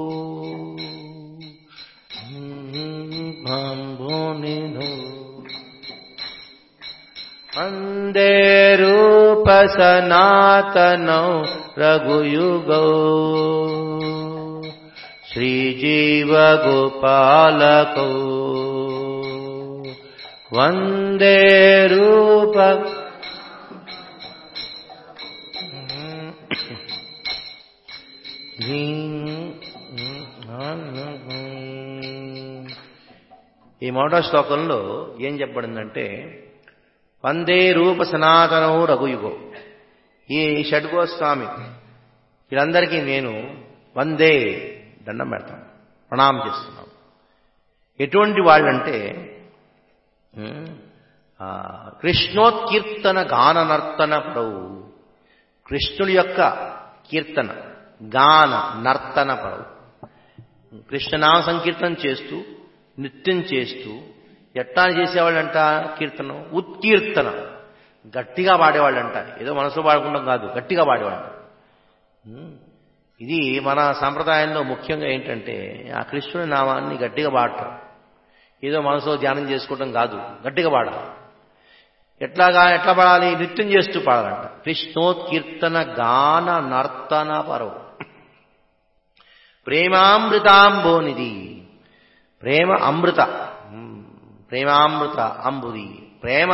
भम्भोनिधौ वन्दे रूपसनातनौ रघुयुगौ श्रीजीवगोपालकौ वन्दे रूप ఈ మొదట శ్లోకంలో ఏం చెప్పబడిందంటే వందే రూప సనాతనో రఘుయుగో ఈ షడ్గోస్వామి వీళ్ళందరికీ నేను వందే దండం పెడతాను ప్రణామం చేస్తున్నాను ఎటువంటి వాళ్ళంటే కృష్ణోత్కీర్తన గాన నర్తన పడవు కృష్ణుడి యొక్క కీర్తన గాన నర్తన పడవు కృష్ణనామ సంకీర్తన చేస్తూ నృత్యం చేస్తూ ఎట్లా చేసేవాళ్ళంట కీర్తనం ఉత్కీర్తన గట్టిగా పాడేవాళ్ళంట ఏదో మనసులో పాడుకుంటాం కాదు గట్టిగా పాడేవాళ్ళంట ఉమ్. ఇది మన సంప్రదాయంలో ముఖ్యంగా ఏంటంటే ఆ కృష్ణుని నామాన్ని గట్టిగా పాడటం ఏదో మనసులో ధ్యానం చేసుకోవడం కాదు గట్టిగా పాడాలి ఎట్లాగా ఎట్లా పాడాలి నృత్యం చేస్తూ పాడాలంట కృష్ణోత్కీర్తన గాన నర్తన పరవు ప్రేమామృతాంబోనిది ప్రేమ అమృత ఉమ్, ప్రేమామృత అంబుది ప్రేమ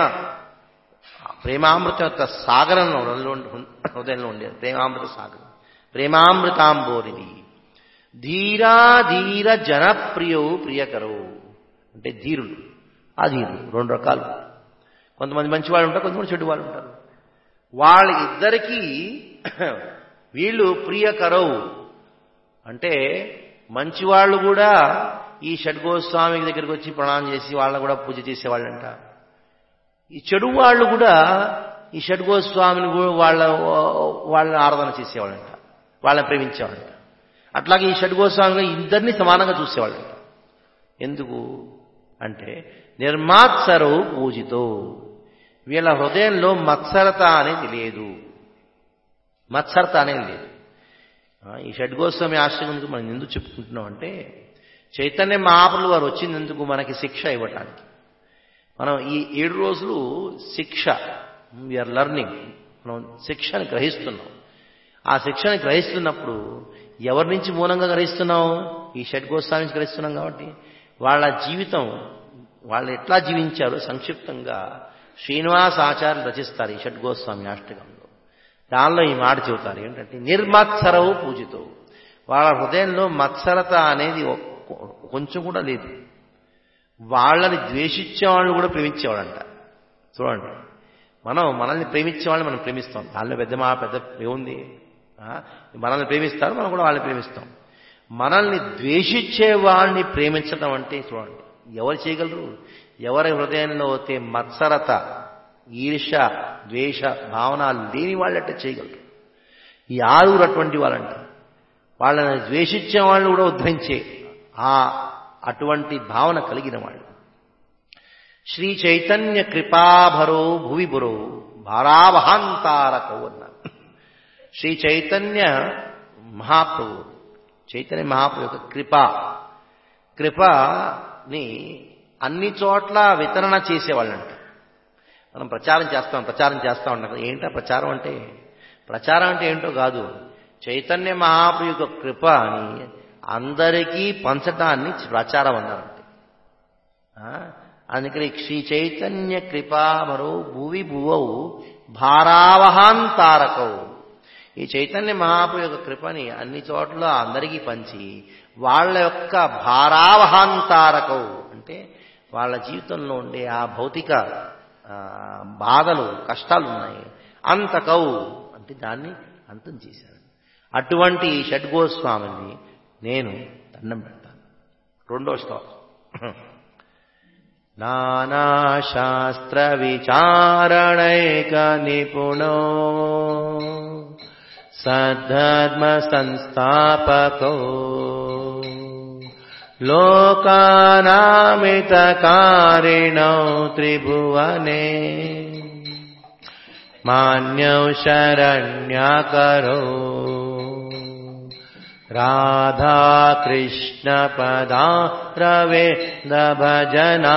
ప్రేమామృతం యొక్క సాగరం హృదయంలో ఉండేది ప్రేమామృత సాగరం ప్రేమామృతాంబోనిది ధీరా ధీర జనప్రియో ప్రియకరో అంటే ధీరులు అధీరులు రెండు రకాలు కొంతమంది మంచి వాళ్ళు ఉంటారు కొంతమంది చెడు వాళ్ళు ఉంటారు వాళ్ళ ఇద్దరికీ వీళ్ళు ప్రియకరవు అంటే మంచివాళ్ళు కూడా ఈ షడ్గోస్వామి దగ్గరికి వచ్చి ప్రణామం చేసి వాళ్ళని కూడా పూజ చేసేవాళ్ళంట ఈ చెడు వాళ్ళు కూడా ఈ షడ్గోస్వామిని కూడా వాళ్ళ వాళ్ళని ఆరాధన చేసేవాళ్ళంట వాళ్ళని ప్రేమించేవాళ్ళంట అట్లాగే ఈ షడ్గోస్వామిగా ఇద్దరిని సమానంగా చూసేవాళ్ళంట ఎందుకు అంటే నిర్మాత్సరవు పూజితో వీళ్ళ హృదయంలో మత్సరత అనేది లేదు మత్సరత అనేది లేదు ఆ, ఈ షడ్గోస్వామి ఆశ్రమం మనం ఎందుకు చెప్పుకుంటున్నాం అంటే చైతన్య మహాపురులు వారు వచ్చినందుకు మనకి శిక్ష ఇవ్వటానికి మనం ఈ ఏడు రోజులు శిక్ష వీఆర్ లర్నింగ్ మనం శిక్షని గ్రహిస్తున్నాం ఆ శిక్షని గ్రహిస్తున్నప్పుడు ఎవరి నుంచి మూలంగా గ్రహిస్తున్నాం ఈ షడ్గోస్వామి నుంచి గ్రహిస్తున్నాం కాబట్టి వాళ్ళ జీవితం వాళ్ళు ఎట్లా జీవించారో సంక్షిప్తంగా శ్రీనివాస ఆచార్యులు రచిస్తారు ఈ షడ్గోస్వామి అష్టకంలో దానిలో ఈ మాట చెబుతారు ఏంటంటే నిర్మత్సరవు పూజితో వాళ్ళ హృదయంలో మత్సరత అనేది ఒక్క- కొంచెం కూడా లేదు వాళ్ళని ద్వేషించే వాళ్ళు కూడా ప్రేమించేవాడంట చూడండి మనం మనల్ని ప్రేమించే వాళ్ళని మనం ప్రేమిస్తాం దానిలో పెద్ద మా పెద్ద ఏముంది ఆ? మనల్ని ప్రేమిస్తారు మనం కూడా వాళ్ళని ప్రేమిస్తాం మనల్ని ద్వేషించే వాళ్ళని ప్రేమించడం అంటే చూడండి ఎవరు చేయగలరు ఎవరి హృదయంలో అయితే మత్సరత ఈర్ష ద్వేష భావనలు లేని వాళ్ళంటే చేయగలరు ఈ ఆరుగురు అటువంటి వాళ్ళంట వాళ్ళని ద్వేషించే వాళ్ళు కూడా ఉద్ధరించే ఆ అటువంటి భావన కలిగిన వాళ్ళు శ్రీ చైతన్య కృపాభరో భువిభురో భారావహాంతారకో అన్నారు శ్రీ చైతన్య మహాప్రభు చైతన్య మహాప్రభు యొక్క కృప కృపని అన్ని చోట్ల వితరణ చేసేవాళ్ళంట మనం ప్రచారం చేస్తాం ప్రచారం చేస్తా ఉంటాం కదా. ఏంటా ప్రచారం అంటే ప్రచారం అంటే ఏంటో కాదు చైతన్య మహాప్రభు యొక్క కృప అని అందరికీ పంచటాన్ని ప్రచారం అన్నారంటే ఆ? అందుకని శ్రీ చైతన్య కృపామరో భువి భువౌ భారావహాంతారకౌ ఈ చైతన్య మహాప్రభు యొక్క కృపని అన్ని చోట్ల అందరికీ పంచి వాళ్ళ యొక్క భారావహాంతారకౌ అంటే వాళ్ళ జీవితంలో ఉండే ఆ భౌతిక ఆ, బాధలు కష్టాలు ఉన్నాయి అంతకౌ అంటే దాన్ని అంతం చేశారు అటువంటి షడ్గోస్వామిని నేను దండం పెడతాను రెండో శ్లోకం నానాశాస్త్ర విచారణైక నిపుణో సద్ధర్మ సంస్థాపకో లోకానామితకారిణౌ త్రిభువనే మాన్యౌ శరణ్యాకరో राधाकृष्णपदारवेदभजना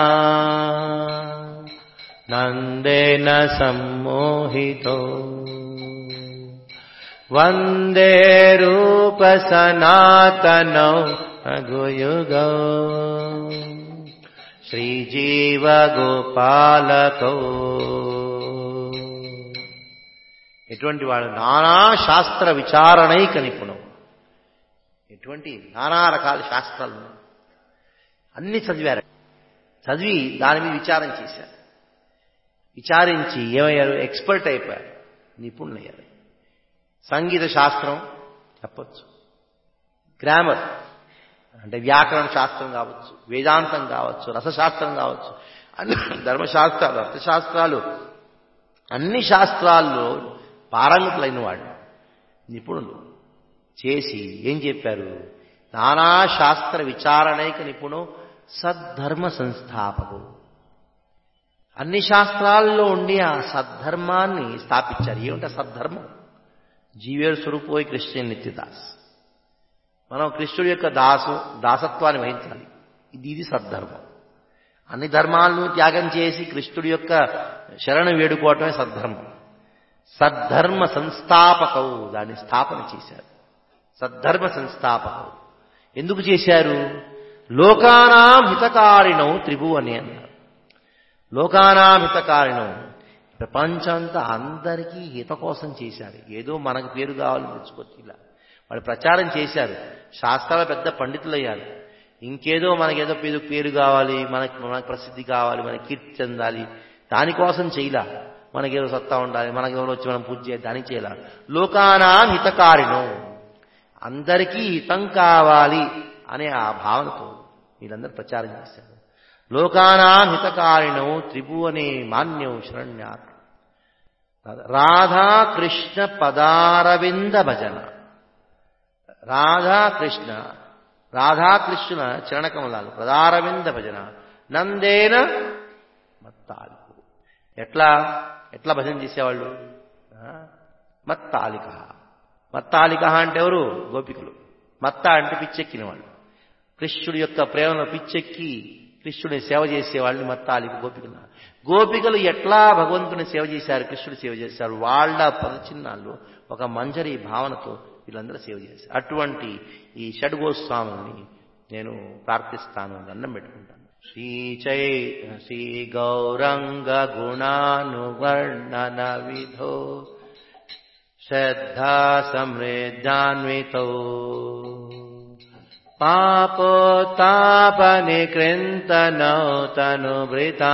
नन्देन सम्मोहितो वन्दे रूपसनातनौ रघुयुगौ श्रीजीवगोपालकौ ఎటువంటి వాడు నానా శాస్త్ర విచారణైక నిపుణం ఎటువంటి నానా రకాల శాస్త్రాలు ఉన్నాయి. అన్ని చదివారు చదివి దాని మీద విచారం చేశారు విచారించి ఏమయ్యారు ఎక్స్పర్ట్ అయిపోయారు నిపుణులయ్యారు సంగీత శాస్త్రం చెప్పచ్చు గ్రామర్ అంటే వ్యాకరణ శాస్త్రం కావచ్చు వేదాంతం కావచ్చు రసశాస్త్రం కావచ్చు అన్ని ధర్మశాస్త్రాలు అర్థశాస్త్రాలు అన్ని శాస్త్రాల్లో పారంగతులైన వాళ్ళు నిపుణులు చేసి ఏం చెప్పారు నానా శాస్త్ర విచారణైక నిపుణు సద్ధర్మ సంస్థాపకు అన్ని శాస్త్రాల్లో ఉండి ఆ సద్ధర్మాన్ని స్థాపించారు ఏమిటా సద్ధర్మం జీవేడు స్వరూపోయి క్రిస్టియన్ నిత్యదాస్ మనం కృష్ణుడి యొక్క దాసు దాసత్వాన్ని వహించాలి ఇది ఇది సద్ధర్మం అన్ని ధర్మాలను త్యాగం చేసి కృష్ణుడి యొక్క శరణ వేడుకోవటమే సద్ధర్మం సద్ధర్మ సంస్థాపకవు దాన్ని స్థాపన చేశారు సద్ధర్మ సంస్థాపకవు ఎందుకు చేశారు లోకానాం హితకారిణం త్రిభువని అన్నారు లోకానాం హితకారిణం ప్రపంచంతా అందరికీ హిత కోసం చేశారు ఏదో మనకు పేరు కావాలని తెచ్చుకోవచ్చు ఇలా వాళ్ళు ప్రచారం చేశారు శాస్త్రాల పెద్ద పండితులయ్యారు ఇంకేదో మనకేదో పేరు పేరు కావాలి మనకి మనకు ప్రసిద్ధి కావాలి మనకి కీర్తి చెందాలి దానికోసం చేయలా మనకేదో సత్తా ఉండాలి మనకి ఎవరు వచ్చి మనం పూజ చేయాలి దానికి చేయాల లోకానా హితకారిణం అందరికీ హితం కావాలి అనే ఆ భావనతో వీళ్ళందరూ ప్రచారం చేశారు లోకానా హితకారిణం త్రిభువనే మాన్యం శరణ్యాత్ రాధా కృష్ణ పదారవింద భజన రాధాకృష్ణ రాధాకృష్ణ చరణకమలాలు పదారవింద భజన నందేన మత్తాలికు ఎట్లా ఎట్లా భజన చేసేవాళ్ళు ఆ? మత్తాలిక మత్తాలిక అంటే ఎవరు గోపికలు మత్త అంటే పిచ్చెక్కిన వాళ్ళు కృష్ణుడి యొక్క ప్రేమలో పిచ్చెక్కి కృష్ణుడిని సేవ చేసే వాళ్ళని మత్తాలిక గోపికలు గోపికలు ఎట్లా భగవంతుని సేవ చేశారు కృష్ణుడి సేవ చేశారు వాళ్ళ పదచిహ్నాల్లో ఒక మంజరి భావనతో వీళ్ళందరూ సేవ చేశారు అటువంటి ఈ షడ్గోస్వాముల్ని నేను ప్రార్థిస్తాను దండం పెట్టుకుంటాను శ్రీ చై శ్రీ గౌరంగ గుణానువర్ణన విధో శ్రద్ధా సమృద్ధాన్వితో పాపోతాపనికృంతనౌతనుభృతా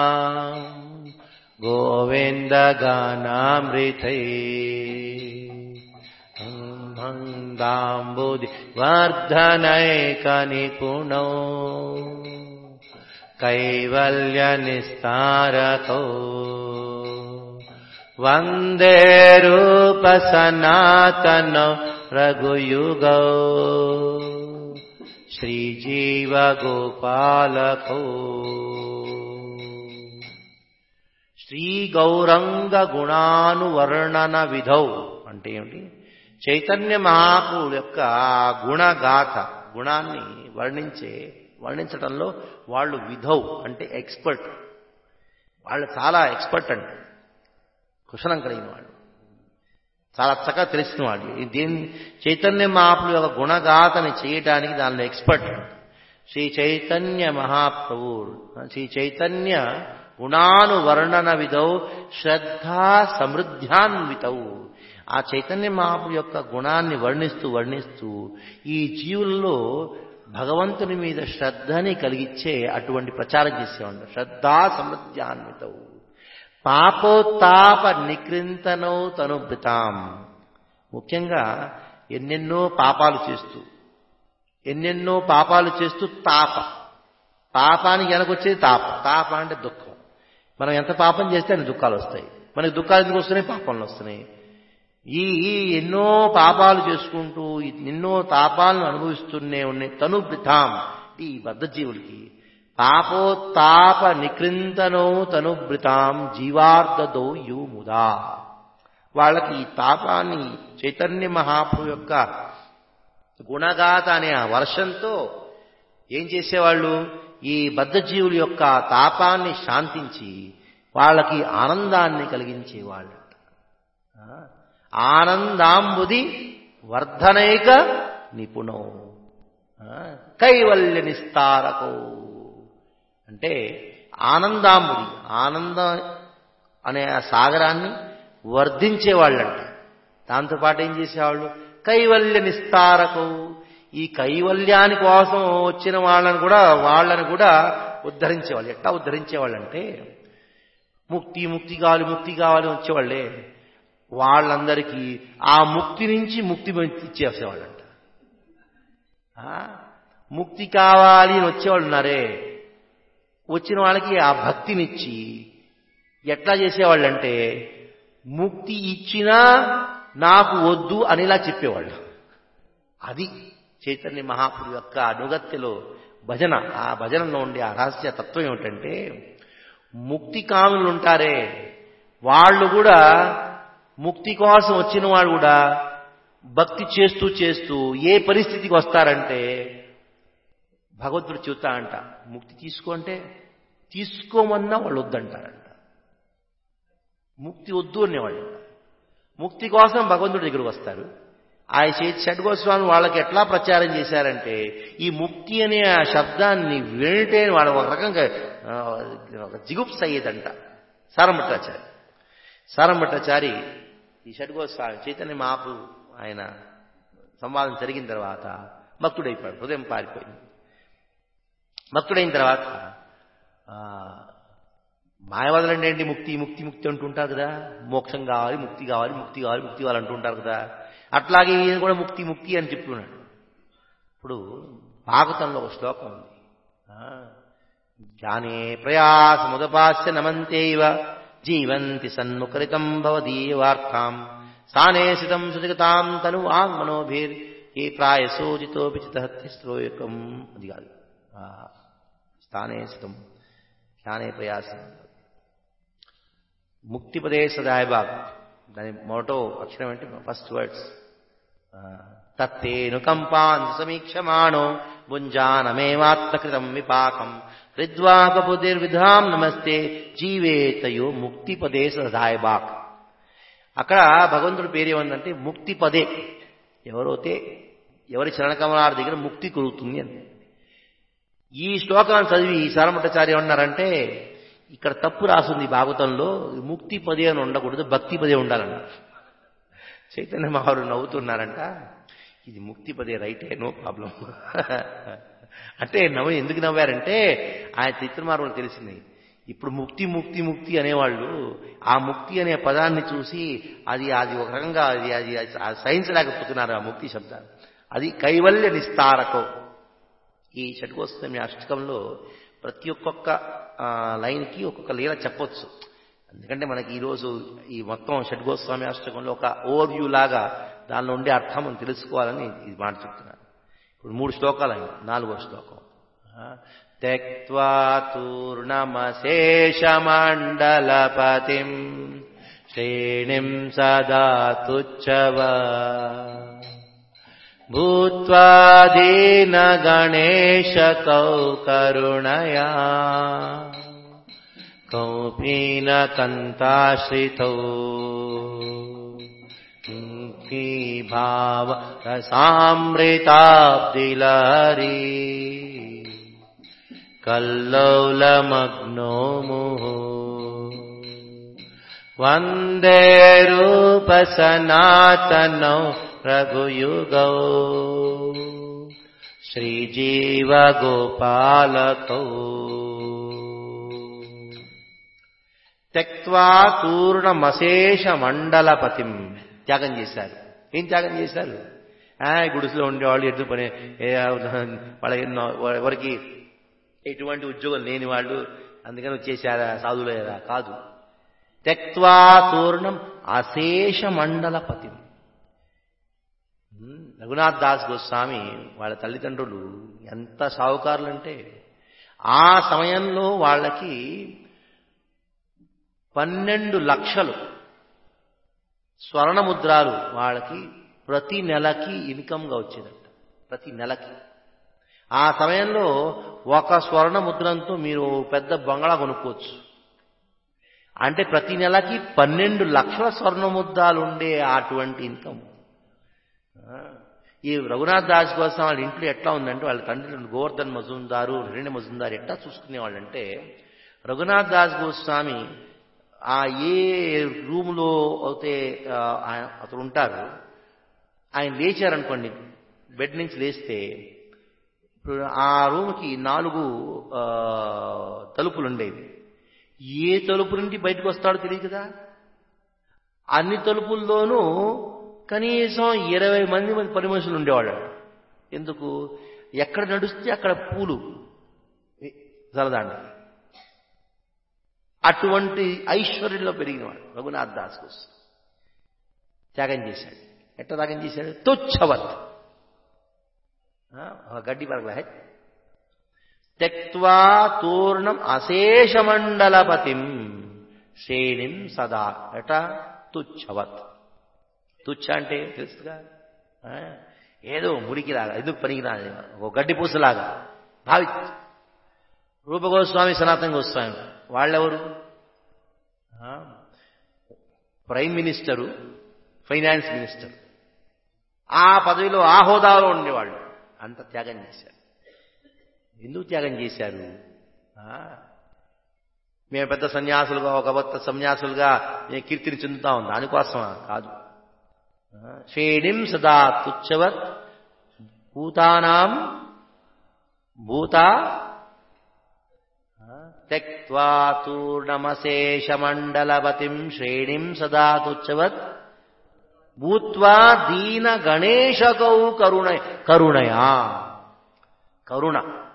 గోవిन्दगानामृतै भङ्गाम्बुधि वर्धनैकनिपुणौ कैवल्यनिस्तारकौ वन्दे रूपसनातनौ रघुयुगौ श्रीजीवगोपालकौ శ్రీ గౌరంగ గుణానువర్ణన విధౌ అంటే ఏమిటి చైతన్య మహాప్రభువు యొక్క ఆ గుణగాథ గుణాన్ని వర్ణించే వర్ణించడంలో వాళ్ళు విధౌ అంటే ఎక్స్పర్ట్ వాళ్ళు చాలా ఎక్స్పర్ట్ అండి కుశలం కలిగిన వాళ్ళు చాలా చక్కగా తెలిసిన వాళ్ళు ఈ దీన్ని చైతన్య మహాప్రభు యొక్క గుణగాథని చేయటానికి దానిలో ఎక్స్పర్ట్ శ్రీ చైతన్య మహాప్రభు శ్రీ చైతన్య గుణానువర్ణన విధౌ శ్రద్ధా సమృద్ధ్యాన్వితౌ ఆ చైతన్య మహాప్రభు యొక్క గుణాన్ని వర్ణిస్తూ వర్ణిస్తూ ఈ జీవుల్లో భగవంతుని మీద శ్రద్ధని కలిగించే అటువంటి ప్రచారం చేసేవాడు శ్రద్ధా సమృద్ధ్యాన్వితౌ పాపోత్తాప నికృంతనౌ తనుభృతాం ముఖ్యంగా ఎన్నెన్నో పాపాలు చేస్తూ ఎన్నెన్నో పాపాలు చేస్తూ తాప పాపానికి వెనకొచ్చేది తాప తాప అంటే దుఃఖం మనం ఎంత పాపం చేస్తే అన్ని దుఃఖాలు వస్తాయి మనకి దుఃఖాలు ఎందుకు వస్తున్నాయి పాపంలో వస్తున్నాయి ఈ ఈ ఎన్నో పాపాలు చేసుకుంటూ ఎన్నో తాపాలను అనుభవిస్తూనే ఉన్నాయి తను వృథాం ఈ బద్ధజీవులకి పాపోత్తాప నికృంతనో తనుభృతాం జీవార్ధదో యు ముదా వాళ్ళకి ఈ తాపాన్ని చైతన్య మహాప్రభు యొక్క గుణగాథ అనే ఆ వర్షంతో ఏం చేసేవాళ్ళు ఈ బద్ధజీవుల యొక్క తాపాన్ని శాంతించి వాళ్ళకి ఆనందాన్ని కలిగించేవాళ్ళు ఆనందాంబుది వర్ధనైక నిపుణో కైవల్య నిస్తారకో అంటే ఆనందాంబుది ఆనందం అనే ఆ సాగరాన్ని వర్ధించేవాళ్ళంట దాంతోపాటు ఏం చేసేవాళ్ళు కైవల్య నిస్తారకం ఈ కైవల్యాని కోసం వచ్చిన వాళ్ళని కూడా వాళ్ళని కూడా ఉద్ధరించేవాళ్ళు ఎట్లా ఉద్ధరించేవాళ్ళంటే ముక్తి ముక్తి కావాలి ముక్తి కావాలి వచ్చేవాళ్ళే వాళ్ళందరికీ ఆ ముక్తి నుంచి ముక్తి ఇచ్చేసేవాళ్ళంట ముక్తి కావాలి అని వచ్చేవాళ్ళు ఉన్నారే వచ్చిన వాళ్ళకి ఆ భక్తినిచ్చి ఎట్లా చేసేవాళ్ళంటే ముక్తి ఇచ్చినా నాకు వద్దు అనేలా చెప్పేవాళ్ళు అది చైతన్య మహాపురు యొక్క అనుగత్యలో భజన ఆ భజనలో ఉండే ఆ రహస్య తత్వం ఏమిటంటే ముక్తి కాములు ఉంటారే వాళ్ళు కూడా ముక్తి కోసం వచ్చిన వాళ్ళు కూడా భక్తి చేస్తూ చేస్తూ ఏ పరిస్థితికి వస్తారంటే భగవంతుడు చెబుతా అంట ముక్తి తీసుకో అంటే తీసుకోమన్నా వాళ్ళు వద్దంటారంట ముక్తి వద్దు అనేవాళ్ళు ముక్తి కోసం భగవంతుడి దగ్గరకు వస్తారు ఆయన చేతి షడ్గోస్వామి వాళ్ళకి ఎట్లా ప్రచారం చేశారంటే ఈ ముక్తి అనే ఆ శబ్దాన్ని వింటే వాళ్ళ ఒక రకంగా ఆ, ఒక జిగుప్స అయ్యేదంట సారంభట్టాచారి సారంభట్టాచారి ఈ షడ్గోస్వామి చైతన్య మాపు ఆయన సంవాదం జరిగిన తర్వాత భక్తుడైపోయాడు హృదయం పారిపోయింది భక్తుడైన తర్వాత ఆ, మాయవాదులంటే ఏంటి ముక్తి ముక్తి ముక్తి అంటుంటారు కదా మోక్షం కావాలి ముక్తి కావాలి ముక్తి కావాలి ముక్తి కావాలి అంటుంటారు కదా అట్లాగే ఈయన కూడా ముక్తి ముక్తి అని చెప్తున్నాడు ఇప్పుడు భాగవతంలో ఒక శ్లోకం ఉంది ఆ, జ్ఞానే ప్రయాసముదపాస్య నమంతేవ జీవంతి సన్ముఖరితం భవదీయవార్థాం స్థానే సితం సుజగతాం తను వాంగ్మనోభిర్ ఏ ప్రాయసోజితోపి చితహత్యస్త్రోయకం అది కాదు ఆ, స్థానే సితం జ్ఞానే ప్రయాసం ముక్తిపదే సదాయబాగ్ దాని మొదటో అక్షరం అంటే ఫస్ట్ వర్డ్స్ తత్తేను కంపాన్ సమీక్షమాణో భుంజానమేవాత్మకృతం విపాకం హృద్వాపబుద్ధిర్విధాం నమస్తే జీవేతయో ముక్తిపదే సదాయబాగ్ అక్కడ భగవంతుడి పేరు ఏమందంటే ముక్తిపదే ఎవరైతే ఎవరి చరణకమలాల దగ్గర ముక్తి కలుగుతుంది అని ఈ శ్లోకాన్ని చదివి సారమఠాచార్య ఏమన్నారంటే ఇక్కడ తప్పు రాసింది భాగవతంలో ముక్తి పదే అని ఉండకూడదు భక్తి పదే ఉండాలన్నారు చైతన్య మహారు నవ్వుతున్నారంట ఇది ముక్తి పదే రైటే నో ప్రాబ్లం అంటే నవ్వు ఎందుకు నవ్వారంటే ఆయన చిత్రమార్గం తెలిసింది ఇప్పుడు ముక్తి ముక్తి ముక్తి అనేవాళ్ళు ఆ ముక్తి అనే పదాన్ని చూసి అది అది ఒక రకంగా అది అది అది సైన్స్ లేకపోతున్నారు ఆ ముక్తి శబ్దాన్ని అది కైవల్య నిస్తారకం ఈ షట్కోస్తమి అష్టకంలో ప్రతి ఒక్కొక్క ఆ, లైన్కి ఒక్కొక్క లీల చెప్పొచ్చు ఎందుకంటే మనకి ఈరోజు ఈ మొత్తం షడ్గోస్వామి అష్టకంలో ఒక ఓవర్వ్యూ లాగా దానిలో ఉండే అర్థం మనం తెలుసుకోవాలని ఇది మాట చెప్తున్నాను ఇప్పుడు మూడు శ్లోకాలు అయింది నాలుగో శ్లోకం ఆ, త్యక్వా తూర్ణమశేషమండలపతిం శ్రేణిం సదా తుచ్చవా भूत्वा दीनगणेशकौ करुणया कौपीनकन्ताश्रितौ भाव रसामृताब्दिलहरी कल्लौलमग्नो मुहुः वन्दे रूपसनातनौ रघुयुगौ श्रीजीवगोपालकौ త్యక్వా పూర్ణమశేష మండలపతిం త్యాగం చేశారు ఏం త్యాగం చేశారు ఆ, గుడిసెలో ఉండేవాళ్ళు ఎద్దు పని ఏ, వాళ్ళ ఎన్నో ఎవరికి ఎటువంటి ఉద్యోగం లేని వాళ్ళు అందుకని వచ్చేసారా సాధులేరా కాదు త్యక్వా పూర్ణం అశేష మండలపతిం ఉమ్, రఘునాథ్ దాస్ గోస్వామి వాళ్ళ తల్లిదండ్రులు ఎంత సావుకారులంటే ఆ సమయంలో వాళ్ళకి పన్నెండు లక్షలు స్వర్ణముద్రాలు వాళ్ళకి ప్రతి నెలకి ఇన్కమ్గా వచ్చేదంట ప్రతి నెలకి ఆ సమయంలో ఒక స్వర్ణ ముద్రంతో మీరు పెద్ద బంగళా కొనుక్కోవచ్చు అంటే ప్రతి నెలకి పన్నెండు లక్షల స్వర్ణ ముద్రాలు ఉండే అటువంటి ఇన్కమ్ ఈ రఘునాథ్ దాస్ కోసం వాళ్ళ ఇంట్లో ఎట్లా ఉందంటే వాళ్ళ తండ్రి గోవర్ధన్ మజుందారు హిరణ్య మజుందారు ఎట్లా చూసుకునేవాళ్ళంటే రఘునాథ్ దాస్ గోస్వామి ఆ ఏ రూములో అయితే ఆ, ఆయన అతను ఉంటారు ఆయన లేచారనుకోండి బెడ్ నుంచి లేస్తే ఇప్పుడు ఆ రూమ్కి నాలుగు ఆ, తలుపులు ఉండేవి ఏ తలుపు నుండి బయటకు వస్తాడో తెలియదు కదా అన్ని తలుపుల్లోనూ కనీసం ఇరవై మంది మంది పని మనుషులు ఉండేవాళ్ళు ఎందుకు ఎక్కడ నడుస్తే అక్కడ పూలు జలదాండ అటువంటి ఐశ్వర్యంలో పెరిగినవాడు రఘునాథ్ దాస్ కోసం త్యాగం చేశాడు ఎట్లా త్యాగం చేశాడు తుచ్చవత్ ఆ, ఒక గడ్డి పరగల హై త్యక్వా తూర్ణం అశేషమండలపతిం శ్రేణిం సదా ఎట తుచ్చవత్ తుచ్చ అంటే తెలుసుగా ఆ, ఏదో మురికిలాగా ఎందుకు పనికిరాదు ఒక గడ్డి పూసలాగా భావి రూపగోస్వామి సనాతన గోస్వామి వాళ్ళెవరు ఆ, ప్రైమ్ మినిస్టరు ఫైనాన్స్ మినిస్టర్ ఆ పదవిలో ఆ హోదాలో ఉండేవాళ్ళు అంత త్యాగం చేశారు ఎందుకు త్యాగం చేశారు ఆ, మేము పెద్ద సన్యాసులుగా ఒక కొత్త సన్యాసులుగా మేము కీర్తిని చెందుతాం దానికోసమా కాదు ఆ, శ్రేణిం సదా తుచ్చవత్ భూతానాం భూత త్యక్వా తూర్ణమశేషమండలవతిం శ్రేణిం సదా తుచ్చవత్ భూత్వా దీన గణేశకౌ కరుణ కరుణయా కరుణ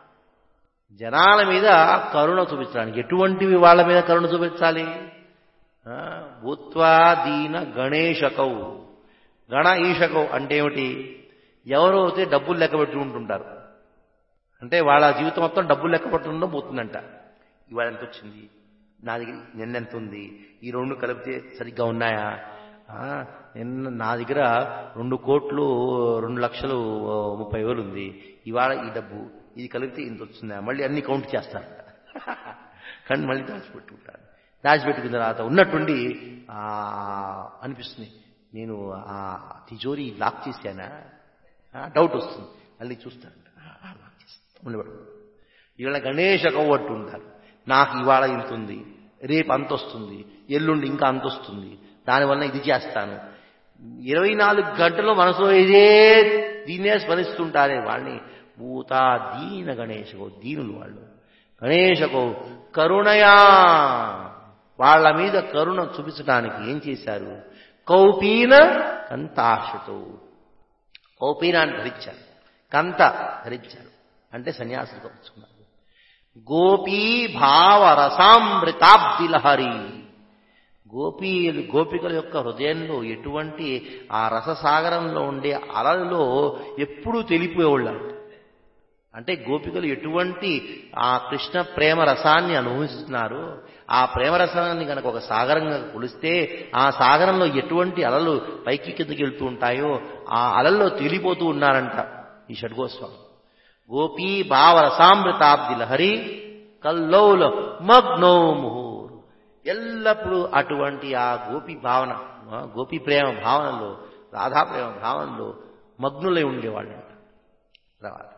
జనాల మీద కరుణ చూపించడానికి ఎటువంటివి వాళ్ళ మీద కరుణ చూపించాలి ఆ, భూత్వా దీన గణేశకౌ గణ ఈశకౌ అంటే ఏమిటి ఎవరో అయితే డబ్బులు లెక్క పెట్టుకుంటుంటారు అంటే వాళ్ళ జీవితం మొత్తం డబ్బులు లెక్క పట్టుకుంటూ పోతుందంట ఇవాళ ఎంత వచ్చింది నా దగ్గర నిన్న ఎంత ఉంది ఈ రెండు కలిపితే సరిగ్గా ఉన్నాయా ఆ, నిన్న నా దగ్గర రెండు కోట్లు రెండు లక్షలు ఓ, ముప్పై వేలు ఉంది ఇవాళ ఈ డబ్బు ఇది కలిపితే ఇంత వచ్చిందా మళ్ళీ అన్ని కౌంట్ చేస్తారంట కానీ మళ్ళీ దాచిపెట్టుకుంటారు దాచిపెట్టుకున్న తర్వాత ఉన్నట్టుండి ఆ, అనిపిస్తుంది నేను ఆ తిజోరి లాక్ చేశానా ఆ, డౌట్ వస్తుంది మళ్ళీ చూస్తారంట ఆ, ఆ, లాక్ చేస్తాను మళ్ళీ పడుకుంటారు ఇవాళ గణేష కవ్వట్టు ఉంటారు నాకు ఇవాళ ఇంత ఉంది రేపు అంత వస్తుంది ఎల్లుండి ఇంకా అంత వస్తుంది దానివల్ల ఇది చేస్తాను ఇరవై నాలుగు గంటలు మనసులో ఇదే దీన్నే స్మరిస్తుంటారే వాళ్ళని భూతా దీన గణేశకో దీనులు వాళ్ళు గణేశకో కరుణయా వాళ్ళ మీద కరుణ చూపించడానికి ఏం చేశారు కౌపీన కంతాశతో కౌపీనాన్ని ధరించారు కంత ధరించారు అంటే సన్యాసులు కలుసుకున్నారు గోపీ భావ రసామృతాబ్ది లహరి గోపీ గోపికల యొక్క హృదయంలో ఎటువంటి ఆ రససాగరంలో ఉండే అలలలో ఎప్పుడూ తెలిపోయేవాళ్ళు అంటే గోపికలు ఎటువంటి ఆ కృష్ణ ప్రేమ రసాన్ని అనుభవిస్తున్నారు ఆ ప్రేమ రసాన్ని కనుక ఒక సాగరంగా కొలిస్తే ఆ సాగరంలో ఎటువంటి అలలు పైకి కిందకి వెళ్తూ ఉంటాయో ఆ అలల్లో తేలిపోతూ ఉన్నారంట ఈ షడ్గోస్వామి గోపీ భావ రసామృతాబ్ది లహరి కల్లౌల మగ్నో ముహూర్ ఎల్లప్పుడూ అటువంటి ఆ గోపి భావన ఆ గోపి ప్రేమ భావనలో రాధా ప్రేమ భావనలో మగ్నులై ఉండేవాళ్ళంట తర్వాత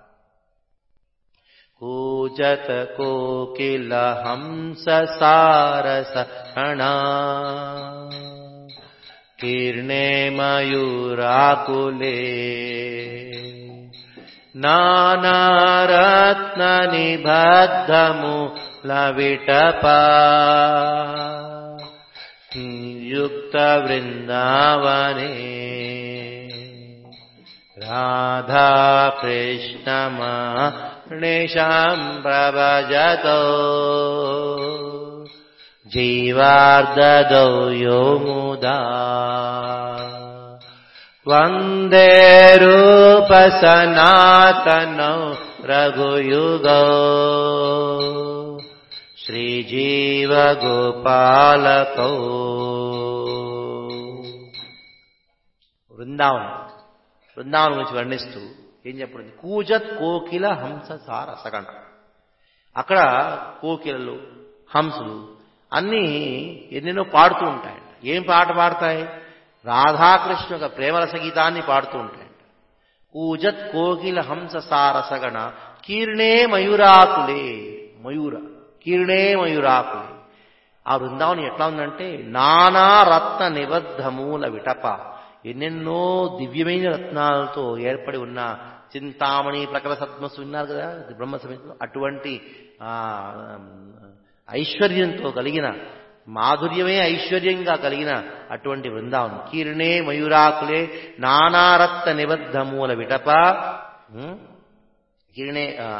కూజత కోకిల హంస సారస హణా కీర్ణే మయూరాకులే నానారత్న నిబద్ధము లవిటపా యుక్త వృందావనే రాధా కృష్ణమా నిశాం ప్రభజతో జీవార్దదో యో ముదా వందే రూప సనాతనౌ రఘుయుగౌ శ్రీజీవ గోపాలకౌ బృందావనం బృందావనం గురించి వర్ణిస్తూ ఏం చెప్పండి కూజత్ కోకిల హంస సార సగణ అక్కడ కోకిలలు హంసలు అన్నీ ఎన్నెన్నో పాడుతూ ఉంటాయంట ఏం పాట పాడతాయి రాధాకృష్ణ యొక్క ప్రేమరస గీతాన్ని పాడుతూ ఉంటాయంట కూజత్ కోకిల హంస సార సగణ కీర్ణే మయూరాకులే మయూర కీర్ణే మయూరాకులే ఆ బృందావనం ఎట్లా ఉందంటే నానా రత్న నిబద్ధమూల విటప ఎన్నెన్నో దివ్యమైన రత్నాలతో ఏర్పడి ఉన్న చింతామణి ప్రకట సద్మస్సు విన్నారు కదా బ్రహ్మ సమితిలో అటువంటి ఆ, ఐశ్వర్యంతో కలిగిన మాధుర్యమే ఐశ్వర్యంగా కలిగిన అటువంటి బృందావనం కీర్ణే మయూరాకులే నానారత్న నిబద్ధమూల విటప ఉం? కీర్ణే ఆ,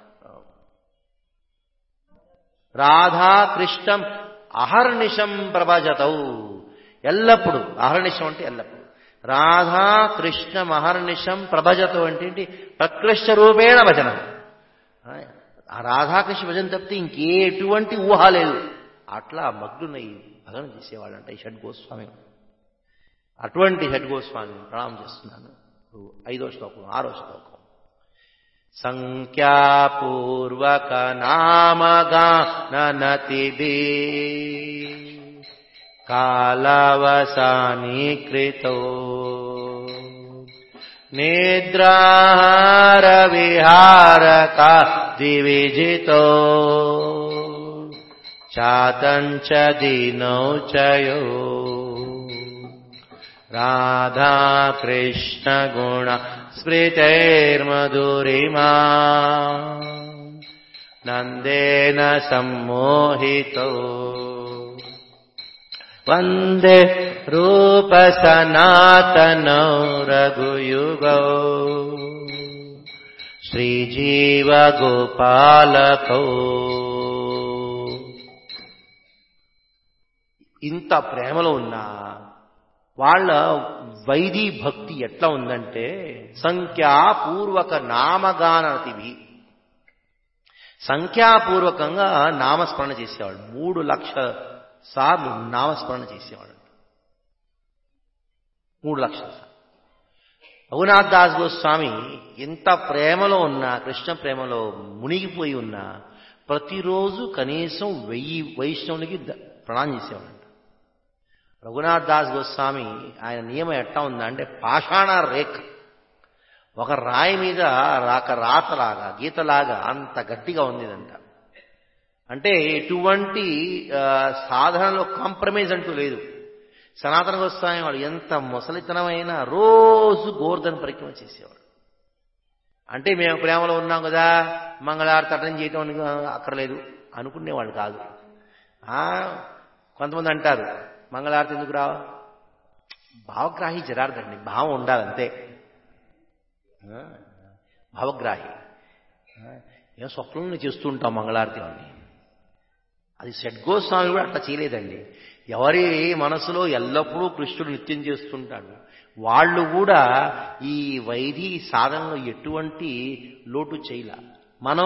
రాధా కృష్ణం అహర్నిశం ప్రభజతౌ ఎల్లప్పుడు అహర్నిశం అంటే ఎల్లప్పుడు రాధా కృష్ణ అహర్నిశం ప్రభజతు అంటే ఏంటి ప్రకృష్ట రూపేణ భజనం ఆ రాధాకృష్ణ భజన తప్పితే ఇంకే ఎటువంటి ఊహ లేదు అట్లా మగ్నునై భజన చేసేవాడంట ఈ షడ్ గోస్వామి అటువంటి షడ్ గోస్వామి ప్రణామం చేస్తున్నాను ఇప్పుడు ఐదో శ్లోకం ఆరో శ్లోకం సంఖ్యాపూర్వక నామగా నతిబి కాలవసాని కృతో నిద్రాహార విహారక దివిజితో చాతంచ దీనౌ చయో రాధాకృష్ణ గుణ స్మృతైర్మధురిమా నందేన సమ్మోహితో వందే రూప సనాతనౌ రఘుయుగౌ శ్రీజీవ గోపాలకౌ ఇంత ప్రేమలో ఉన్నా వాళ్ళ వైదీ భక్తి ఎట్లా ఉందంటే సంఖ్యాపూర్వక నామగానతివి సంఖ్యాపూర్వకంగా నామస్మరణ చేసేవాడు మూడు లక్షల సార్లు నామస్మరణ చేసేవాడు మూడు లక్షల సార్లు రఘునాథ్ దాస్ గోస్వామి ఎంత ప్రేమలో ఉన్నా కృష్ణ ప్రేమలో మునిగిపోయి ఉన్నా ప్రతిరోజు కనీసం వెయ్యి వైష్ణవునికి ద- ప్రణామం చేసేవాడంట రఘునాథ్ దాస్ గోస్వామి ఆయన నియమం ఎట్లా ఉందా అంటే పాషాణ రేఖ ఒక రాయి మీద రాక రాతలాగా గీతలాగా అంత గట్టిగా ఉంది ఇదంట అంటే ఎటువంటి ఆ, సాధనలో కాంప్రమైజ్ అంటూ లేదు సనాతన గోస్వామి వాడు ఎంత ముసలితనమైన రోజు గోర్ధన పరిక్రమ చేసేవాడు అంటే మేము ప్రేమలో ఉన్నాం కదా మంగళారతి అటెండ్ చేయటం అని అక్కర్లేదు అనుకునేవాళ్ళు కాదు ఆ, కొంతమంది అంటారు మంగళారతి ఎందుకు రావు భావగ్రాహి జరార్దండి భావం ఉండాలంతే ఆ, భావగ్రాహి ఆ, ఏం స్వప్నంలో చేస్తూ ఉంటాం మంగళారతి అని అది షడ్గోస్వామి కూడా అట్లా చేయలేదండి ఎవరి మనసులో ఎల్లప్పుడూ కృష్ణుడు నిత్యం చేస్తుంటాడు వాళ్ళు కూడా ఈ వైది సాధనలో ఎటువంటి లోటు చేయలే మనం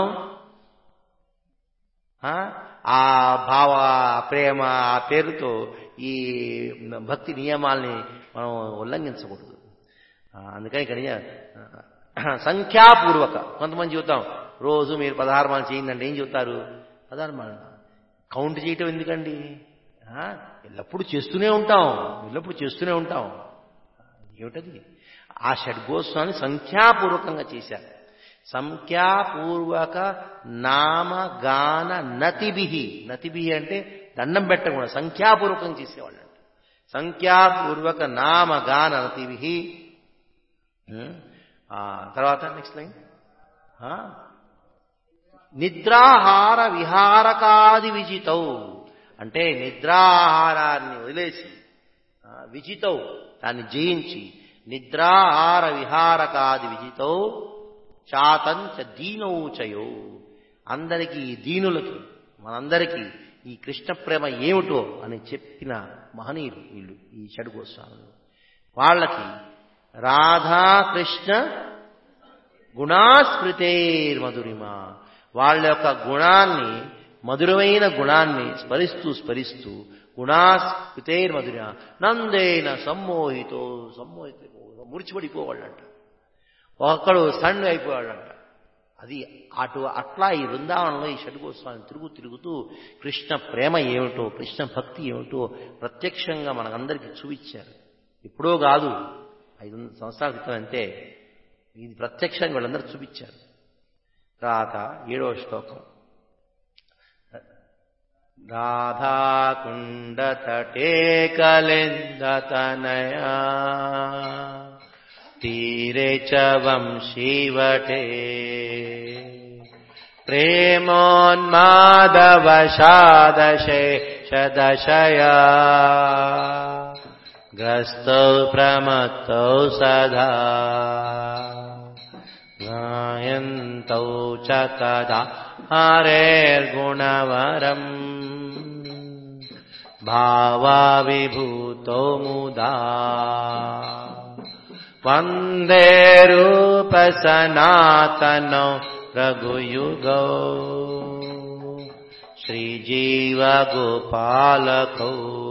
ఆ ఆ భావ ప్రేమ ఆ పేరుతో ఈ భక్తి నియమాల్ని మనం ఉల్లంఘించకూడదు ఆ, అందుకని ఇక్కడ ఆ, సంఖ్యాపూర్వక కొంతమంది చెబుతాం రోజు మీరు పదహారు మాలు చేయండి ఏం చెబుతారు పదహారు మాల కౌంట్ చేయటం ఎందుకండి ఆ, ఎల్లప్పుడూ చేస్తూనే ఉంటాం ఎల్లప్పుడూ చేస్తూనే ఉంటాం ఏమిటది ఆ షడ్గోస్వామి సంఖ్యాపూర్వకంగా చేశారు సంఖ్యాపూర్వక నామ గాన నతిభి నతిభి అంటే దండం పెట్టకుండా సంఖ్యాపూర్వకం చేసేవాళ్ళు అంట సంఖ్యాపూర్వక నామ గాన నతిభి తర్వాత నెక్స్ట్ లైన్ నిద్రాహార విహారకాది విజితౌ అంటే నిద్రాహారాన్ని వదిలేసి ఆ, విజితౌ దాన్ని జయించి నిద్రాహార విహారకాది విజితౌ చాతంచ దీనౌచయో అందరికీ ఈ దీనులకి మనందరికీ ఈ కృష్ణ ప్రేమ ఏమిటో అని చెప్పిన మహనీయులు వీళ్ళు ఈ షడు గోస్వాములు వాళ్ళకి రాధా కృష్ణ గుణాస్మృతేర్మధురిమ వాళ్ళ యొక్క గుణాన్ని మధురమైన గుణాన్ని స్మరిస్తూ స్మరిస్తూ గుణాస్మృతేర్మధురిమ నందేన సమ్మోహితో సమ్మోహిత ముడిచిపడిపోవాళ్ళంట ఒక్కడు సన్ అయిపోయాడంట అది అటు అట్లా ఈ బృందావనంలో ఈ షడ్గోస్వామి తిరుగు తిరుగుతూ కృష్ణ ప్రేమ ఏమిటో కృష్ణ భక్తి ఏమిటో ప్రత్యక్షంగా మనకందరికీ చూపించారు ఎప్పుడో కాదు ఐదు వందల సంవత్సరాల క్రితం అంతే ఇది ప్రత్యక్షంగా వీళ్ళందరూ చూపించారు తర్వాత ఏడవ శ్లోకం రాధాకుండ తటే కలిందతనయా తీరే చ వంశీవటే ప్రేమోన్మాదవశాదశే శదశయా గ్రస్తౌ ప్రమత్తౌ సదా గాయంతౌ చ కదా హరేర్గుణవరम् భావావిభూతో ముదా వందే రూప సనాతనౌ రఘుయుగౌ శ్రీజీవ గోపాలకౌ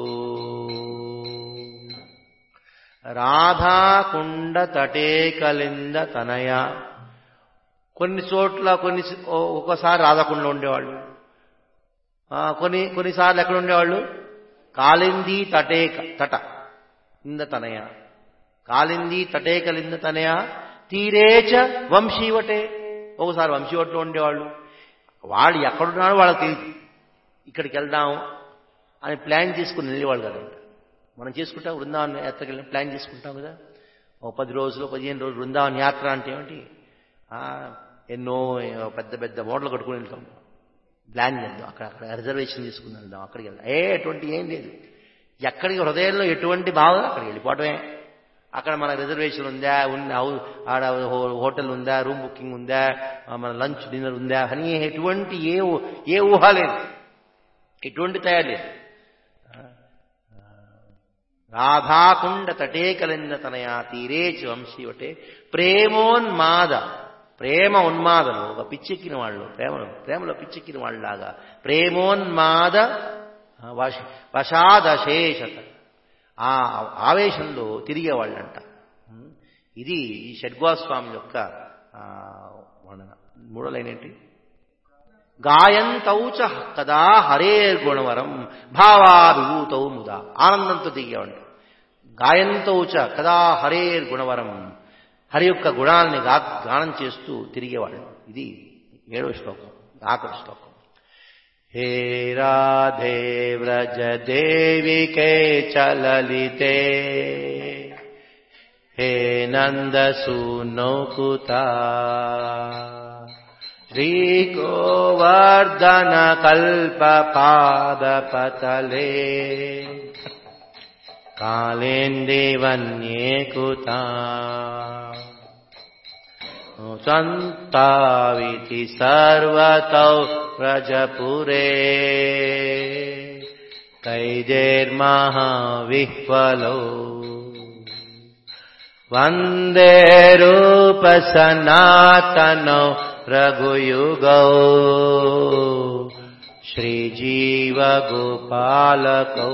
రాధాకుండ తటే కలింద తనయ కొన్ని చోట్ల కొన్ని ఒక్కోసారి రాధాకుండ ఉండేవాళ్ళు ఆ, కొన్ని కొన్నిసార్లు ఎక్కడ ఉండేవాళ్ళు కాలింది తటే తట ఇంద తనయ కాలింది తటే కలింద తనయ తీరేచ వంశీవటే ఒకసారి వంశీవట్లో ఉండేవాళ్ళు వాళ్ళు ఎక్కడున్నారో వాళ్ళకి తెలియదు ఇక్కడికి వెళ్దాం అని ప్లాన్ చేసుకుని వెళ్ళేవాళ్ళు కదంట మనం చేసుకుంటాం బృందావన్ యాత్రకి వెళ్ళి ప్లాన్ చేసుకుంటాం కదా ఓ పది రోజులు పదిహేను రోజులు బృందావన్ యాత్ర అంటే ఏమిటి ఆ, ఎన్నో ఏ, పెద్ద పెద్ద మోడలు కట్టుకుని వెళ్తాం ప్లాన్ చేద్దాం అక్కడ అక్కడ రిజర్వేషన్ తీసుకుని వెళ్దాం అక్కడికి వెళ్దాం ఏ ఎటువంటి ఏం లేదు ఎక్కడికి హృదయంలో ఎటువంటి భావన అక్కడికి వెళ్ళిపోవటమే అక్కడ మన రిజర్వేషన్ ఉందా ఉంది హౌ- ఆడ హో- హోటల్ ఉందా రూమ్ బుకింగ్ ఉందా ఆ, మన లంచ్ డిన్నర్ ఉందా అని ఎటువంటి ఏ ఊ- ఏ ఊహ లేదు ఎటువంటి తయారు లేదు రాధాకుండ తటే కలింద తనయా తీరే చ వంశీవటే ప్రేమోన్మాద ప్రేమ ఉన్మాదలు ఒక పిచ్చెక్కిన వాళ్ళు ప్రేమలో ప్రేమలో పిచ్చెక్కిన వాళ్ళలాగా ప్రేమోన్మాద ఆ, వశ వశాదశేషత ఆ ఆవేశంలో తిరిగేవాళ్ళంట ఉం? ఇది ఈ షడ్గోస్వామి యొక్క ఆ, వర్ణన మూడో లైన్ ఏంటి గాయంతౌ చ కదా హరేర్గుణవరం భావాభిభూతౌ ముదా ఆనందంతో దిగేవాడు గాయంతౌ చ కదా హరేర్గుణవరం హరి యొక్క గుణాలని గా గానం చేస్తూ తిరిగేవాడు ఇది ఏడవ శ్లోకం ఆఖరి శ్లోకం హే రాధే వ్రజ దేవికే చలలితే హే నందసూనౌకుతా श्रीगोवर्धन कल्पपादपतले कालेन्दीवन्ये कुता सन्ताविति सर्वतौ व्रजपुरे कैदेर्महाविह्वलौ वन्दे रूपसनातनौ रघुयुगौ श्रीजीवगोपालकौ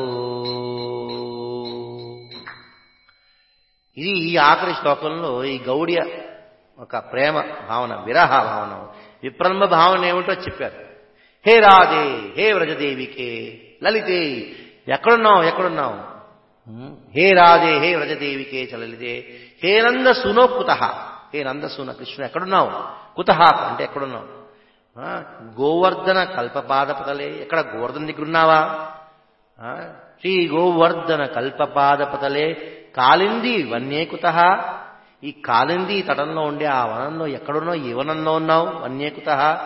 ఇది ఈ ఆఖరి శ్లోకంలో ఈ గౌడియ ఒక ప్రేమ భావన విరహ భావన విప్రంభ భావన ఏమిటో చెప్పారు హే రాధే హే వ్రజదేవికే లలితే ఎక్కడున్నావు ఎక్కడున్నావు ఉమ్, హే రాధే హే వ్రజదేవికే చ లలితే హే నంద సునో కుత హే నంద సున కృష్ణుడు ఎక్కడున్నావు కుత అంటే ఎక్కడున్నావు ఆ, గోవర్ధన కల్పపాదపతలే ఎక్కడ గోవర్ధన దగ్గర ఉన్నావా ఆ, శ్రీ గోవర్ధన కల్పపాదపతలే కాలింది వన్యేకుత ఈ కాలింది తటంలో ఉండే ఆ వనంలో ఎక్కడున్నావు ఏ వనంలో ఉన్నావు వన్యేకుత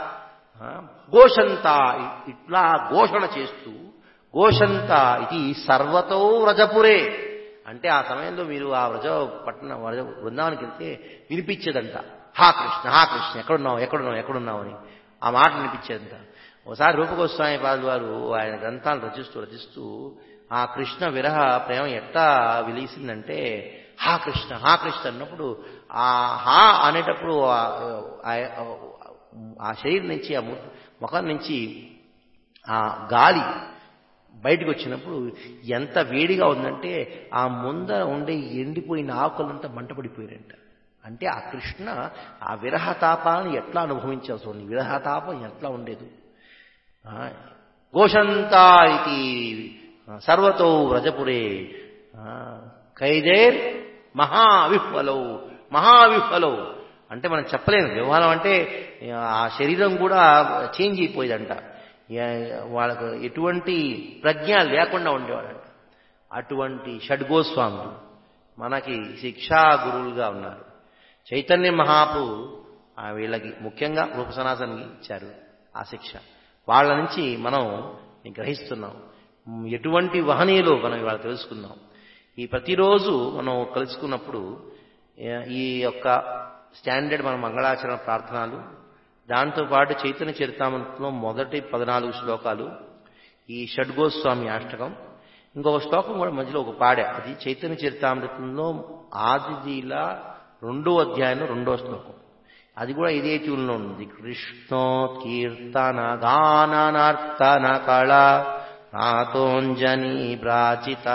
ఘోషంతా ఇట్లా ఘోషణ చేస్తూ ఘోషంతా ఇది సర్వతో వ్రజపురే అంటే ఆ సమయంలో మీరు ఆ వ్రజ పట్టణ వ్రజ బృందానికి వెళ్తే వినిపించేదంట హా కృష్ణ హా కృష్ణ ఎక్కడున్నావు ఎక్కడున్నావు ఎక్కడున్నావు అని ఆ మాట వినిపించేదంట ఒకసారి రూపగోస్వామి పాదులు వారు ఆయన గ్రంథాలు రచిస్తూ రచిస్తూ ఆ కృష్ణ విరహ ప్రేమ ఎట్టా విలీసిందంటే హా కృష్ణ హా కృష్ణ అన్నప్పుడు ఆ హా అనేటప్పుడు ఆ- ఆ- ఆ శరీరం నుంచి ఆ ము- ముఖం నుంచి ఆ గాలి బయటకు వచ్చినప్పుడు ఎంత వేడిగా ఉందంటే ఆ ముందర ఉండే ఎండిపోయిన ఆకులంతా మంటపడిపోయారంట అంటే ఆ కృష్ణ ఆ విరహతాపాన్ని ఎట్లా అనుభవించాల్సి ఉంది విరహతాపం ఎట్లా ఉండేది ఆ, ఘోషంతా ఇది సర్వతో వ్రజపురే ఆ, ఖైదేర్ మహావిహ్వలౌ మహావిహ్వలౌ అంటే మనం చెప్పలేము వ్యవహారం అంటే ఆ శరీరం కూడా చేంజ్ అయిపోయేదంట ఏ- వాళ్ళకు ఎటువంటి ప్రజ్ఞ లేకుండా ఉండేవాడంట అటువంటి షడ్గోస్వాములు మనకి శిక్షా గురువులుగా ఉన్నారు చైతన్య మహాపు ఆ వీళ్ళకి ముఖ్యంగా రూపసనాసనకి ఇచ్చారు ఆ శిక్ష వాళ్ళ నుంచి మనం గ్రహిస్తున్నాం మ్, ఎటువంటి వహనీయులు మనం ఇవాళ తెలుసుకుందాం ఈ ప్రతిరోజు మనం కలుసుకున్నప్పుడు ఏ- ఈ యొక్క స్టాండర్డ్ మన మంగళాచరణ ప్రార్థనలు దాంతోపాటు చైతన్య చరితామృతంలో మొదటి పద్నాలుగు శ్లోకాలు ఈ షడ్గోస్వామి అష్టకం ఇంకొక శ్లోకం కూడా మధ్యలో ఒక పాడే అది చైతన్య చరితామృతంలో ఆదిజీల రెండో అధ్యాయంలో రెండో శ్లోకం అది కూడా ఇదే ట్యూన్లో ఉంది కృష్ణో కీర్తన గాననర్తన కళ నాతోంజనీ ప్రాచిత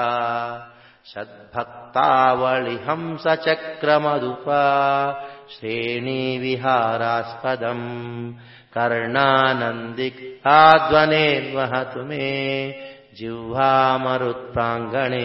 సద్భక్తావళి హంస చక్రమదుప శ్రేణీ విహారాస్పదం కర్ణానందిక్తాధ్వనేర్వహతు మే జిహ్వామరుత్ప్రాంగణే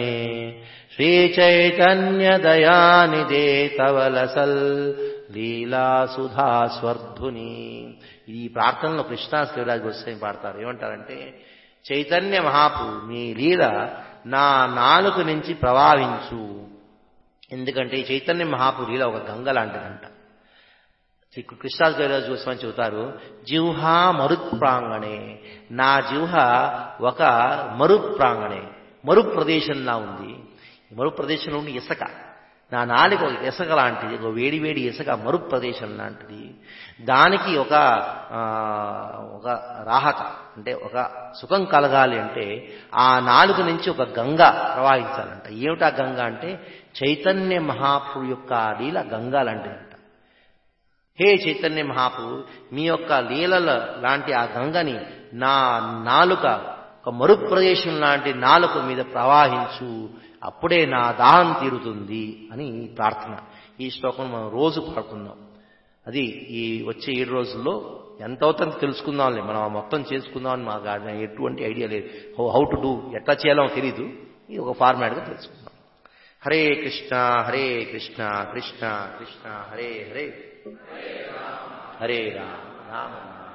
శ్రీచైతన్యదయానిదే తవలసల్ లీలాసుధా స్వర్ధుని ఇది ఈ ప్రార్థనలో కృష్ణా శివరాజ్ గోస్వామి పాడతారు ఏమంటారంటే చైతన్య మహాపు మీ లీల నా నాలుక నుంచి ప్రవాహించు ఎందుకంటే ఈ చైతన్య మహాపు లీల ఒక గంగ లాంటిదంట కృష్ణా శివరాజ్ గోస్వామి చెబుతారు జిహ్వా మరుత్ప్రాంగణే నా జిహ్వ ఒక మరుప్రాంగణే మరు ప్రదేశంలా ఉంది మరు ప్రదేశంలో ఉండి ఇసుక నా నాలుక ఒక ఇసుక లాంటిది ఒక వేడి వేడి ఇసుక మరు ప్రదేశం లాంటిది దానికి ఒక ఒక రాహత అంటే ఒక సుఖం కలగాలి అంటే ఆ నాలుగు నుంచి ఒక గంగ ప్రవహించాలంట ఏమిటా గంగ అంటే చైతన్య మహాప్రభు యొక్క లీల గంగా లాంటిదంట హే చైతన్య మహాప్రభు మీ యొక్క లీలల లాంటి ఆ గంగని నా నాలుక ఒక మరుప్రదేశం లాంటి నాలుక మీద ప్రవాహించు అప్పుడే నా దాహం తీరుతుంది అని ప్రార్థన ఈ శ్లోకం మనం రోజు పాడుకుందాం అది ఈ వచ్చే ఏడు రోజుల్లో ఎంత అవుతుందో తెలుసుకుందాంలే మనం ఆ మొత్తం చేసుకుందామని మాకు ఎటువంటి ఐడియా లేదు హౌ టు డూ ఎట్లా చేయాలో తెలీదు ఇది ఒక ఫార్మాట్గా తెలుసుకుందాం హరే కృష్ణ హరే కృష్ణ కృష్ణ కృష్ణ హరే హరే హరే రామ రామ